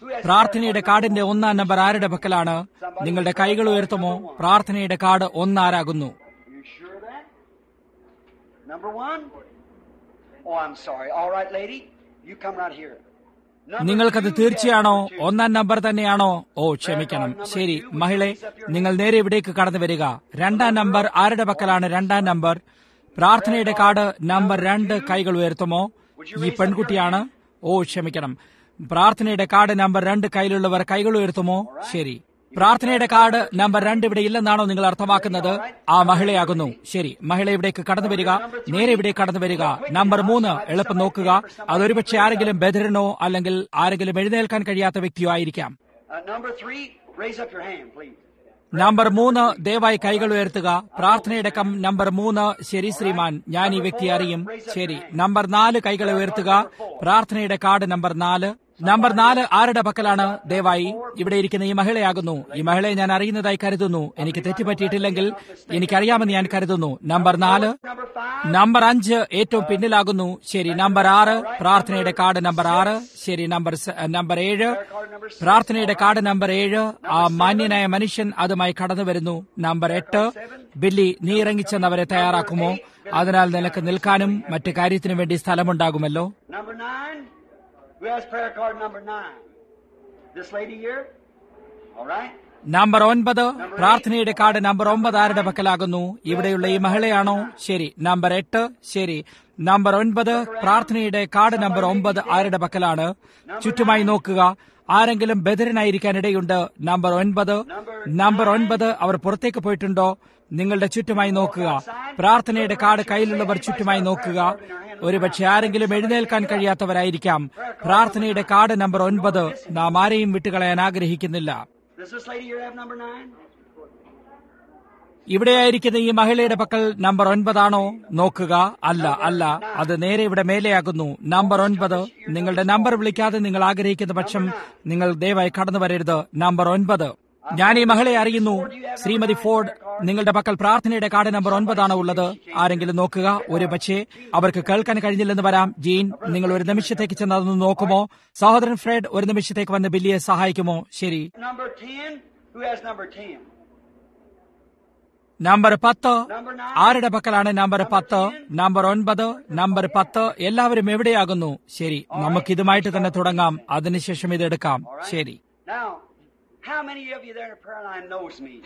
പ്രാർത്ഥനയുടെ കാർഡിന്റെ ഒന്നാം നമ്പർ ആരുടെ പക്കലാണ് നിങ്ങളുടെ കൈകൾ ഉയർത്തുമോ പ്രാർത്ഥനയുടെ കാർഡ് ഒന്നാരാകുന്നു You sure of that? Number one? Oh, I'm sorry. All right, lady. You come right here. Number നിങ്ങൾക്കത് two, തീർച്ചയാണോ yes, number two. ഒന്നാം നമ്പർ തന്നെയാണോ ഓ ക്ഷമിക്കണം ശരി മഹിളെ നിങ്ങൾ നേരെ ഇവിടേക്ക് കടന്നു വരിക രണ്ടാം നമ്പർ ആരുടെ പക്കലാണ് രണ്ടാം നമ്പർ പ്രാർത്ഥനയുടെ കാർഡ് നമ്പർ രണ്ട് കൈകൾ ഉയർത്തുമോ ഈ പെൺകുട്ടിയാണ് ഓ ക്ഷമിക്കണം പ്രാർത്ഥനയുടെ കാർഡ് നമ്പർ രണ്ട് കയ്യിലുള്ളവർ കൈകൾ ഉയർത്തുമോ ശരി പ്രാർത്ഥനയുടെ കാർഡ് നമ്പർ രണ്ട് ഇവിടെ ഇല്ലെന്നാണോ നിങ്ങൾ അർത്ഥമാക്കുന്നത് ആ മഹിളയാകുന്നു ശരി മഹിള ഇവിടേക്ക് കടന്നു വരിക നേരെ ഇവിടേക്ക് കടന്നു വരിക നമ്പർ മൂന്ന് എളുപ്പം നോക്കുക അതൊരുപക്ഷെ ആരെങ്കിലും ബദിരനോ അല്ലെങ്കിൽ ആരെങ്കിലും എഴുന്നേൽക്കാൻ കഴിയാത്ത വ്യക്തിയോ ആയിരിക്കാം Uh, number three, raise up your hand, please. Number മൂന്ന് ദയവായി കൈകൾ ഉയർത്തുക പ്രാർത്ഥനയുടെ കം നമ്പർ മൂന്ന് ശരി ശ്രീമാൻ ഞാൻ ഈ വ്യക്തി അറിയും ശരി നമ്പർ നാല് കൈകൾ ഉയർത്തുക പ്രാർത്ഥനയുടെ കാർഡ് നമ്പർ നാല് നമ്പർ നാല് ആരുടെ പക്കലാണ് ദയവായി ഇവിടെ ഇരിക്കുന്ന ഈ മഹിളയാകുന്നു ഈ മഹിളയെ ഞാൻ അറിയുന്നതായി കരുതുന്നു എനിക്ക് തെറ്റുപറ്റിയിട്ടില്ലെങ്കിൽ എനിക്കറിയാമെന്ന് ഞാൻ കരുതുന്നു നമ്പർ നാല് Number five, നമ്പർ അഞ്ച് ഏറ്റവും പിന്നിലാകുന്നു ശരി നമ്പർ ആറ് പ്രാർത്ഥനയുടെ കാർഡ് നമ്പർ ആറ് ശരി നമ്പർ സ- നമ്പർ ഏഴ് card number six. പ്രാർത്ഥനയുടെ കാർഡ് നമ്പർ ഏഴ് ആ മാന്യനായ മനുഷ്യൻ അതുമായി കടന്നു വരുന്നു നമ്പർ എട്ട് ബില്ലി നീ ഇറങ്ങിച്ചെന്നവരെ തയ്യാറാക്കുമോ അതിനാൽ നിനക്ക് നിൽക്കാനും മറ്റു കാര്യത്തിനു വേണ്ടി സ്ഥലമുണ്ടാകുമല്ലോ Number nine, who has prayer card number nine? This lady here? All right. Number ഒൻപത് പ്രാർത്ഥനയുടെ കാർഡ് നമ്പർ ഒമ്പത് ആരുടെ പക്കലാകുന്നു ഇവിടെയുള്ള ഈ മഹിളയാണോ ശരി നമ്പർ എട്ട് ശരി നമ്പർ ഒൻപത് പ്രാർത്ഥനയുടെ കാർഡ് നമ്പർ ഒമ്പത് ആരുടെ പക്കലാണ് ചുറ്റുമായി നോക്കുക ആരെങ്കിലും ബദിരനായിരിക്കാൻ ഇടയുണ്ട് നമ്പർ ഒൻപത് നമ്പർ ഒൻപത് അവർ പുറത്തേക്ക് പോയിട്ടുണ്ടോ നിങ്ങളുടെ ചുറ്റുമായി നോക്കുക പ്രാർത്ഥനയുടെ കാർഡ് കയ്യിലുള്ളവർ ചുറ്റുമായി നോക്കുക ഒരുപക്ഷെ ആരെങ്കിലും എഴുന്നേൽക്കാൻ കഴിയാത്തവരായിരിക്കാം പ്രാർത്ഥനയുടെ കാർഡ് നമ്പർ ഒൻപത് നാം ആരെയും വിട്ടുകളയാൻ ആഗ്രഹിക്കുന്നില്ല Does this lady here have number nine? ഇവിടെയായിരിക്കുന്ന ഈ മഹിളയുടെ പക്കൽ നമ്പർ ഒൻപതാണോ നോക്കുക അല്ല അല്ല അത് നേരെ ഇവിടെ മേലെയാകുന്നു നമ്പർ ഒൻപത് നിങ്ങളുടെ നമ്പർ വിളിക്കാതെ നിങ്ങൾ ആഗ്രഹിക്കുന്ന പക്ഷം നിങ്ങൾ ദയവായി കടന്നു വരരുത് നമ്പർ ഒൻപത് ഞാൻ ഈ മഹിളയെ അറിയുന്നു ശ്രീമതി ഫോർഡ് നിങ്ങളുടെ പക്കൽ പ്രാർത്ഥനയുടെ കാർഡ് നമ്പർ ഒൻപതാണോ ഉള്ളത് ആരെങ്കിലും നോക്കുക ഒരു പക്ഷേ അവർക്ക് കേൾക്കാൻ കഴിഞ്ഞില്ലെന്ന് വരാം ജീൻ നിങ്ങൾ ഒരു നിമിഷത്തേക്ക് ചെന്ന് അതൊന്ന് നോക്കുമോ സഹോദരൻ ഫ്രെഡ് ഒരു നിമിഷത്തേക്ക് വന്ന് ബില്ലിയെ സഹായിക്കുമോ ശരി Number ten, who has number ten? Number പത്ത് Number nine, ആരുടെ പക്കലാണ് നമ്പർ പത്ത് നമ്പർ ഒൻപത് നമ്പർ പത്ത് എല്ലാവരും എവിടെയാകുന്നു ശരി നമുക്ക് ഇതുമായിട്ട് തന്നെ തുടങ്ങാം അതിനുശേഷം ഇത് എടുക്കാം ശരി Now, how many of you there in the prayer line knows me?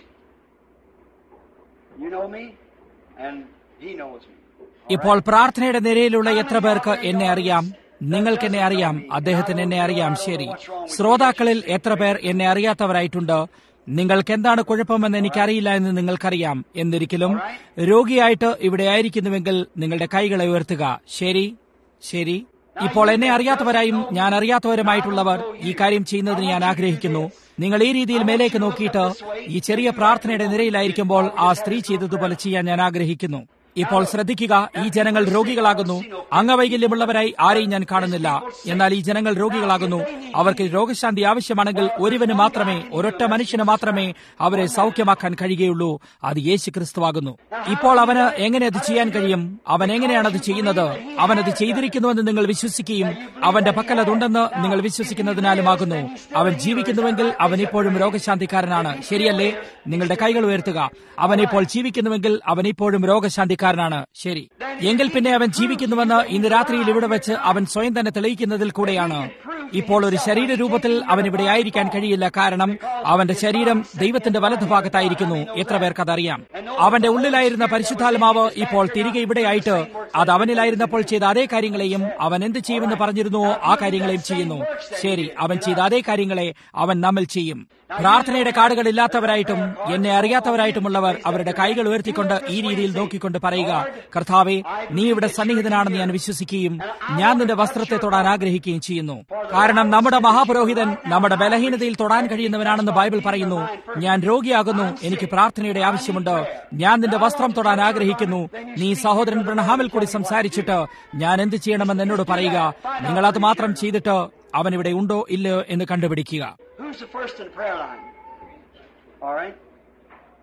You know me, and he knows me. ഇപ്പോൾ പ്രാർത്ഥനയുടെ നിരയിലുള്ള എത്ര പേർക്ക് എന്നെ അറിയാം നിങ്ങൾക്ക് എന്നെ അറിയാം അദ്ദേഹത്തിന് എന്നെ അറിയാം ശരി ശ്രോതാക്കളിൽ എത്ര പേർ എന്നെ അറിയാത്തവരായിട്ടുണ്ട് നിങ്ങൾക്ക് എന്താണ് കുഴപ്പമെന്ന് എനിക്കറിയില്ല എന്ന് നിങ്ങൾക്കറിയാം എന്നിരിക്കലും രോഗിയായിട്ട് ഇവിടെ ആയിരിക്കുന്നുവെങ്കിൽ നിങ്ങളുടെ കൈകളെ ഉയർത്തുക ശരി ശരി ഇപ്പോൾ എന്നെ അറിയാത്തവരായും ഞാൻ അറിയാത്തവരുമായിട്ടുള്ളവർ ഈ കാര്യം ചെയ്യുന്നതിന് ഞാൻ ആഗ്രഹിക്കുന്നു നിങ്ങൾ ഈ രീതിയിൽ മേലേക്ക് നോക്കിയിട്ട് ഈ ചെറിയ പ്രാർത്ഥനയുടെ നിരയിലായിരിക്കുമ്പോൾ ആ സ്ത്രീ ചെയ്തതുപോലെ ചെയ്യാൻ ഞാൻ ആഗ്രഹിക്കുന്നു ഇപ്പോൾ ശ്രദ്ധിക്കുക ഈ ജനങ്ങൾ രോഗികളാകുന്നു അംഗവൈകല്യമുള്ളവരായി ആരെയും ഞാൻ കാണുന്നില്ല എന്നാൽ ഈ ജനങ്ങൾ രോഗികളാകുന്നു അവർക്ക് രോഗശാന്തി ആവശ്യമാണെങ്കിൽ ഒരുവന് മാത്രമേ ഒരൊറ്റ മനുഷ്യന് മാത്രമേ അവരെ സൗഖ്യമാക്കാൻ കഴിയുകയുള്ളൂ അത് യേശു ക്രിസ്തുവാകുന്നു ഇപ്പോൾ അവന് എങ്ങനെ അത് ചെയ്യാൻ കഴിയും അവൻ എങ്ങനെയാണ് അത് ചെയ്യുന്നത് അവൻ അത് ചെയ്തിരിക്കുന്നുവെന്ന് നിങ്ങൾ വിശ്വസിക്കുകയും അവന്റെ പക്കൽ അതുണ്ടെന്ന് നിങ്ങൾ വിശ്വസിക്കുന്നതിനാലുമാകുന്നു അവൻ ജീവിക്കുന്നുവെങ്കിൽ അവൻ ഇപ്പോഴും രോഗശാന്തിക്കാരനാണ് ശരിയല്ലേ നിങ്ങളുടെ കൈകൾ ഉയർത്തുക അവൻ ഇപ്പോൾ ജീവിക്കുന്നുവെങ്കിൽ അവൻ ഇപ്പോഴും രോഗശാന്തിക്കാരനാണ് ശരി എങ്കിൽ പിന്നെ അവൻ ജീവിക്കുന്നുവെന്ന് ഇന്ന് രാത്രിയിൽ ഇവിടെ വെച്ച് അവൻ സ്വയം തന്നെ തെളിയിക്കുന്നതിൽ കൂടെയാണ് ഇപ്പോൾ ഒരു ശരീര രൂപത്തിൽ അവൻ ഇവിടെ ആയിരിക്കാൻ കഴിയില്ല കാരണം അവന്റെ ശരീരം ദൈവത്തിന്റെ വലതുഭാഗത്തായിരിക്കുന്നു എത്ര പേർക്ക് അതറിയാം അവന്റെ ഉള്ളിലായിരുന്ന പരിശുദ്ധാത്മാവ് ഇപ്പോൾ തിരികെ ഇവിടെയായിട്ട് അത് അവനിലായിരുന്നപ്പോൾ ചെയ്ത അതേ കാര്യങ്ങളെയും അവൻ എന്ത് ചെയ്യുമെന്ന് പറഞ്ഞിരുന്നുവോ ആ കാര്യങ്ങളെയും ചെയ്യുന്നു ശരി അവൻ ചെയ്ത അതേ കാര്യങ്ങളെ അവൻ നമ്മിൽ ചെയ്യും പ്രാർത്ഥനയുടെ കാർഡുകൾ ഇല്ലാത്തവരായിട്ടും എന്നെ അറിയാത്തവരായിട്ടുമുള്ളവർ അവരുടെ കൈകൾ ഉയർത്തിക്കൊണ്ട് ഈ രീതിയിൽ നോക്കിക്കൊണ്ട് പറയുക കർത്താവെ നീ ഇവിടെ സന്നിഹിതനാണെന്ന് ഞാൻ വിശ്വസിക്കുകയും ഞാൻ നിന്റെ വസ്ത്രത്തെ തൊടാൻ ആഗ്രഹിക്കുകയും ചെയ്യുന്നു കാരണം നമ്മുടെ മഹാപുരോഹിതൻ നമ്മുടെ ബലഹീനതയിൽ തൊടാൻ കഴിയുന്നവനാണെന്ന് ബൈബിൾ പറയുന്നു ഞാൻ രോഗിയാകുന്നു എനിക്ക് പ്രാർത്ഥനയുടെ ആവശ്യമുണ്ട് ഞാൻ നിന്റെ വസ്ത്രം തൊടാൻ ആഗ്രഹിക്കുന്നു നീ സഹോദരൻ ബ്രഹ്ഹാമിൽ കൂടി സംസാരിച്ചിട്ട് ഞാൻ എന്ത് ചെയ്യണമെന്ന് എന്നോട് പറയുക നിങ്ങൾ അത് മാത്രം ചെയ്തിട്ട് അവൻ ഇവിടെ ഉണ്ടോ ഇല്ലയോ എന്ന് കണ്ടുപിടിക്കുക Who's the first in the prayer line? All right. Is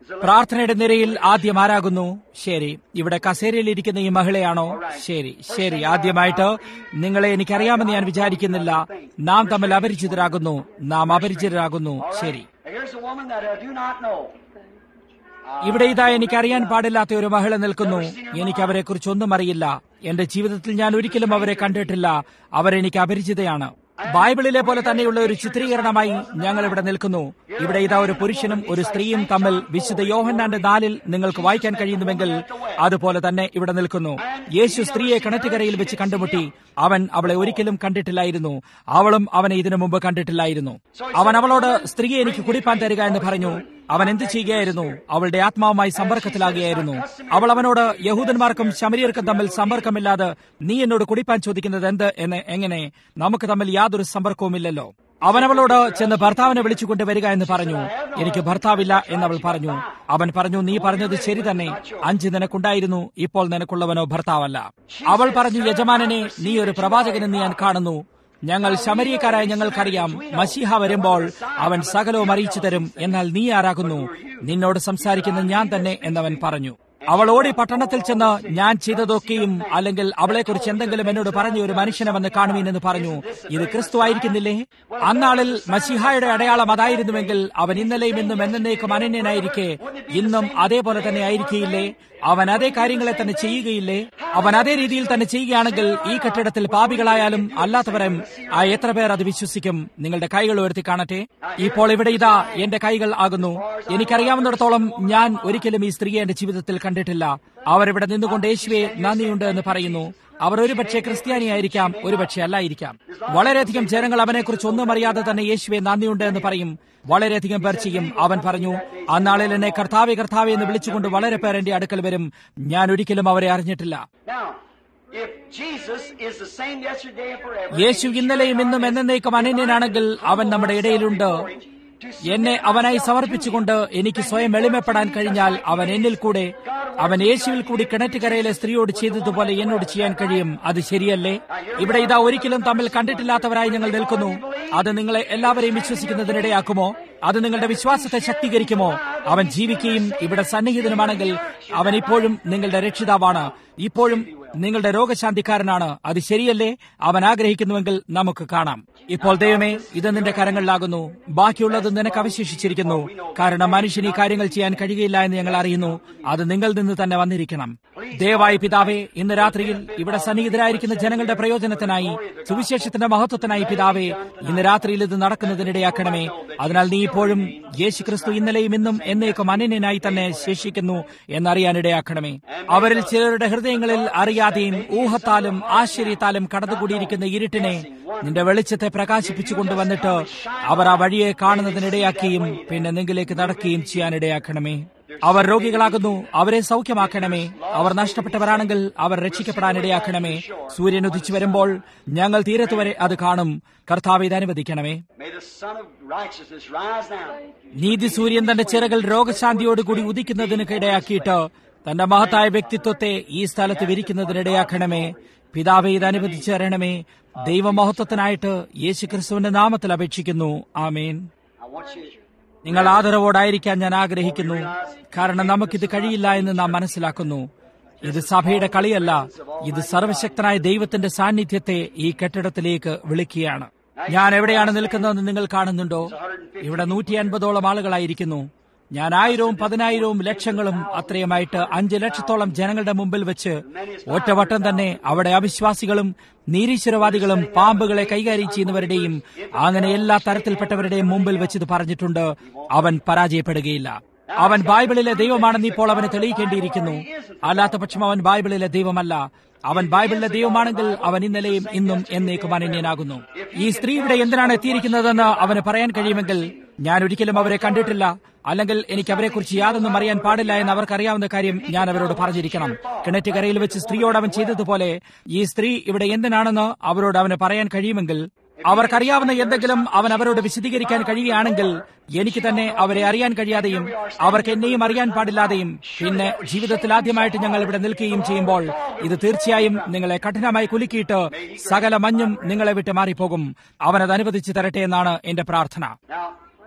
പ്രാർത്ഥനയുടെ നിരയിൽ ആദ്യം ആരാകുന്നു ശരി ഇവിടെ കസേരയിൽ ഇരിക്കുന്ന ഈ മഹിളയാണോ ശരി ശരി ആദ്യമായിട്ട് നിങ്ങളെ എനിക്കറിയാമെന്ന് ഞാൻ വിചാരിക്കുന്നില്ല നാം തമ്മിൽ അപരിചിതരാകുന്നു നാം അപരിചിതരാകുന്നു ശരി Here's a woman that I do not know. ഇവിടെ ഇതാ എനിക്കറിയാൻ പാടില്ലാത്ത ഒരു മഹിള നിൽക്കുന്നു എനിക്ക് അവരെ കുറിച്ച് ഒന്നും അറിയില്ല എന്റെ ജീവിതത്തിൽ ഞാൻ ഒരിക്കലും അവരെ കണ്ടിട്ടില്ല അവരെനിക്ക് അപരിചിതയാണ് ബൈബിളിലെ പോലെ തന്നെയുള്ള ഒരു ചിത്രീകരണമായി ഞങ്ങൾ ഇവിടെ നിൽക്കുന്നു ഇവിടെ ഇതാ ഒരു പുരുഷനും ഒരു സ്ത്രീയും തമ്മിൽ വിശുദ്ധ യോഹന്നാന്റെ നാലിൽ നിങ്ങൾക്ക് വായിക്കാൻ കഴിയുന്നുവെങ്കിൽ അതുപോലെ തന്നെ ഇവിടെ നിൽക്കുന്നു യേശു സ്ത്രീയെ കിണറ്റുകരയിൽ വെച്ച് കണ്ടുമുട്ടി അവൻ അവളെ ഒരിക്കലും കണ്ടിട്ടില്ലായിരുന്നു അവളും അവനെ ഇതിനു മുമ്പ് കണ്ടിട്ടില്ലായിരുന്നു അവൻ അവളോട് സ്ത്രീയെ എനിക്ക് കുടിപ്പാൻ തരിക എന്ന് പറഞ്ഞു അവൻ എന്ത് ചെയ്യുകയായിരുന്നു അവളുടെ ആത്മാവുമായി സമ്പർക്കത്തിലാകുകയായിരുന്നു അവൾ അവനോട് യഹൂദന്മാർക്കും ശമരിയർക്കും തമ്മിൽ സമ്പർക്കമില്ലാതെ നീ എന്നോട് കുടിപ്പാൻ ചോദിക്കുന്നത് എന്ത് എന്ന് എങ്ങനെ നമുക്ക് തമ്മിൽ യാതൊരു സമ്പർക്കവുമില്ലല്ലോ അവൻ അവളോട് ചെന്ന് ഭർത്താവിനെ വിളിച്ചുകൊണ്ട് വരിക എന്ന് പറഞ്ഞു എനിക്ക് ഭർത്താവില്ല എന്നവൾ പറഞ്ഞു അവൻ പറഞ്ഞു നീ പറഞ്ഞത് ശരി തന്നെ അഞ്ച് നിനക്കുണ്ടായിരുന്നു ഇപ്പോൾ നിനക്കുള്ളവനോ ഭർത്താവല്ല അവൾ പറഞ്ഞു യജമാനനെ നീ ഒരു പ്രവാചകനെന്ന് ഞാൻ കാണുന്നു ഞങ്ങൾ ശമരിയക്കാരായ ഞങ്ങൾക്കറിയാം മഷിഹ വരുമ്പോൾ അവൻ സകലവും അറിയിച്ചു തരും എന്നാൽ നീ ആരാകുന്നു നിന്നോട് സംസാരിക്കുന്ന ഞാൻ തന്നെ എന്നവൻ പറഞ്ഞു അവൾ ഓടി പട്ടണത്തിൽ ചെന്ന് ഞാൻ ചെയ്തതൊക്കെയും അല്ലെങ്കിൽ അവളെക്കുറിച്ച് എന്തെങ്കിലും എന്നോട് പറഞ്ഞു ഒരു മനുഷ്യനെ വന്ന് കാണുവീനെന്ന് പറഞ്ഞു ഇത് ക്രിസ്തു ആയിരിക്കുന്നില്ലേ അന്നാളിൽ മസിഹായുടെ അടയാളം അതായിരുന്നുവെങ്കിൽ അവൻ ഇന്നലെയും ഇന്നും എന്നേക്കും അനന്യനായിരിക്കെ ഇന്നും അതേപോലെ തന്നെ ആയിരിക്കുകയില്ലേ അവൻ അതേ കാര്യങ്ങളെ തന്നെ ചെയ്യുകയില്ലേ അവൻ അതേ രീതിയിൽ തന്നെ ചെയ്യുകയാണെങ്കിൽ ഈ കെട്ടിടത്തിൽ പാപികളായാലും അല്ലാത്തവരും ആ എത്ര പേർ അത് വിശ്വസിക്കും നിങ്ങളുടെ കൈകൾ ഉയർത്തി കാണട്ടെ ഇപ്പോൾ ഇവിടെ ഇതാ എന്റെ കൈകൾ ആകുന്നു എനിക്കറിയാവുന്നിടത്തോളം ഞാൻ ഒരിക്കലും ഈ സ്ത്രീയെ എന്റെ ജീവിതത്തിൽ കണ്ടിട്ടില്ല അവരിവിടെ നിന്നുകൊണ്ട് യേശുവെ നന്ദിയുണ്ട് എന്ന് പറയുന്നു അവർ ഒരുപക്ഷെ ക്രിസ്ത്യാനിയായിരിക്കാം ഒരുപക്ഷെ അല്ലായിരിക്കാം വളരെയധികം ജനങ്ങൾ അവനെക്കുറിച്ച് ഒന്നും അറിയാതെ തന്നെ യേശുവെ നന്ദിയുണ്ട് എന്ന് പറയും വളരെയധികം പേർ ചെയ്യും അവൻ പറഞ്ഞു അന്നാളിൽ എന്നെ കർത്താവെ കർത്താവെ എന്ന് വിളിച്ചുകൊണ്ട് വളരെ പേർ എന്റെ അടുക്കൽ വരും ഞാൻ ഒരിക്കലും അവരെ അറിഞ്ഞിട്ടില്ല Now, if Jesus is the same yesterday and forever, യേശു ഇന്നലെയും ഇന്നും എന്നേക്കും അനന്യനാണെങ്കിൽ അവൻ നമ്മുടെ ഇടയിലുണ്ട് എന്നെ അവനായി സമർപ്പിച്ചുകൊണ്ട് എനിക്ക് സ്വയം എളിമപ്പെടാൻ കഴിഞ്ഞാൽ അവൻ എന്നിൽ കൂടെ അവൻ യേശുവിൽ കൂടി കിണറ്റുകരയിലെ സ്ത്രീയോട് ചെയ്തതുപോലെ എന്നോട് ചെയ്യാൻ കഴിയും അത് ശരിയല്ലേ ഇവിടെ ഇതാ ഒരിക്കലും തമ്മിൽ കണ്ടിട്ടില്ലാത്തവരായി ഞങ്ങൾ നിൽക്കുന്നു അത് നിങ്ങളെ എല്ലാവരെയും വിശ്വസിക്കുന്നതിനിടയാക്കുമോ അത് നിങ്ങളുടെ വിശ്വാസത്തെ ശക്തീകരിക്കുമോ അവൻ ജീവിക്കുകയും ഇവിടെ സന്നിഹിതനുമാണെങ്കിൽ അവൻ ഇപ്പോഴും നിങ്ങളുടെ രക്ഷിതാവാണ് ഇപ്പോഴും നിങ്ങളുടെ രോഗശാന്തിക്കാരനാണ് അത് ശരിയല്ലേ അവൻ ആഗ്രഹിക്കുന്നുവെങ്കിൽ നമുക്ക് കാണാം ഇപ്പോൾ ദൈവമേ ഇത് നിന്റെ കരങ്ങളിലാകുന്നു ബാക്കിയുള്ളത് നിനക്ക് അവശേഷിച്ചിരിക്കുന്നു കാരണം മനുഷ്യന് ഈ കാര്യങ്ങൾ ചെയ്യാൻ കഴിയുകയില്ല എന്ന് ഞങ്ങൾ അറിയുന്നു അത് നിങ്ങളിൽ നിന്ന് തന്നെ വന്നിരിക്കണം ദയവായി പിതാവേ ഇന്ന് രാത്രിയിൽ ഇവിടെ സന്നിഹിതരായിരിക്കുന്ന ജനങ്ങളുടെ പ്രയോജനത്തിനായി സുവിശേഷത്തിന്റെ മഹത്വത്തിനായി പിതാവേ ഇന്ന് രാത്രിയിൽ ഇത് നടക്കുന്നതിനിടയാക്കണമേ അതിനാൽ നീ ഇപ്പോഴും യേശു ക്രിസ്തു ഇന്നലെയും ഇന്നും എന്നേക്കും അനന്യനായി തന്നെ ശേഷിക്കുന്നു എന്നറിയാനിടയാക്കണമേ അവരിൽ ചിലരുടെ ഹൃദയങ്ങളിൽ അറിയാതെയും ഊഹത്താലും ആശ്ചര്യത്താലും കടന്നുകൂടിയിരിക്കുന്ന ഇരുട്ടിനെ നിന്റെ വെളിച്ചത്തെ പ്രകാശിപ്പിച്ചു കൊണ്ടുവന്നിട്ട് അവർ ആ വഴിയെ കാണുന്നതിനിടയാക്കുകയും പിന്നെ നിങ്കിലേക്ക് നടക്കുകയും ചെയ്യാനിടയാക്കണമേ അവർ രോഗികളാകുന്നു അവരെ സൗഖ്യമാക്കണമേ അവർ നഷ്ടപ്പെട്ടവരാണെങ്കിൽ അവർ രക്ഷിക്കപ്പെടാനിടയാക്കണമേ സൂര്യൻ ഉദിച്ചു വരുമ്പോൾ ഞങ്ങൾ തീരത്ത് വരെ അത് കാണും കർത്താവ് ഇത് അനുവദിക്കണമേ may the Son of Righteousness rise now. നീതി സൂര്യൻ തന്റെ ചിറകൾ രോഗശാന്തിയോടുകൂടി ഉദിക്കുന്നതിന് ഇടയാക്കിയിട്ട് തന്റെ മഹത്തായ വ്യക്തിത്വത്തെ ഈ സ്ഥലത്ത് വിരിക്കുന്നതിനിടയാക്കണമേ പിതാവെ ഇത് അനുവദിച്ചു തരണമേ ദൈവമഹത്വത്തിനായിട്ട് യേശുക്രിസ്തുവിന്റെ നാമത്തിൽ അപേക്ഷിക്കുന്നു ആമേൻ I want you നിങ്ങൾ ആദരവോടായിരിക്കാൻ ഞാൻ ആഗ്രഹിക്കുന്നു കാരണം നമുക്കിത് കഴിയില്ല എന്ന് നാം മനസ്സിലാക്കുന്നു ഇത് സഭയുടെ കളിയല്ല ഇത് സർവശക്തനായ ദൈവത്തിന്റെ സാന്നിധ്യത്തെ ഈ കെട്ടിടത്തിലേക്ക് വിളിക്കുകയാണ് ഞാൻ എവിടെയാണ് നിൽക്കുന്നതെന്ന് നിങ്ങൾ കാണുന്നുണ്ടോ ഇവിടെ നൂറ്റി അൻപതോളം ആളുകളായിരിക്കുന്നു ഞാൻ ആയിരവും പതിനായിരവും ലക്ഷങ്ങളും അത്രയുമായിട്ട് അഞ്ച് ലക്ഷത്തോളം ജനങ്ങളുടെ മുമ്പിൽ വെച്ച് ഒറ്റവട്ടം തന്നെ അവിടെ അവിശ്വാസികളും നീരീശ്വരവാദികളും പാമ്പുകളെ കൈകാര്യം ചെയ്യുന്നവരുടെയും അങ്ങനെ എല്ലാ തരത്തിൽപ്പെട്ടവരുടെയും മുമ്പിൽ വെച്ച് ഇത് പറഞ്ഞിട്ടുണ്ട് അവൻ പരാജയപ്പെടുകയില്ല അവൻ ബൈബിളിലെ ദൈവമാണെന്ന് ഇപ്പോൾ അവന് തെളിയിക്കേണ്ടിയിരിക്കുന്നു അല്ലാത്ത പക്ഷം അവൻ ബൈബിളിലെ ദൈവമല്ല അവൻ ബൈബിളിലെ ദൈവമാണെങ്കിൽ അവൻ ഇന്നലെയും ഇന്നും എന്നേക്കും അനന്യനാകുന്നു ഈ സ്ത്രീ ഇവിടെ എന്തിനാണ് എത്തിയിരിക്കുന്നതെന്ന് അവന് പറയാൻ കഴിയുമെങ്കിൽ ഞാൻ ഒരിക്കലും അവരെ കണ്ടിട്ടില്ല അല്ലെങ്കിൽ എനിക്ക് അവരെക്കുറിച്ച് യാതൊന്നും അറിയാൻ പാടില്ല എന്ന് അവർക്കറിയാവുന്ന കാര്യം ഞാൻ അവരോട് പറഞ്ഞിരിക്കണം കിണറ്റുകരയിൽ വെച്ച് സ്ത്രീയോട് അവൻ ചെയ്തതുപോലെ ഈ സ്ത്രീ ഇവിടെ എന്തിനാണെന്ന് അവരോട് അവന് പറയാൻ കഴിയുമെങ്കിൽ അവർക്കറിയാവുന്ന എന്തെങ്കിലും അവൻ അവരോട് വിശദീകരിക്കാൻ കഴിയുകയാണെങ്കിൽ എനിക്ക് തന്നെ അവരെ അറിയാൻ കഴിയാതെയും അവർക്ക് എന്നെയും അറിയാൻ പാടില്ലാതെയും പിന്നെ ജീവിതത്തിൽ ആദ്യമായിട്ട് ഞങ്ങൾ ഇവിടെ നിൽക്കുകയും ചെയ്യുമ്പോൾ ഇത് തീർച്ചയായും നിങ്ങളെ കഠിനമായി കുലുക്കിയിട്ട് സകല മഞ്ഞും നിങ്ങളെ വിട്ട് മാറിപ്പോകും അവനത് അനുവദിച്ചു തരട്ടെ എന്നാണ് എന്റെ പ്രാർത്ഥന Now,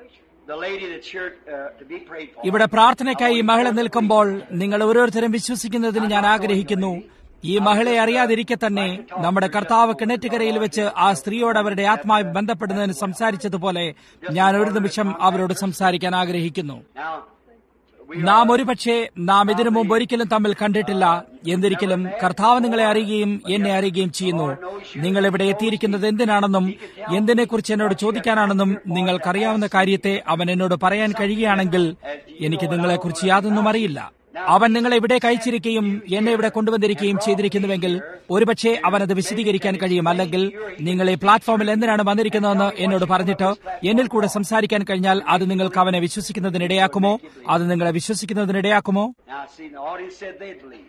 the lady that's here uh, to be prayed for. ഇവിടെ പ്രാർത്ഥനയ്ക്കായി ഈ മഹിള നിൽക്കുമ്പോൾ നിങ്ങൾ ഓരോരുത്തരും വിശ്വസിക്കുന്നതിന് ഞാൻ ആഗ്രഹിക്കുന്നു ഈ മഹിളയെ അറിയാതിരിക്കെ തന്നെ നമ്മുടെ കർത്താവ് കിണറ്റുകരയിൽ വെച്ച് ആ സ്ത്രീയോട് അവരുടെ ആത്മാവ് ബന്ധപ്പെടുന്നതിന് സംസാരിച്ചതുപോലെ ഞാൻ ഒരു നിമിഷം അവരോട് സംസാരിക്കാൻ ആഗ്രഹിക്കുന്നു Now, we നാം ഒരുപക്ഷെ നാം ഇതിനു മുമ്പ് ഒരിക്കലും തമ്മിൽ കണ്ടിട്ടില്ല എന്നിരിക്കലും കർത്താവ് നിങ്ങളെ അറിയുകയും എന്നെ അറിയുകയും ചെയ്യുന്നു നിങ്ങൾ ഇവിടെ എത്തിയിരിക്കുന്നത് എന്തിനാണെന്നും എന്തിനെക്കുറിച്ച് എന്നോട് ചോദിക്കാനാണെന്നും നിങ്ങൾക്കറിയാവുന്ന കാര്യത്തെ അവൻ എന്നോട് പറയാൻ കഴിയുകയാണെങ്കിൽ എനിക്ക് നിങ്ങളെക്കുറിച്ച് യാതൊന്നും അറിയില്ല അവൻ നിങ്ങളെ ഇവിടെ അയച്ചിരിക്കുകയും എന്നെ ഇവിടെ കൊണ്ടുവന്നിരിക്കുകയും ചെയ്തിരിക്കുന്നുവെങ്കിൽ ഒരുപക്ഷെ അവനത് വിശദീകരിക്കാൻ കഴിയും അല്ലെങ്കിൽ നിങ്ങൾ ഈ പ്ലാറ്റ്ഫോമിൽ എന്തിനാണ് വന്നിരിക്കുന്നതെന്ന് എന്നോട് പറഞ്ഞിട്ട് എന്നിൽ കൂടെ സംസാരിക്കാൻ കഴിഞ്ഞാൽ അത് നിങ്ങൾക്ക് അവനെ വിശ്വസിക്കുന്നതിനിടയാക്കുമോ അത് നിങ്ങളെ വിശ്വസിക്കുന്നതിനിടയാക്കുമോ now see the audience said they'd believe.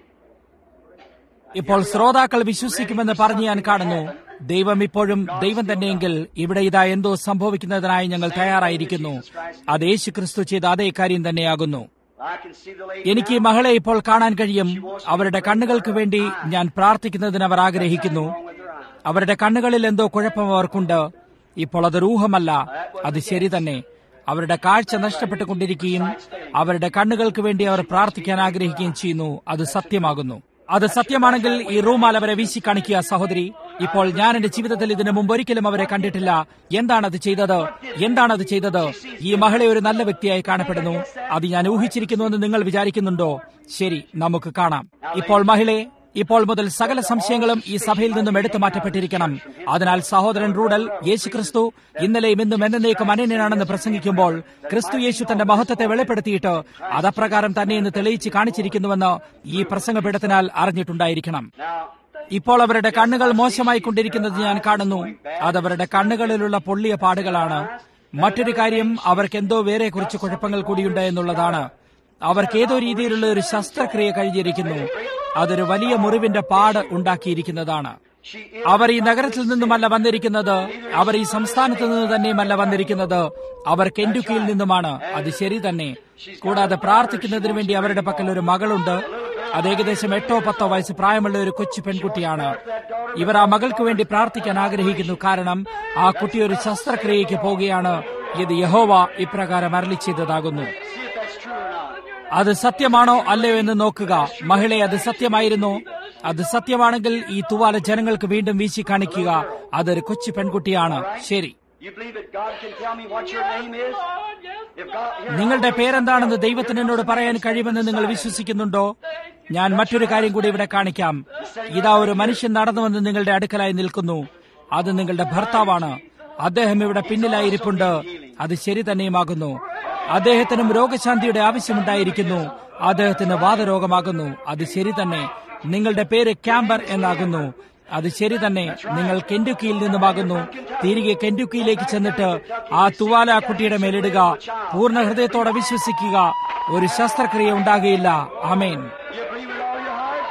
ഇപ്പോൾ ശ്രോതാക്കൾ വിശ്വസിക്കുമെന്ന് പറഞ്ഞ് ഞാൻ കാണുന്നു ദൈവം ഇപ്പോഴും ദൈവം തന്നെയെങ്കിൽ ഇവിടെ ഇതാ എന്തോ സംഭവിക്കുന്നതിനായി ഞങ്ങൾ തയ്യാറായിരിക്കുന്നു അത് യേശു ക്രിസ്തു ചെയ്ത അതേ കാര്യം തന്നെയാകുന്നു I can see the lady. എനിക്ക് ഈ മകളെ ഇപ്പോൾ കാണാൻ കഴിയും അവരുടെ കണ്ണുകൾക്ക് വേണ്ടി ഞാൻ പ്രാർത്ഥിക്കുന്നതിന് അവർ ആഗ്രഹിക്കുന്നു അവരുടെ കണ്ണുകളിൽ എന്തോ കുഴപ്പം അവർക്കുണ്ട് ഇപ്പോൾ അത് രൂഹമല്ല അത് ശരി തന്നെ അവരുടെ കാഴ്ച നഷ്ടപ്പെട്ടുകൊണ്ടിരിക്കുകയും അവരുടെ കണ്ണുകൾക്ക് വേണ്ടി അവർ പ്രാർത്ഥിക്കാൻ ആഗ്രഹിക്കുകയും ചെയ്യുന്നു അത് സത്യമാകുന്നു അത് സത്യമാണെങ്കിൽ ഈ റൂമാൽ അവരെ വീശി കാണിക്കുക സഹോദരി ഇപ്പോൾ ഞാൻ എന്റെ ജീവിതത്തിൽ ഇതിനു മുമ്പ് ഒരിക്കലും അവരെ കണ്ടിട്ടില്ല എന്താണ് അത് ചെയ്തത് എന്താണ് അത് ചെയ്തത് ഈ മഹിള ഒരു നല്ല വ്യക്തിയായി കാണപ്പെടുന്നു അത് ഞാൻ ഊഹിച്ചിരിക്കുന്നുവെന്ന് നിങ്ങൾ വിചാരിക്കുന്നുണ്ടോ ശരി നമുക്ക് കാണാം ഇപ്പോൾ മഹിളെ ഇപ്പോൾ മുതൽ സകല സംശയങ്ങളും ഈ സഭയിൽ നിന്നും എടുത്തു മാറ്റപ്പെട്ടിരിക്കണം അതിനാൽ സഹോദരൻ റൂഡൽ യേശു ക്രിസ്തു ഇന്നലെയും ഇന്നും എന്നേക്കും അനന്യനാണെന്ന് പ്രസംഗിക്കുമ്പോൾ ക്രിസ്തു യേശു തന്റെ മഹത്വത്തെ വെളിപ്പെടുത്തിയിട്ട് അതപ്രകാരം തന്നെ ഇന്ന് തെളിയിച്ച് കാണിച്ചിരിക്കുന്നുവെന്ന് ഈ പ്രസംഗപീഠത്തിനാൽ അറിഞ്ഞിട്ടുണ്ടായിരിക്കണം Now, ഇപ്പോൾ അവരുടെ കണ്ണുകൾ മോശമായി കൊണ്ടിരിക്കുന്നത് ഞാൻ കാണുന്നു അത് അവരുടെ കണ്ണുകളിലുള്ള പൊള്ളിയ പാടുകളാണ് മറ്റൊരു കാര്യം അവർക്ക് എന്തോ വേറെ കുറച്ച് കുഴപ്പങ്ങൾ കൂടിയുണ്ട് എന്നുള്ളതാണ് അവർക്ക് ഏതോ രീതിയിലുള്ള ഒരു ശസ്ത്രക്രിയ കഴിഞ്ഞിരിക്കുന്നു അതൊരു വലിയ മുറിവിന്റെ പാട് ഉണ്ടാക്കിയിരിക്കുന്നതാണ് she is. അവർ ഈ നഗരത്തിൽ നിന്നുമല്ല വന്നിരിക്കുന്നത് അവർ ഈ സംസ്ഥാനത്ത് നിന്ന് തന്നെയുമല്ല വന്നിരിക്കുന്നത് അവർ കെൻഡുക്കിയിൽ നിന്നുമാണ് അത് ശരി തന്നെ കൂടാതെ പ്രാർത്ഥിക്കുന്നതിന് വേണ്ടി അവരുടെ പക്കൽ ഒരു മകളുണ്ട് അത് ഏകദേശം എട്ടോ പത്തോ വയസ്സ് പ്രായമുള്ള ഒരു കൊച്ചു പെൺകുട്ടിയാണ് ഇവർ ആ മകൾക്ക് വേണ്ടി പ്രാർത്ഥിക്കാൻ ആഗ്രഹിക്കുന്നു കാരണം ആ കുട്ടി ഒരു ശസ്ത്രക്രിയയ്ക്ക് പോവുകയാണ് ഇത് യഹോവ ഇപ്രകാരം അരളി ചെയ്തതാകുന്നു See if that's true or not. അത് സത്യമാണോ അല്ലയോ എന്ന് നോക്കുക മഹിളെ അത് സത്യമായിരുന്നു അത് സത്യമാണെങ്കിൽ ഈ തുവാല ജനങ്ങൾക്ക് വീണ്ടും വീശി കാണിക്കുക അതൊരു കൊച്ചു പെൺകുട്ടിയാണ് ശരി You believe that God can tell me what your name is? If God, here, നിങ്ങളുടെ പേരെന്താണെന്ന് ദൈവത്തിന് എന്നോട് പറയാൻ കഴിയുമെന്ന് നിങ്ങൾ വിശ്വസിക്കുന്നുണ്ടോ ഞാൻ മറ്റൊരു കാര്യം കൂടി ഇവിടെ കാണിക്കാം ഇതാ ഒരു മനുഷ്യൻ നടന്നു വന്ന് നിങ്ങളുടെ അടുക്കലായി നിൽക്കുന്നു അത് നിങ്ങളുടെ ഭർത്താവാണ് അദ്ദേഹം ഇവിടെ പിന്നിലായിരിപ്പുണ്ട് അത് ശരി തന്നെയുമാകുന്നു അദ്ദേഹത്തിനും രോഗശാന്തിയുടെ ആവശ്യമുണ്ടായിരിക്കുന്നു അദ്ദേഹത്തിന് വാദരോഗമാകുന്നു അത് ശരി തന്നെ നിങ്ങളുടെ പേര് ക്യാമ്പർ എന്നാകുന്നു അത് ശരി തന്നെ നിങ്ങൾ കെൻഡുക്കിയിൽ നിന്നുമാകുന്നു തിരികെ കെൻഡുക്കിയിലേക്ക് ചെന്നിട്ട് ആ തുവാല ആ കുട്ടിയുടെ മേലിടുക പൂർണ്ണ ഹൃദയത്തോടെ വിശ്വസിക്കുക ഒരു ശസ്ത്രക്രിയ ഉണ്ടാകുകയില്ല ആമേൻ you believe with all your heart?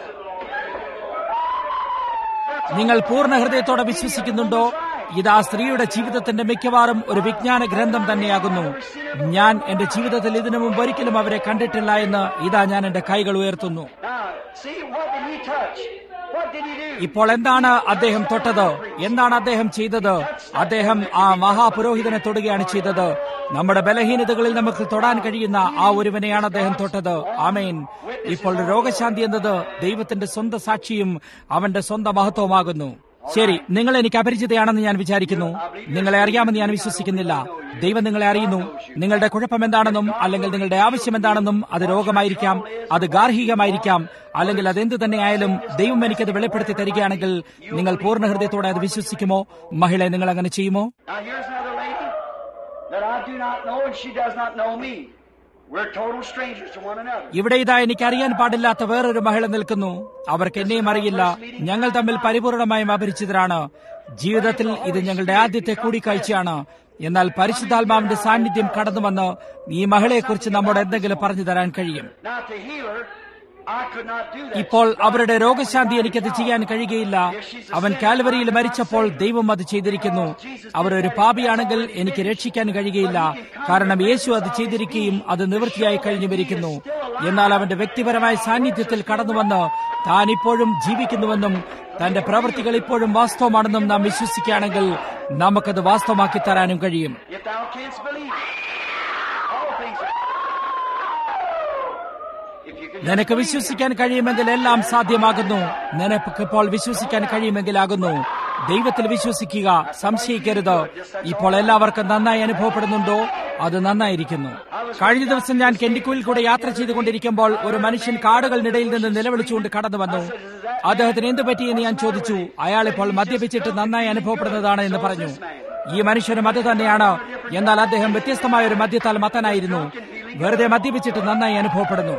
നിങ്ങൾ പൂർണ്ണ ഹൃദയത്തോടെ വിശ്വസിക്കുന്നുണ്ടോ ഇത് ആ സ്ത്രീയുടെ ജീവിതത്തിന്റെ മിക്കവാറും ഒരു വിജ്ഞാന ഗ്രന്ഥം തന്നെയാകുന്നു ഞാൻ എന്റെ ജീവിതത്തിൽ ഇതിനു മുമ്പ് ഒരിക്കലും അവരെ കണ്ടിട്ടില്ല എന്ന് ഇതാ ഞാൻ എന്റെ കൈകൾ ഉയർത്തുന്നു Now, see, what did he touch? What did he do? ഇപ്പോൾ എന്താണ് അദ്ദേഹം തൊട്ടത് എന്താണ് അദ്ദേഹം ചെയ്തത് അദ്ദേഹം ആ മഹാപുരോഹിതനെ തൊടുകയാണ് ചെയ്തത് നമ്മുടെ ബലഹീനതകളിൽ നമുക്ക് തൊടാൻ കഴിയുന്ന ആ ഒരുവനെയാണ് അദ്ദേഹം തൊട്ടത് ആമേൻ ഇപ്പോൾ രോഗശാന്തി എന്നത് ദൈവത്തിന്റെ സ്വന്തം സാക്ഷിയും അവന്റെ സ്വന്തം മഹത്വമാകുന്നു ശരി നിങ്ങൾ എനിക്ക് അപരിചിതയാണെന്ന് ഞാൻ വിചാരിക്കുന്നു നിങ്ങളെ അറിയാമെന്ന് ഞാൻ വിശ്വസിക്കുന്നില്ല ദൈവം നിങ്ങളെ അറിയുന്നു നിങ്ങളുടെ കുഴപ്പം എന്താണെന്നും അല്ലെങ്കിൽ നിങ്ങളുടെ ആവശ്യം എന്താണെന്നും അത് രോഗമായിരിക്കാം അത് ഗാർഹികമായിരിക്കാം അല്ലെങ്കിൽ അതെന്ത് തന്നെയായാലും ദൈവം എനിക്കത് വെളിപ്പെടുത്തി തരികയാണെങ്കിൽ നിങ്ങൾ പൂർണ്ണ ഹൃദയത്തോടെ അത് വിശ്വസിക്കുമോ മഹിളെ നിങ്ങൾ അങ്ങനെ ചെയ്യുമോ Now, here's another lady that I do not know, and she does not know me. We're total strangers to one another. ഇവിടെ ഇതാ എനിക്ക് അറിയാൻ പാടില്ലാത്ത വേറൊരു മഹിള നിൽക്കുന്നു അവർക്ക് എന്നെയും അറിയില്ല ഞങ്ങൾ തമ്മിൽ പരിപൂർണമായും അപരിചിതരാണ് ജീവിതത്തിൽ ഇത് ഞങ്ങളുടെ ആദ്യത്തെ കൂടിക്കാഴ്ചയാണ് എന്നാൽ പരിശുദ്ധാത്മാവിന്റെ സാന്നിധ്യം കടന്നുവന്ന് ഈ മഹിളയെക്കുറിച്ച് നമ്മോട് എന്തെങ്കിലും പറഞ്ഞു തരാൻ കഴിയും Now, to heal her, I could not do that. ഇപ്പോൾ അവരുടെ രോഗശാന്തി എനിക്കത് ചെയ്യാൻ കഴിയുകയില്ല അവൻ കാൽവരിയിൽ മരിച്ചപ്പോൾ ദൈവം അത് ചെയ്തിരിക്കുന്നു അവർ ഒരു പാപിയാണെങ്കിൽ എനിക്ക് രക്ഷിക്കാൻ കഴിയുകയില്ല കാരണം യേശു അത് ചെയ്തിരിക്കുകയും അത് നിവൃത്തിയായി കഴിഞ്ഞുമിരിക്കുന്നു എന്നാൽ അവന്റെ വ്യക്തിപരമായ സാന്നിധ്യത്തിൽ കടന്നുവന്ന് താൻ ഇപ്പോഴും ജീവിക്കുന്നുവെന്നും തന്റെ പ്രവൃത്തികൾ ഇപ്പോഴും വാസ്തവമാണെന്നും നാം വിശ്വസിക്കുകയാണെങ്കിൽ നമുക്കത് വാസ്തവമാക്കി തരാനും കഴിയും If thou canst believe. നിനക്ക് വിശ്വസിക്കാൻ കഴിയുമെങ്കിൽ എല്ലാം സാധ്യമാകുന്നു നിനക്കിപ്പോൾ വിശ്വസിക്കാൻ കഴിയുമെങ്കിലാകുന്നു ദൈവത്തിൽ വിശ്വസിക്കുക സംശയിക്കരുത് ഇപ്പോൾ എല്ലാവർക്കും നന്നായി അനുഭവപ്പെടുന്നുണ്ടോ അത് നന്നായിരിക്കുന്നു കഴിഞ്ഞ ദിവസം ഞാൻ കെൻഡിക്കുയിൽ കൂടെ യാത്ര ചെയ്തുകൊണ്ടിരിക്കുമ്പോൾ ഒരു മനുഷ്യൻ കാടുകളിനിടയിൽ നിന്ന് നിലവിളിച്ചുകൊണ്ട് കടന്നു വന്നു അദ്ദേഹത്തിന് എന്ത് പറ്റിയെന്ന് ഞാൻ ചോദിച്ചു അയാൾ ഇപ്പോൾ മദ്യപിച്ചിട്ട് നന്നായി അനുഭവപ്പെടുന്നതാണ് എന്ന് പറഞ്ഞു ഈ മനുഷ്യനും അത് തന്നെയാണ് എന്നാൽ അദ്ദേഹം വ്യത്യസ്തമായ ഒരു മദ്യത്താൽ മത്തനായിരുന്നു വെറുതെ മദ്യപിച്ചിട്ട് നന്നായി അനുഭവപ്പെടുന്നു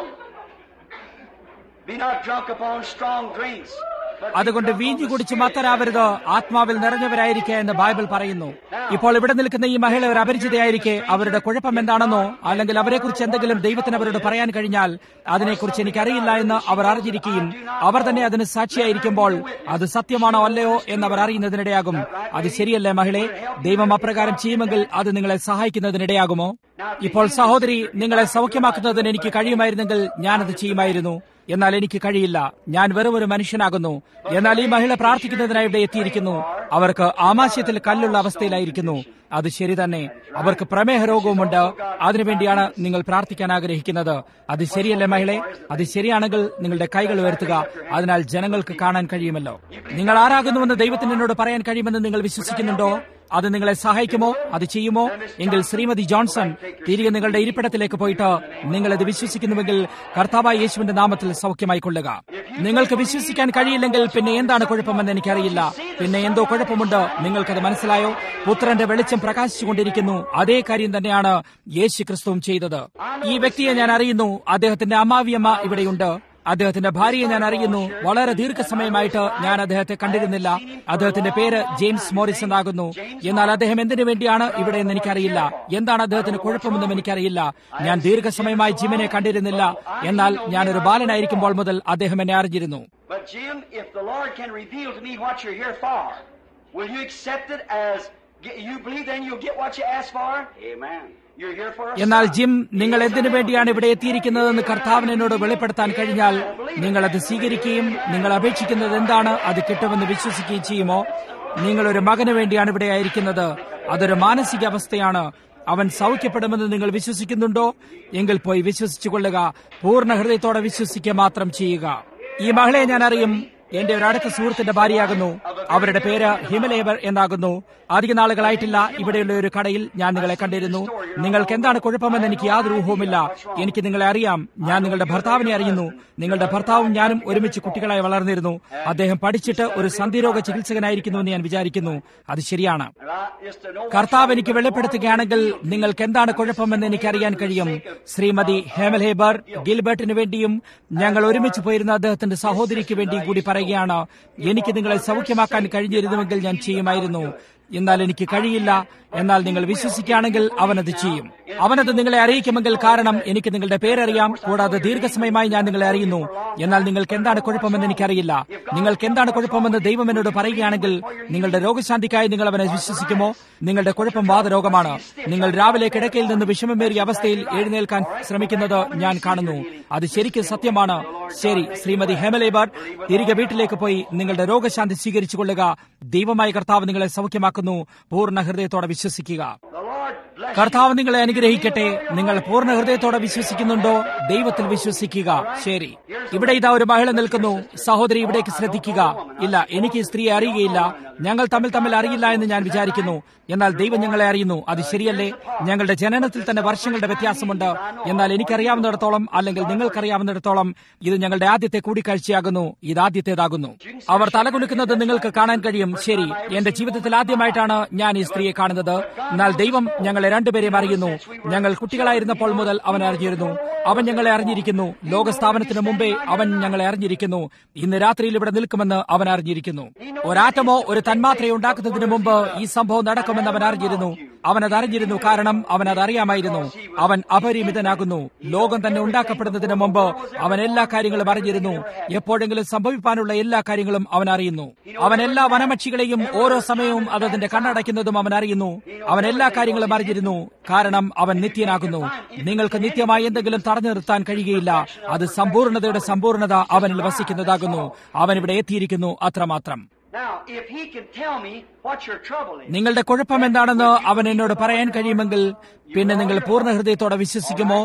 Be not drunk upon strong drinks. but be അതുകൊണ്ട് drunk on വീഞ്ഞു the കുടിച്ച് Spirit. മത്തരാവരുത് ആത്മാവിൽ നിറഞ്ഞവരായിരിക്കുക എന്ന് ബൈബിൾ പറയുന്നു ഇപ്പോൾ ഇവിടെ നിൽക്കുന്ന ഈ മഹിള ഒരു അപരിചിതയായിരിക്കെ അവരുടെ കുഴപ്പം എന്താണെന്നോ അല്ലെങ്കിൽ അവരെക്കുറിച്ച് എന്തെങ്കിലും ദൈവത്തിന് അവരോട് പറയാൻ കഴിഞ്ഞാൽ അതിനെക്കുറിച്ച് എനിക്കറിയില്ല എന്ന് അവർ അറിഞ്ഞിരിക്കുകയും അവർ തന്നെ അതിന് സാക്ഷിയായിരിക്കുമ്പോൾ അത് സത്യമാണോ അല്ലയോ എന്ന് അവർ അറിയുന്നതിനിടയാകും അത് ശരിയല്ലേ മഹിളെ ദൈവം അപ്രകാരം ചെയ്യുമെങ്കിൽ അത് നിങ്ങളെ സഹായിക്കുന്നതിനിടയാകുമോ ഇപ്പോൾ സഹോദരി നിങ്ങളെ സൗഖ്യമാക്കുന്നതിന് എനിക്ക് കഴിയുമായിരുന്നെങ്കിൽ ഞാനത് ചെയ്യുമായിരുന്നു എന്നാൽ എനിക്ക് കഴിയില്ല ഞാൻ വെറും ഒരു മനുഷ്യനാകുന്നു എന്നാൽ ഈ മഹിള പ്രാർത്ഥിക്കുന്നതിനായി ഇവിടെ എത്തിയിരിക്കുന്നു അവർക്ക് ആമാശയത്തിൽ കല്ലുള്ള അവസ്ഥയിലായിരിക്കുന്നു അത് ശരി തന്നെ അവർക്ക് പ്രമേഹ രോഗവുമുണ്ട് അതിനുവേണ്ടിയാണ് നിങ്ങൾ പ്രാർത്ഥിക്കാൻ ആഗ്രഹിക്കുന്നത് അത് ശരിയല്ലേ മഹിളെ അത് ശരിയാണെങ്കിൽ നിങ്ങളുടെ കൈകൾ ഉയർത്തുക അതിനാൽ ജനങ്ങൾക്ക് കാണാൻ കഴിയുമല്ലോ നിങ്ങൾ ആരാകുന്നുവെന്ന് ദൈവത്തിന് എന്നോട് പറയാൻ കഴിയുമെന്ന് നിങ്ങൾ വിശ്വസിക്കുന്നുണ്ടോ അത് നിങ്ങളെ സഹായിക്കുമോ അത് ചെയ്യുമോ എങ്കിൽ ശ്രീമതി ജോൺസൺ തിരികെ നിങ്ങളുടെ ഇരിപ്പിടത്തിലേക്ക് പോയിട്ട് നിങ്ങൾ ഇത് വിശ്വസിക്കുന്നുവെങ്കിൽ കർത്താവായ യേശുവിന്റെ നാമത്തിൽ സൗഖ്യമായി കൊള്ളുക നിങ്ങൾക്ക് വിശ്വസിക്കാൻ കഴിയില്ലെങ്കിൽ പിന്നെ എന്താണ് കുഴപ്പമെന്ന് എനിക്കറിയില്ല പിന്നെ എന്തോ കുഴപ്പമുണ്ട് നിങ്ങൾക്കത് മനസ്സിലായോ പുത്രന്റെ വെളിച്ചം പ്രകാശിച്ചുകൊണ്ടിരിക്കുന്നു അതേ കാര്യം തന്നെയാണ് യേശു ക്രിസ്തുവും ചെയ്തത് ഈ വ്യക്തിയെ ഞാൻ അറിയുന്നു അദ്ദേഹത്തിന്റെ അമ്മാവിയമ്മ ഇവിടെയുണ്ട് അദ്ദേഹത്തിന്റെ ഭാര്യയെ ഞാൻ അറിയുന്നു വളരെ ദീർഘസമയമായിട്ട് ഞാൻ അദ്ദേഹത്തെ കണ്ടിരുന്നില്ല അദ്ദേഹത്തിന്റെ പേര് ജെയിംസ് മോറിസ് എന്നാകുന്നു എന്നാൽ അദ്ദേഹം എന്തിനു വേണ്ടിയാണ് ഇവിടെ എന്ന് എനിക്കറിയില്ല എന്താണ് അദ്ദേഹത്തിന് കുഴപ്പമെന്നും എനിക്കറിയില്ല ഞാൻ ദീർഘസമയമായി ജിമിനെ കണ്ടിരുന്നില്ല എന്നാൽ ഞാനൊരു ബാലനായിരിക്കുമ്പോൾ മുതൽ അദ്ദേഹം എന്നെ അറിഞ്ഞിരുന്നു But Jim, if the Lord can reveal to me what you're here for, will you accept it as you believe then you'll get what you ask for? Amen. You're here for a എന്നാൽ son. Jim നിങ്ങൾ എന്തിനു വേണ്ടിയാണ് ഇവിടെ എത്തിയിരിക്കുന്നതെന്ന് കർത്താവിന് എന്നോട് വെളിപ്പെടുത്താൻ കഴിഞ്ഞാൽ നിങ്ങൾ അത് സ്വീകരിക്കുകയും നിങ്ങൾ അപേക്ഷിക്കുന്നത് എന്താണ് അത് കിട്ടുമെന്ന് വിശ്വസിക്കുകയും ചെയ്യുമോ നിങ്ങൾ ഒരു മകന് വേണ്ടിയാണ് ഇവിടെ ആയിരിക്കുന്നത് അതൊരു മാനസിക അവസ്ഥയാണ് അവൻ സൗഖ്യപ്പെടുമെന്ന് നിങ്ങൾ വിശ്വസിക്കുന്നുണ്ടോ എങ്കിൽ പോയി വിശ്വസിച്ചു കൊള്ളുക പൂർണ്ണ ഹൃദയത്തോടെ വിശ്വസിക്കുക മാത്രം ചെയ്യുക ഈ മകളെ ഞാൻ അറിയും എന്റെ ഒരു അടുത്ത സുഹൃത്തിന്റെ ഭാര്യയാകുന്നു അവരുടെ പേര് ഹിമലേബർ എന്നാകുന്നു അധിക നാളുകളായിട്ടില്ല ഇവിടെയുള്ള ഒരു കടയിൽ ഞാൻ നിങ്ങളെ കണ്ടിരുന്നു നിങ്ങൾക്ക് എന്താണ് കുഴപ്പമെന്ന് എനിക്ക് യാതൊരു ഊഹവുമില്ല എനിക്ക് നിങ്ങളെ അറിയാം ഞാൻ നിങ്ങളുടെ ഭർത്താവിനെ അറിയുന്നു നിങ്ങളുടെ ഭർത്താവും ഞാനും ഒരുമിച്ച് കുട്ടികളായി വളർന്നിരുന്നു അദ്ദേഹം പഠിച്ചിട്ട് ഒരു സന്ധിരോഗ ചികിത്സകനായിരിക്കുന്നു എന്ന് ഞാൻ വിചാരിക്കുന്നു അത് ശരിയാണ് And I, just to know what കർത്താവ് എനിക്ക് വെളിപ്പെടുത്തുകയാണെങ്കിൽ നിങ്ങൾക്ക് എന്താണ് കുഴപ്പമെന്ന് എനിക്കറിയാൻ കഴിയും ശ്രീമതി ഹേമൽഹേബർ ഗിൽബർട്ടിന് വേണ്ടിയും ഞങ്ങൾ ഒരുമിച്ച് പോയിരുന്ന അദ്ദേഹത്തിന്റെ സഹോദരിക്ക് വേണ്ടിയും കൂടി പറയുകയാണ് എനിക്ക് നിങ്ങളെ സൗഖ്യമാക്കാൻ കഴിഞ്ഞിരുന്നുവെങ്കിൽ ഞാൻ ചെയ്യുമായിരുന്നു എന്നാൽ എനിക്ക് കഴിയില്ല എന്നാൽ നിങ്ങൾ വിശ്വസിക്കുകയാണെങ്കിൽ അവനത് ചെയ്യും അവനത് നിങ്ങളെ അറിയിക്കുമെങ്കിൽ കാരണം എനിക്ക് നിങ്ങളുടെ പേരറിയാം കൂടാതെ ദീർഘസമയമായി ഞാൻ നിങ്ങളെ അറിയുന്നു എന്നാൽ നിങ്ങൾക്ക് എന്താണ് കുഴപ്പമെന്ന് എനിക്കറിയില്ല നിങ്ങൾക്ക് എന്താണ് കുഴപ്പമെന്ന് ദൈവം എന്നോട് പറയുകയാണെങ്കിൽ നിങ്ങളുടെ രോഗശാന്തിക്കായി നിങ്ങൾ അവനെ വിശ്വസിക്കുമോ നിങ്ങളുടെ കുഴപ്പം വാതരോഗമാണ് നിങ്ങൾ രാവിലെ കിടക്കയിൽ നിന്ന് വിഷമമേറിയ അവസ്ഥയിൽ എഴുന്നേൽക്കാൻ ശ്രമിക്കുന്നത് ഞാൻ കാണുന്നു അത് ശരിക്കും സത്യമാണ് ശരി ശ്രീമതി ഹേമലേബർ തിരികെ വീട്ടിലേക്ക് പോയി നിങ്ങളുടെ രോഗശാന്തി സ്വീകരിച്ചു കൊള്ളുക ദൈവമായ കർത്താവ് നിങ്ങളെ സൗഖ്യമാക്കുന്നു പൂർണ്ണ ഹൃദയത്തോടെ വിശ്വസിക്കുക the Lord bless കർത്താവ് നിങ്ങളെ അനുഗ്രഹിക്കട്ടെ നിങ്ങൾ പൂർണ്ണ ഹൃദയത്തോടെ വിശ്വസിക്കുന്നുണ്ടോ ദൈവത്തിൽ വിശ്വസിക്കുക ശരി ഇവിടെ ഇതാ ഒരു മഹിള നിൽക്കുന്നു സഹോദരി ഇവിടേക്ക് ശ്രദ്ധിക്കുക ഇല്ല എനിക്ക് ഈ സ്ത്രീയെ അറിയുകയില്ല ഞങ്ങൾ തമ്മിൽ തമ്മിൽ അറിയില്ല എന്ന് ഞാൻ വിചാരിക്കുന്നു എന്നാൽ ദൈവം ഞങ്ങളെ അറിയുന്നു അത് ശരിയല്ലേ ഞങ്ങളുടെ ജനനത്തിൽ തന്നെ വർഷങ്ങളുടെ വ്യത്യാസമുണ്ട് എന്നാൽ എനിക്കറിയാവുന്നിടത്തോളം അല്ലെങ്കിൽ നിങ്ങൾക്കറിയാവുന്നിടത്തോളം ഇത് ഞങ്ങളുടെ ആദ്യത്തെ കൂടിക്കാഴ്ചയാകുന്നു ഇത് ആദ്യത്തേതാകുന്നു അവർ തലകുലുക്കുന്നത് നിങ്ങൾക്ക് കാണാൻ കഴിയും ശരി എന്റെ ജീവിതത്തിൽ ആദ്യമായിട്ടാണ് ഞാൻ ഈ സ്ത്രീയെ കാണുന്നത് എന്നാൽ ദൈവം ഞങ്ങളെ രണ്ടുപേരെയും അറിയുന്നു ഞങ്ങൾ കുട്ടികളായിരുന്നപ്പോൾ മുതൽ അവൻ അറിഞ്ഞിരുന്നു അവൻ ഞങ്ങളെ അറിഞ്ഞിരിക്കുന്നു ലോകസ്ഥാപനത്തിന് മുമ്പേ അവൻ ഞങ്ങളെ അറിഞ്ഞിരിക്കുന്നു ഇന്ന് രാത്രിയിൽ ഇവിടെ നിൽക്കുമെന്ന് അവൻ അറിഞ്ഞിരിക്കുന്നു ഒരാറ്റമോ ഒരു തന്മാത്രയോ ഉണ്ടാക്കുന്നതിന് മുമ്പ് ഈ സംഭവം നടക്കുമെന്ന് അവൻ അറിഞ്ഞിരുന്നു അവൻ അത് അറിഞ്ഞിരുന്നു കാരണം അവൻ അത് അറിയാമായിരുന്നു അവൻ അപരിമിതനാകുന്നു ലോകം തന്നെ ഉണ്ടാക്കപ്പെടുന്നതിന് മുമ്പ് അവൻ എല്ലാ കാര്യങ്ങളും അറിഞ്ഞിരുന്നു എപ്പോഴെങ്കിലും സംഭവിക്കാനുള്ള എല്ലാ കാര്യങ്ങളും അവൻ അറിയുന്നു അവൻ എല്ലാ വനമക്ഷികളെയും ഓരോ സമയവും അതതിന്റെ കണ്ണടയ്ക്കുന്നതും അവൻ അറിയുന്നു അവൻ എല്ലാ കാര്യങ്ങളും അറിഞ്ഞിരുന്നു കാരണം അവൻ നിത്യനാകുന്നു നിങ്ങൾക്ക് നിത്യമായി എന്തെങ്കിലും തടഞ്ഞു നിർത്താൻ കഴിയുകയില്ല അത് സമ്പൂർണതയുടെ സമ്പൂർണത അവനിൽ വസിക്കുന്നതാകുന്നു അവൻ ഇവിടെ എത്തിയിരിക്കുന്നു അത്രമാത്രം Now, if he can tell me what your trouble is, നിങ്ങളുടെ കുഴപ്പം എന്താണെന്ന് അവൻ എന്നോട് പറയാൻ കഴിയുമെങ്കിൽ പിന്നെ നിങ്ങൾ പൂർണ്ണ ഹൃദയത്തോടെ വിശ്വസിക്കുമോ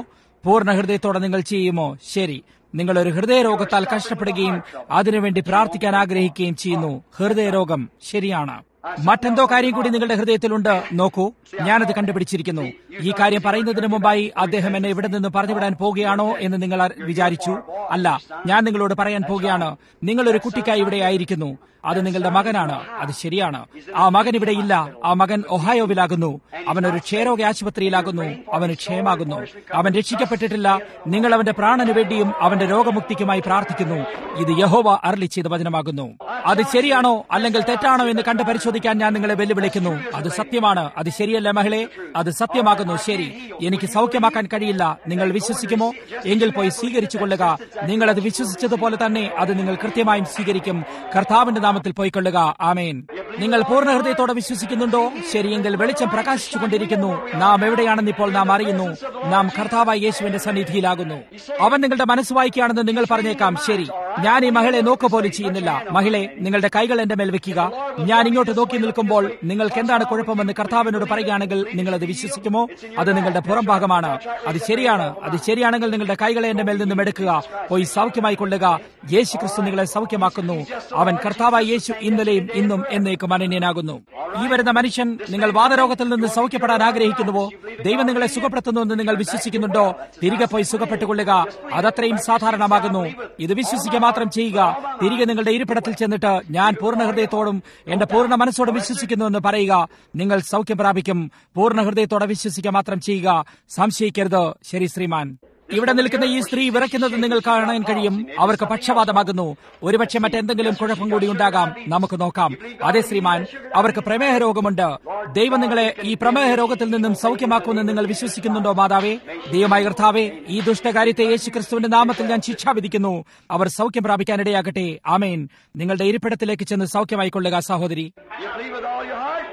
പൂർണ്ണ ഹൃദയത്തോടെ നിങ്ങൾ ചെയ്യുമോ ശരി നിങ്ങൾ ഒരു ഹൃദയരോഗത്താൽ കഷ്ടപ്പെടുകയും അതിനുവേണ്ടി പ്രാർത്ഥിക്കാൻ ആഗ്രഹിക്കുകയും ചെയ്യുന്നു ഹൃദയരോഗം ശരിയാണ് മറ്റെന്തോ കാര്യം കൂടി നിങ്ങളുടെ ഹൃദയത്തിലുണ്ട് നോക്കൂ ഞാനത് കണ്ടുപിടിച്ചിരിക്കുന്നു ഈ കാര്യം പറയുന്നതിന് മുമ്പായി അദ്ദേഹം എന്നെ ഇവിടെ നിന്ന് പറഞ്ഞുവിടാൻ പോവുകയാണോ എന്ന് നിങ്ങൾ വിചാരിച്ചു അല്ല ഞാൻ നിങ്ങളോട് പറയാൻ പോവുകയാണ് നിങ്ങൾ ഒരു കുട്ടിക്കായി ഇവിടെ ആയിരിക്കുന്നു അത് നിങ്ങളുടെ മകനാണ് അത് ശരിയാണ് ആ മകൻ ഇവിടെ ഇല്ല ആ മകൻ ഒഹായോവിലാകുന്നു അവൻ ഒരു ക്ഷയരോഗ ആശുപത്രിയിലാകുന്നു അവന് ക്ഷയമാകുന്നു അവൻ രക്ഷിക്കപ്പെട്ടിട്ടില്ല നിങ്ങൾ അവന്റെ പ്രാണന് വേണ്ടിയും അവന്റെ രോഗമുക്തിക്കുമായി പ്രാർത്ഥിക്കുന്നു ഇത് യഹോവ അരളി ചെയ്ത വചനമാകുന്നു അത് ശരിയാണോ അല്ലെങ്കിൽ തെറ്റാണോ എന്ന് കണ്ട് പരിശോധിക്കാൻ ഞാൻ നിങ്ങളെ വെല്ലുവിളിക്കുന്നു അത് സത്യമാണ് അത് ശരിയല്ല മഹിളെ അത് സത്യമാകുന്നു ശരി എനിക്ക് സൗഖ്യമാക്കാൻ കഴിയില്ല നിങ്ങൾ വിശ്വസിക്കുമോ എങ്കിൽ പോയി സ്വീകരിച്ചു കൊള്ളുക നിങ്ങൾ അത് വിശ്വസിച്ചതുപോലെ തന്നെ അത് നിങ്ങൾ കൃത്യമായും സ്വീകരിക്കും കർത്താവിന്റെ നാമത്തിൽ പോയിക്കൊള്ളുക ആമേൻ നിങ്ങൾ പൂർണ്ണ ഹൃദയത്തോടെ വിശ്വസിക്കുന്നുണ്ടോ ശരിയെങ്കിൽ വെളിച്ചം പ്രകാശിച്ചുകൊണ്ടിരിക്കുന്നു നാം എവിടെയാണെന്ന് ഇപ്പോൾ നാം അറിയുന്നു നാം കർത്താവായ യേശുവിന്റെ സന്നിധിയിലാകുന്നു അവൻ നിങ്ങളുടെ മനസ്സ് വായിക്കുകയാണെന്ന് നിങ്ങൾ പറഞ്ഞേക്കാം ശരി ഞാൻ ഈ മഹിളെ നോക്കുക പോലും ചെയ്യുന്നില്ല മഹിളെ നിങ്ങളുടെ കൈകൾ എന്റെ മേൽ വെക്കുക ഞാൻ ഇങ്ങോട്ട് നോക്കി നിൽക്കുമ്പോൾ നിങ്ങൾക്ക് എന്താണ് കുഴപ്പമെന്ന് കർത്താവിനോട് പറയുകയാണെങ്കിൽ നിങ്ങൾ അത് വിശ്വസിക്കുമോ അത് നിങ്ങളുടെ പുറം ഭാഗമാണ് അത് ശരിയാണ് അത് ശരിയാണെങ്കിൽ നിങ്ങളുടെ കൈകളെ എന്റെ മേൽ നിന്നും എടുക്കുക പോയി സൗഖ്യമായി കൊള്ളുക യേശു ക്രിസ്തു നിങ്ങളെ സൗഖ്യമാക്കുന്നു അവൻ കർത്താവായ യേശു ഇന്നലെയും ഇന്നും എന്നേക്കും അനന്യനാകുന്നു ഈ വരുന്ന മനുഷ്യൻ നിങ്ങൾ വാദരോഗത്തിൽ നിന്ന് സൗഖ്യപ്പെടാൻ ആഗ്രഹിക്കുന്നുവോ ദൈവം നിങ്ങളെ സുഖപ്പെടുത്തുന്നുവെന്ന് നിങ്ങൾ വിശ്വസിക്കുന്നുണ്ടോ തിരികെ പോയി സുഖപ്പെട്ടുകൊള്ളുക അതത്രയും സാധാരണമാകുന്നു ഇത് വിശ്വസിക്കുക മാത്രം ചെയ്യുക തിരികെ നിങ്ങളുടെ ഇരിപ്പിടത്തിൽ ചെന്നിട്ട് ഞാൻ പൂർണ്ണ ഹൃദയത്തോടും എന്റെ പൂർണ്ണ മനസ്സോടും വിശ്വസിക്കുന്നുവെന്ന് പറയുക നിങ്ങൾ സൗഖ്യം പ്രാപിക്കും പൂർണ്ണ ഹൃദയത്തോടെ വിശ്വസിക്കുക മാത്രം ചെയ്യുക സംശയിക്കരുത് ശരി ശ്രീമാൻ ഇവിടെ നിൽക്കുന്ന ഈ സ്ത്രീ വിറയ്ക്കുന്നത് നിങ്ങൾ കാണാൻ കഴിയും അവർക്ക് പക്ഷപാതമാകുന്നു ഒരുപക്ഷെ മറ്റെന്തെങ്കിലും കുഴപ്പം കൂടി ഉണ്ടാകാം നമുക്ക് നോക്കാം അതെ ശ്രീമാൻ അവർക്ക് പ്രമേഹ രോഗമുണ്ട് ദൈവം നിങ്ങളെ ഈ പ്രമേഹ രോഗത്തിൽ നിന്നും സൗഖ്യമാക്കുമെന്ന് നിങ്ങൾ വിശ്വസിക്കുന്നുണ്ടോ മാതാവേ ദൈവമായ കർത്താവേ ഈ ദുഷ്ടകാര്യത്തെ യേശു ക്രിസ്തുവിന്റെ നാമത്തിൽ ഞാൻ ശിക്ഷ വിധിക്കുന്നു അവർ സൗഖ്യം പ്രാപിക്കാനിടയാകട്ടെ ആമേൻ നിങ്ങളുടെ ഇരിപ്പിടത്തിലേക്ക് ചെന്ന് സൗഖ്യമായിക്കൊള്ളുക സഹോദരി You believe with all your heart?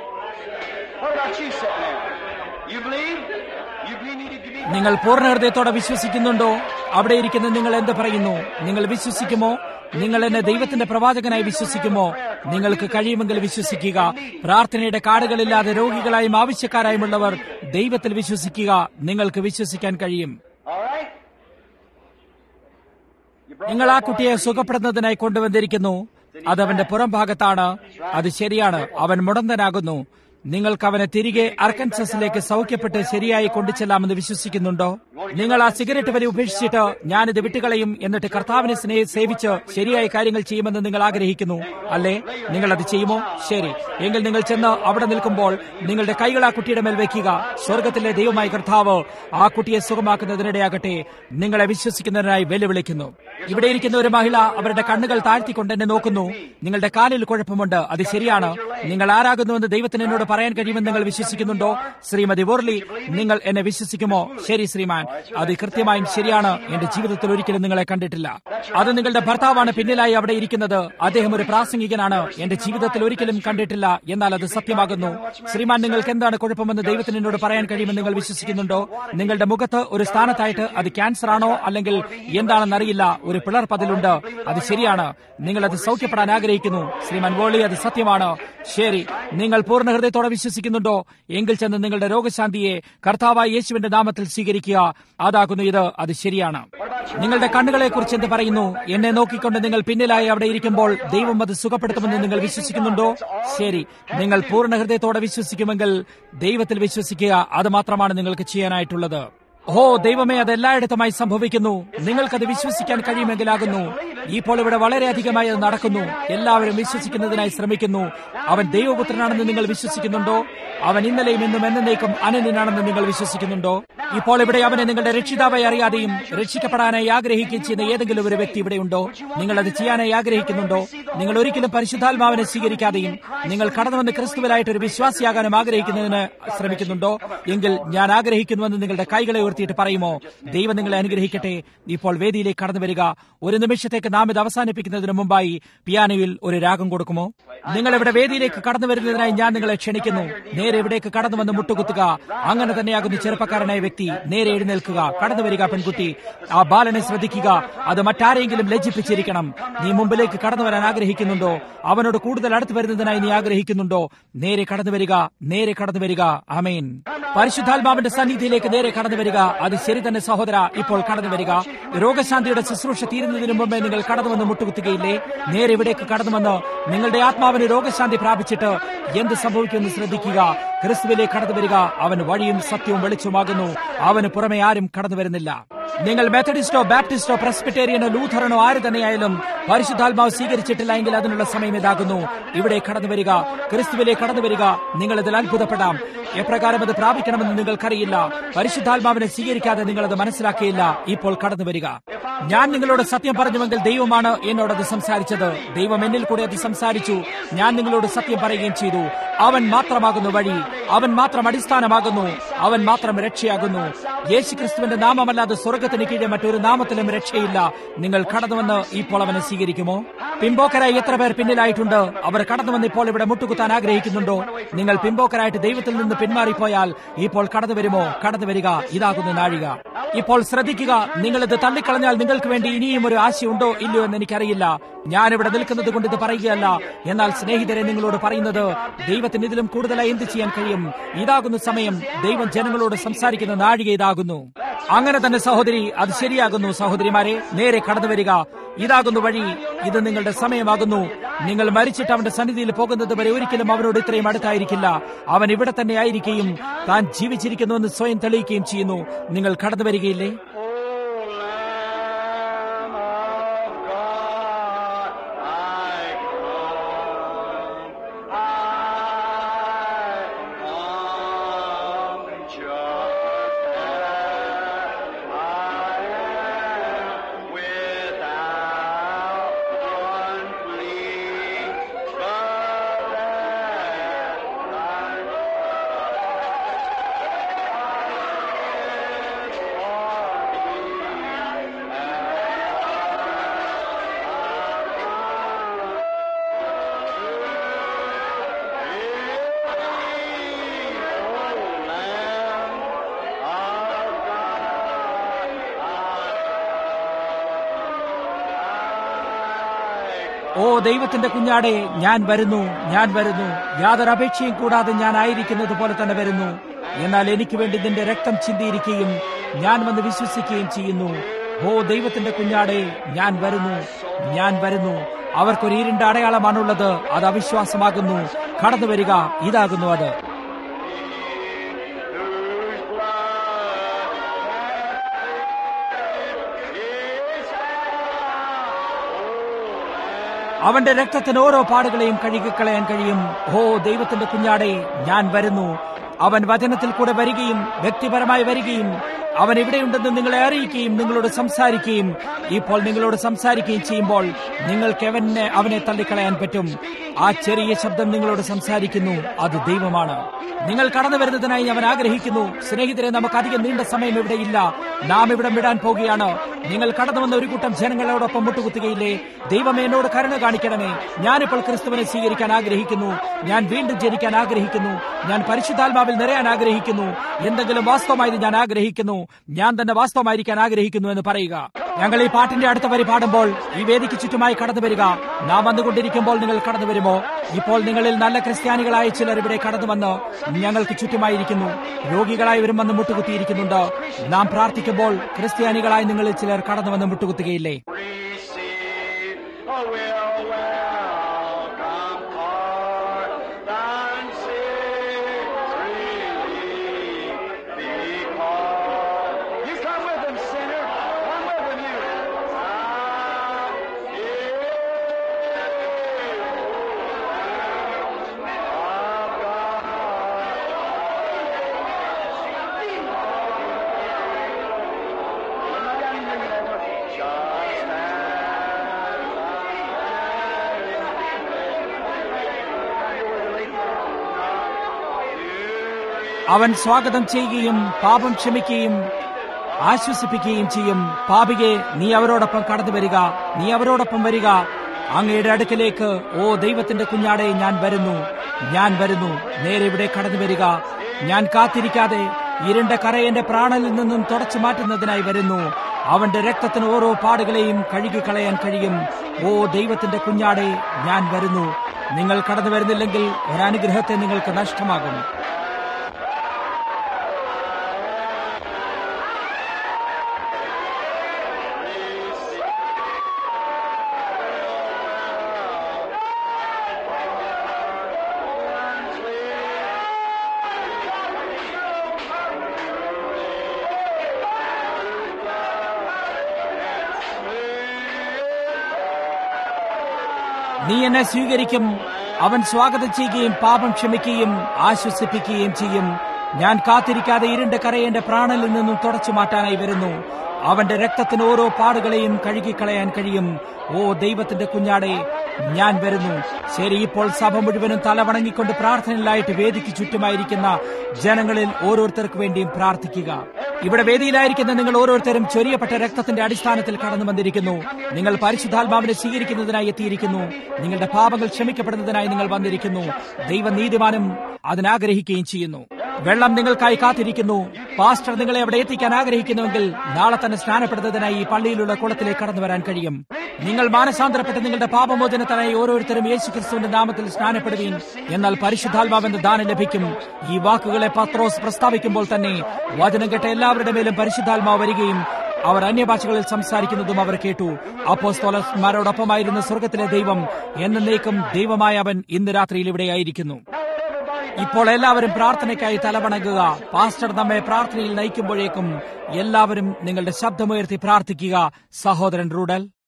What about you sitting there? You believe? You believe needed to be നിങ്ങൾ പൂർണ്ണ ഹൃദയത്തോടെ വിശ്വസിക്കുന്നുണ്ടോ അവിടെ ഇരിക്കുന്ന നിങ്ങൾ എന്ത് പറയുന്നു നിങ്ങൾ വിശ്വസിക്കുമോ നിങ്ങൾ എന്നെ ദൈവത്തിന്റെ പ്രവാചകനായി വിശ്വസിക്കുമോ നിങ്ങൾക്ക് കഴിയുമെങ്കിൽ വിശ്വസിക്കുക പ്രാർത്ഥനയുടെ കാടുകളില്ലാതെ രോഗികളായും ആവശ്യക്കാരായുമുള്ളവർ ദൈവത്തിൽ വിശ്വസിക്കുക നിങ്ങൾക്ക് വിശ്വസിക്കാൻ കഴിയും all right? You brought നിങ്ങൾ ആ കുട്ടിയെ സുഖപ്പെടുന്നതിനായി കൊണ്ടുവന്നിരിക്കുന്നു അത് അവന്റെ പുറം ഭാഗത്താണ് അത് ശരിയാണ് അവൻ മുടന്തനാകുന്നു നിങ്ങൾക്ക് അവനെ തിരികെ അർക്കൻസസിലേക്ക് സൗഖ്യപ്പെട്ട് ശരിയായി കൊണ്ടുചെല്ലാമെന്ന് വിശ്വസിക്കുന്നുണ്ടോ നിങ്ങൾ ആ സിഗരറ്റ് വരെ ഉപേക്ഷിച്ചിട്ട് ഞാനിത് വിട്ടുകളയും എന്നിട്ട് കർത്താവിനെ സ്നേഹി സേവിച്ച് ശരിയായ കാര്യങ്ങൾ ചെയ്യുമെന്ന് നിങ്ങൾ ആഗ്രഹിക്കുന്നു അല്ലേ നിങ്ങൾ അത് ചെയ്യുമോ ശരി എങ്കിൽ നിങ്ങൾ ചെന്ന് അവിടെ നിൽക്കുമ്പോൾ നിങ്ങളുടെ കൈകൾ ആ കുട്ടിയുടെ മേൽ വയ്ക്കുക സ്വർഗത്തിലെ ദൈവമായ കർത്താവ് ആ കുട്ടിയെ സുഖമാക്കുന്നതിനിടയാകട്ടെ നിങ്ങളെ വിശ്വസിക്കുന്നതിനായി വെല്ലുവിളിക്കുന്നു ഇവിടെ ഇരിക്കുന്ന ഒരു മഹിള അവരുടെ കണ്ണുകൾ താഴ്ത്തിക്കൊണ്ട് എന്നെ നോക്കുന്നു നിങ്ങളുടെ കാലിൽ കുഴപ്പമുണ്ട് അത് ശരിയാണ് നിങ്ങൾ ആരാകുന്നുവെന്ന് ദൈവത്തിന് എന്നോട് പറയാൻ കഴിയുമെന്ന് നിങ്ങൾ വിശ്വസിക്കുന്നുണ്ടോ ശ്രീമതി വോർലി നിങ്ങൾ എന്നെ വിശ്വസിക്കുമോ ശരി ശ്രീമാൻ അത് കൃത്യമായും ശരിയാണ് എന്റെ ജീവിതത്തിൽ ഒരിക്കലും നിങ്ങളെ കണ്ടിട്ടില്ല അത് നിങ്ങളുടെ ഭർത്താവാണ് പിന്നിലായി അവിടെ ഇരിക്കുന്നത് അദ്ദേഹം ഒരു പ്രാസംഗികനാണ് എന്റെ ജീവിതത്തിൽ ഒരിക്കലും കണ്ടിട്ടില്ല എന്നാൽ അത് സത്യമാകുന്നു ശ്രീമാൻ നിങ്ങൾക്ക് എന്താണ് കുഴപ്പമെന്ന് ദൈവത്തിന് എന്നോട് പറയാൻ കഴിയുമെന്ന് നിങ്ങൾ വിശ്വസിക്കുന്നുണ്ടോ നിങ്ങളുടെ മുഖത്ത് ഒരു സ്ഥാനത്തായിട്ട് അത് ക്യാൻസർ ആണോ അല്ലെങ്കിൽ എന്താണെന്നറിയില്ല ഒരു പിളർപ്പതിലുണ്ട് അത് ശരിയാണ് നിങ്ങൾ അത് സൗഖ്യപ്പെടാൻ ആഗ്രഹിക്കുന്നു ശ്രീമാൻ വോളി അത് സത്യമാണ് ശരി നിങ്ങൾ പൂർണ്ണ ഹൃദയത്തോടെ വിശ്വസിക്കുന്നുണ്ടോ എങ്കിൽ ചെന്ന് നിങ്ങളുടെ രോഗശാന്തിയെ കർത്താവായ യേശുവിന്റെ നാമത്തിൽ സ്വീകരിക്കുക അതാകുന്നു ഇത് അത് ശരിയാണ് നിങ്ങളുടെ കണ്ണുകളെ കുറിച്ച് എന്ത് പറയുന്നു എന്നെ നോക്കിക്കൊണ്ട് നിങ്ങൾ പിന്നിലായി അവിടെ ഇരിക്കുമ്പോൾ ദൈവം അത് സുഖപ്പെടുത്തുമെന്ന് നിങ്ങൾ വിശ്വസിക്കുന്നുണ്ടോ ശരി നിങ്ങൾ പൂർണ്ണ ഹൃദയത്തോടെ വിശ്വസിക്കുമെങ്കിൽ ദൈവത്തിൽ വിശ്വസിക്കുക അത് മാത്രമാണ് നിങ്ങൾക്ക് ചെയ്യാനായിട്ടുള്ളത് ഓ ദൈവമേ അത് എല്ലായിടത്തുമായി സംഭവിക്കുന്നു നിങ്ങൾക്കത് വിശ്വസിക്കാൻ കഴിയുമെങ്കിലാകുന്നു ഇപ്പോൾ ഇവിടെ വളരെയധികമായി അത് നടക്കുന്നു എല്ലാവരും വിശ്വസിക്കുന്നതിനായി ശ്രമിക്കുന്നു അവൻ ദൈവപുത്രനാണെന്ന് നിങ്ങൾ വിശ്വസിക്കുന്നുണ്ടോ അവൻ ഇന്നലെയും ഇന്നും എന്നേക്കും അനന്യനാണെന്ന് നിങ്ങൾ വിശ്വസിക്കുന്നുണ്ടോ ഇപ്പോൾ ഇവിടെ അവനെ നിങ്ങളുടെ രക്ഷിതാവായി അറിയാതെയും രക്ഷിക്കപ്പെടാനായി ആഗ്രഹിക്കുകയും ചെയ്യുന്ന ഏതെങ്കിലും ഒരു വ്യക്തി ഇവിടെയുണ്ടോ നിങ്ങൾ അത് ചെയ്യാനായി ആഗ്രഹിക്കുന്നുണ്ടോ നിങ്ങൾ ഒരിക്കലും പരിശുദ്ധാത്മാവിനെ സ്വീകരിക്കാതെയും നിങ്ങൾ കടന്നുവന്ന് ക്രിസ്തുവിലായിട്ട് ഒരു വിശ്വാസിയാകാനും ആഗ്രഹിക്കുന്നതിന് ശ്രമിക്കുന്നുണ്ടോ എങ്കിൽ ഞാൻ ആഗ്രഹിക്കുന്നുവെന്ന് നിങ്ങളുടെ കൈകളെ ഉയർത്തിയിട്ട് പറയുമോ ദൈവം നിങ്ങളെ അനുഗ്രഹിക്കട്ടെ ഇപ്പോൾ വേദിയിലേക്ക് കടന്നു വരിക ഒരു നിമിഷത്തേക്ക് നാം ഇത് അവസാനിപ്പിക്കുന്നതിന് മുമ്പായി പിയാനോയിൽ ഒരു രാഗം കൊടുക്കുമോ നിങ്ങൾ ഇവിടെ വേദിയിലേക്ക് കടന്നു വരുന്നതിനായി ഞാൻ നിങ്ങളെ ക്ഷണിക്കുന്നു നേരെ ഇവിടേക്ക് കടന്നു വന്ന് മുട്ടുകുത്തുക അങ്ങനെ തന്നെയാകുന്നു ചെറുപ്പക്കാരനായ വ്യക്തി നേരെ എഴുന്നേൽക്കുക കടന്നു വരിക പെൺകുട്ടി ആ ബാലനെ ശ്രദ്ധിക്കുക അത് മറ്റാരെങ്കിലും ലജ്ജിപ്പിച്ചിരിക്കണം നീ മുമ്പിലേക്ക് കടന്നു വരാൻ ആഗ്രഹിക്കുന്നുണ്ടോ അവനോട് കൂടുതൽ അടുത്ത് വരുന്നതിനായി നീ ആഗ്രഹിക്കുന്നുണ്ടോ നേരെ കടന്നു വരിക നേരെ കടന്നു വരിക അമേൻ പരിശുദ്ധാത്മാവിന്റെ സന്നിധിയിലേക്ക് നേരെ കടന്നു വരിക അത് ശരി തന്നെ സഹോദര ഇപ്പോൾ കടന്നു വരിക രോഗശാന്തിയുടെ ശുശ്രൂഷ തീരുന്നതിന് മുമ്പേ നിങ്ങൾ കടന്നു വന്ന് മുട്ടുകുത്തുകയില്ലേ നേരെ ഇവിടേക്ക് കടന്നു വന്ന് നിങ്ങളുടെ ആത്മാവിന് രോഗശാന്തി പ്രാപിച്ചിട്ട് എന്ത് സംഭവിക്കുമെന്ന് ശ്രദ്ധിക്കുക ക്രിസ്തുവിലേക്ക് കടന്നു വരിക അവൻ വഴിയും സത്യവും വെളിച്ചമാകുന്നു അവന് പുറമെ ആരും കടന്നു വരുന്നില്ല നിങ്ങൾ മെത്തഡിസ്റ്റോ ബാപ്റ്റിസ്റ്റോ പ്രസ്ബിറ്റേറിയനോ ലൂഥറനോ ആര് തന്നെയായാലും പരിശുദ്ധാത്മാവ് സ്വീകരിച്ചിട്ടില്ല എങ്കിൽ അതിനുള്ള സമയം ഇതാകുന്നു ഇവിടെ കടന്നു വരിക ക്രിസ്തുവിലേക്ക് കടന്നു വരിക നിങ്ങൾ ഇതിൽ അത്ഭുതപ്പെടാം എപ്രകാരം അത് പ്രാപിക്കണമെന്ന് നിങ്ങൾക്കറിയില്ല പരിശുദ്ധാത്മാവിനെ സ്വീകരിക്കാതെ നിങ്ങൾ അത് മനസ്സിലാക്കിയില്ല ഇപ്പോൾ കടന്നു വരിക ഞാൻ നിങ്ങളോട് സത്യം പറഞ്ഞുവെങ്കിൽ ദൈവമാണ് എന്നോട് അത് സംസാരിച്ചത് ദൈവം എന്നിൽ കൂടെ അത് സംസാരിച്ചു ഞാൻ നിങ്ങളോട് സത്യം പറയുകയും ചെയ്തു അവൻ മാത്രമാകുന്നു വഴി അവൻ മാത്രം അടിസ്ഥാനമാകുന്നു അവൻ മാത്രം രക്ഷയാകുന്നു യേശു ക്രിസ്തുവിന്റെ നാമമല്ലാതെ സ്വർഗത്തിന് കീഴെ മറ്റൊരു നാമത്തിലും രക്ഷയില്ല നിങ്ങൾ കടന്നുവന്ന് ഇപ്പോൾ അവനെ സ്വീകരിക്കുമോ പിമ്പോക്കരായി എത്ര പേർ പിന്നിലായിട്ടുണ്ട് അവർ കടന്നുവന്ന് ഇപ്പോൾ ഇവിടെ മുട്ടുകുത്താൻ ആഗ്രഹിക്കുന്നുണ്ടോ നിങ്ങൾ പിമ്പോക്കരായിട്ട് ദൈവത്തിൽ നിന്ന് പിന്മാറിപ്പോയാൽ ഇപ്പോൾ കടന്നു വരുമോ കടന്നു വരിക ഇതാകുന്നു നാഴിക ഇപ്പോൾ ശ്രദ്ധിക്കുക നിങ്ങൾ ഇത് തള്ളിക്കളഞ്ഞാൽ നിങ്ങൾക്ക് വേണ്ടി ഇനിയും ഒരു ആശയുണ്ടോ ഇല്ലയോ എന്ന് എനിക്കറിയില്ല ഞാൻ ഇവിടെ നിൽക്കുന്നത് കൊണ്ട് ഇത് പറയുകയല്ല എന്നാൽ സ്നേഹിതരെ നിങ്ങളോട് പറയുന്നത് ദൈവത്തിന് ഇതിലും കൂടുതലായി എന്ത് ചെയ്യാൻ കഴിയും ഇതാകുന്ന സമയം ദൈവം ജനങ്ങളോട് സംസാരിക്കുന്ന നാഴിക ഇതാകുന്നു അങ്ങനെ തന്നെ സഹോദരി അത് ശരിയാകുന്നു സഹോദരിമാരെ നേരെ കടന്നു വരിക ഇതാകുന്നു വഴി ഇത് നിങ്ങളുടെ സമയമാകുന്നു നിങ്ങൾ മരിച്ചിട്ട് അവന്റെ സന്നിധിയിൽ പോകുന്നത് വരെ ഒരിക്കലും അവനോട് ഇത്രയും അടുത്തായിരിക്കില്ല അവൻ ഇവിടെ തന്നെ ആയിരിക്കുകയും താൻ ജീവിച്ചിരിക്കുന്നുവെന്ന് സ്വയം തെളിയിക്കുകയും ചെയ്യുന്നു നിങ്ങൾ കടന്നു വരികയില്ലേ ഓ ദൈവത്തിന്റെ കുഞ്ഞാടെ ഞാൻ വരുന്നു ഞാൻ വരുന്നു യാതൊരു അപേക്ഷയും കൂടാതെ ഞാൻ ആയിരിക്കുന്നത് പോലെ തന്നെ വരുന്നു എന്നാൽ എനിക്ക് വേണ്ടി നിന്റെ രക്തം ചിന്തിയിരിക്കുകയും ഞാൻ വന്ന് വിശ്വസിക്കുകയും ചെയ്യുന്നു ഓ ദൈവത്തിന്റെ കുഞ്ഞാടെ ഞാൻ വരുന്നു ഞാൻ വരുന്നു അവർക്കൊരു ഇരുണ്ട അടയാളമാണുള്ളത് അത് അവിശ്വാസമാകുന്നു കടന്നു വരിക ഇതാകുന്നു അത് അവന്റെ രക്തത്തിന് ഓരോ പാടുകളെയും കഴുകിക്കളയാൻ കഴിയും ഓ ദൈവത്തിന്റെ കുഞ്ഞാടെ ഞാൻ വരുന്നു അവൻ വചനത്തിൽ കൂടെ വരികയും വ്യക്തിപരമായി വരികയും അവൻ എവിടെയുണ്ടെന്ന് നിങ്ങളെ അറിയിക്കുകയും നിങ്ങളോട് സംസാരിക്കുകയും ഇപ്പോൾ നിങ്ങളോട് സംസാരിക്കുകയും ചെയ്യുമ്പോൾ നിങ്ങൾക്ക് അവനെ അവനെ തള്ളിക്കളയാൻ പറ്റും ആ ചെറിയ ശബ്ദം നിങ്ങളോട് സംസാരിക്കുന്നു അത് ദൈവമാണ് നിങ്ങൾ കടന്നു വരുന്നതിനായി അവൻ ആഗ്രഹിക്കുന്നു സ്നേഹിതരെ നമുക്ക് അധികം നീണ്ട സമയം ഇവിടെ ഇല്ല നാം ഇവിടം വിടാൻ പോകുകയാണ് നിങ്ങൾ കടന്നു വന്ന ഒരു കൂട്ടം ജനങ്ങളോടൊപ്പം മുട്ടുകുത്തുകയില്ലേ ദൈവം എന്നോട് കരുണ കാണിക്കണമേ ഞാനിപ്പോൾ ക്രിസ്തുവിനെ സ്വീകരിക്കാൻ ആഗ്രഹിക്കുന്നു ഞാൻ വീണ്ടും ജനിക്കാൻ ആഗ്രഹിക്കുന്നു ഞാൻ പരിശുദ്ധാത്മാവിൽ നിറയാൻ ആഗ്രഹിക്കുന്നു എന്തെങ്കിലും വാസ്തവമായത് ഞാൻ ആഗ്രഹിക്കുന്നു ഞാൻ തന്നെ വാസ്തവമായിരിക്കാൻ ആഗ്രഹിക്കുന്നു എന്ന് പറയുക ഞങ്ങൾ ഈ പാട്ടിന്റെ അടുത്ത വരി പാടുമ്പോൾ ഈ വേദിക്ക് ചുറ്റുമായി കടന്നു വരിക നാം വന്നുകൊണ്ടിരിക്കുമ്പോൾ നിങ്ങൾ കടന്നു വരുമോ ഇപ്പോൾ നിങ്ങളിൽ നല്ല ക്രിസ്ത്യാനികളായ ചിലർ ഇവിടെ കടന്നു വന്ന് ഞങ്ങൾക്ക് ചുറ്റുമായിരിക്കുന്നു രോഗികളായി വരും വന്ന് മുട്ടുകുത്തിയിരിക്കുന്നുണ്ട് നാം പ്രാർത്ഥിക്കുമ്പോൾ ക്രിസ്ത്യാനികളായി നിങ്ങളിൽ ചിലർ കടന്നു വന്ന് മുട്ടുകുത്തുകയില്ലേ Receive a will welcome pardon, sin relief be called. You come with him, sinner. Come with him, you. Ah, അവൻ സ്വാഗതം ചെയ്യുകയും പാപം ക്ഷമിക്കുകയും ആശ്വസിപ്പിക്കുകയും ചെയ്യും പാപികെ നീ അവരോടൊപ്പം കടന്നു വരിക നീ അവരോടൊപ്പം വരിക അങ്ങയുടെ അടുക്കലേക്ക് ഓ ദൈവത്തിന്റെ കുഞ്ഞാടെ ഞാൻ വരുന്നു ഞാൻ വരുന്നു നേരെ ഇവിടെ കടന്നു വരിക ഞാൻ കാത്തിരിക്കാതെ ഇരുണ്ട കര എന്റെ പ്രാണനിൽ നിന്നും തുടച്ചു മാറ്റുന്നതിനായി വരുന്നു അവന്റെ രക്തത്തിന് ഓരോ പാടുകളെയും കഴുകിക്കളയാൻ കഴിയും ഓ ദൈവത്തിന്റെ കുഞ്ഞാടെ ഞാൻ വരുന്നു നിങ്ങൾ കടന്നു വരുന്നില്ലെങ്കിൽ ഒരനുഗ്രഹത്തെ നിങ്ങൾക്ക് നഷ്ടമാകും നീ എന്നെ സ്വീകരിക്കും അവൻ സ്വാഗതം ചെയ്യുകയും പാപം ക്ഷമിക്കുകയും ആശ്വസിപ്പിക്കുകയും ചെയ്യും ഞാൻ കാത്തിരിക്കാതെ ഇരുണ്ട കരയെന്റെ പ്രാണനിൽ നിന്നും തുടച്ചു മാറ്റാനായി വരുന്നു അവന്റെ രക്തത്തിന് ഓരോ പാടുകളെയും കഴുകിക്കളയാൻ കഴിയും ഓ ദൈവത്തിന്റെ കുഞ്ഞാടെ ഞാൻ വരുന്നു ശരി ഇപ്പോൾ സഭ മുഴുവനും തലവണങ്ങിക്കൊണ്ട് പ്രാർത്ഥനയിലായിട്ട് വേദിക്ക് ചുറ്റുമായിരിക്കുന്ന ജനങ്ങളിൽ ഓരോരുത്തർക്ക് വേണ്ടിയും പ്രാർത്ഥിക്കുക ഇവിടെ വേദിയിലായിരിക്കുന്ന നിങ്ങൾ ഓരോരുത്തരും ചൊരിയപ്പെട്ട രക്തത്തിന്റെ അടിസ്ഥാനത്തിൽ കടന്നു വന്നിരിക്കുന്നു നിങ്ങൾ പരിശുദ്ധാത്മാവിനെ സ്വീകരിക്കുന്നതിനായി എത്തിയിരിക്കുന്നു നിങ്ങളുടെ പാപങ്ങൾ ക്ഷമിക്കപ്പെടുന്നതിനായി നിങ്ങൾ വന്നിരിക്കുന്നു ദൈവ നീതിമാനം അതിനാഗ്രഹിക്കുകയും ചെയ്യുന്നു വെള്ളം നിങ്ങൾക്കായി കാത്തിരിക്കുന്നു പാസ്റ്റർ നിങ്ങളെ അവിടെ എത്തിക്കാൻ ആഗ്രഹിക്കുന്നുവെങ്കിൽ നാളെ തന്നെ സ്നാനപ്പെടുന്നതിനായി ഈ പള്ളിയിലുള്ള കുളത്തിലേക്ക് കടന്നു വരാൻ കഴിയും നിങ്ങൾ മാനസാന്തരപ്പെട്ട് നിങ്ങളുടെ പാപമോചനത്തിനായി ഓരോരുത്തരും യേശു ക്രിസ്തുവിന്റെ നാമത്തിൽ സ്നാനപ്പെടുകയും എന്നാൽ പരിശുദ്ധാത്മാവെന്ന ദാനം ലഭിക്കും ഈ വാക്കുകളെ പത്രോസ് പ്രസ്താവിക്കുമ്പോൾ തന്നെ വചനം കേട്ട എല്ലാവരുടെ മേലും പരിശുദ്ധാത്മാവ് വരികയും അവർ അന്യഭാഷകളിൽ സംസാരിക്കുന്നതും അവർ കേട്ടു അപ്പോസ്തോലന്മാരോടൊപ്പമായിരുന്ന സ്വർഗത്തിലെ ദൈവം എന്നേക്കും ദൈവമായ അവൻ ഇന്ന് രാത്രിയിൽ ഇവിടെയായിരിക്കുന്നു ഇപ്പോൾ എല്ലാവരും പ്രാർത്ഥനയ്ക്കായി തലവണങ്ങുക പാസ്റ്റർ നമ്മെ പ്രാർത്ഥനയിൽ നയിക്കുമ്പോഴേക്കും എല്ലാവരും നിങ്ങളുടെ ശബ്ദമുയർത്തി പ്രാർത്ഥിക്കുക സഹോദരൻ റൂഡൽ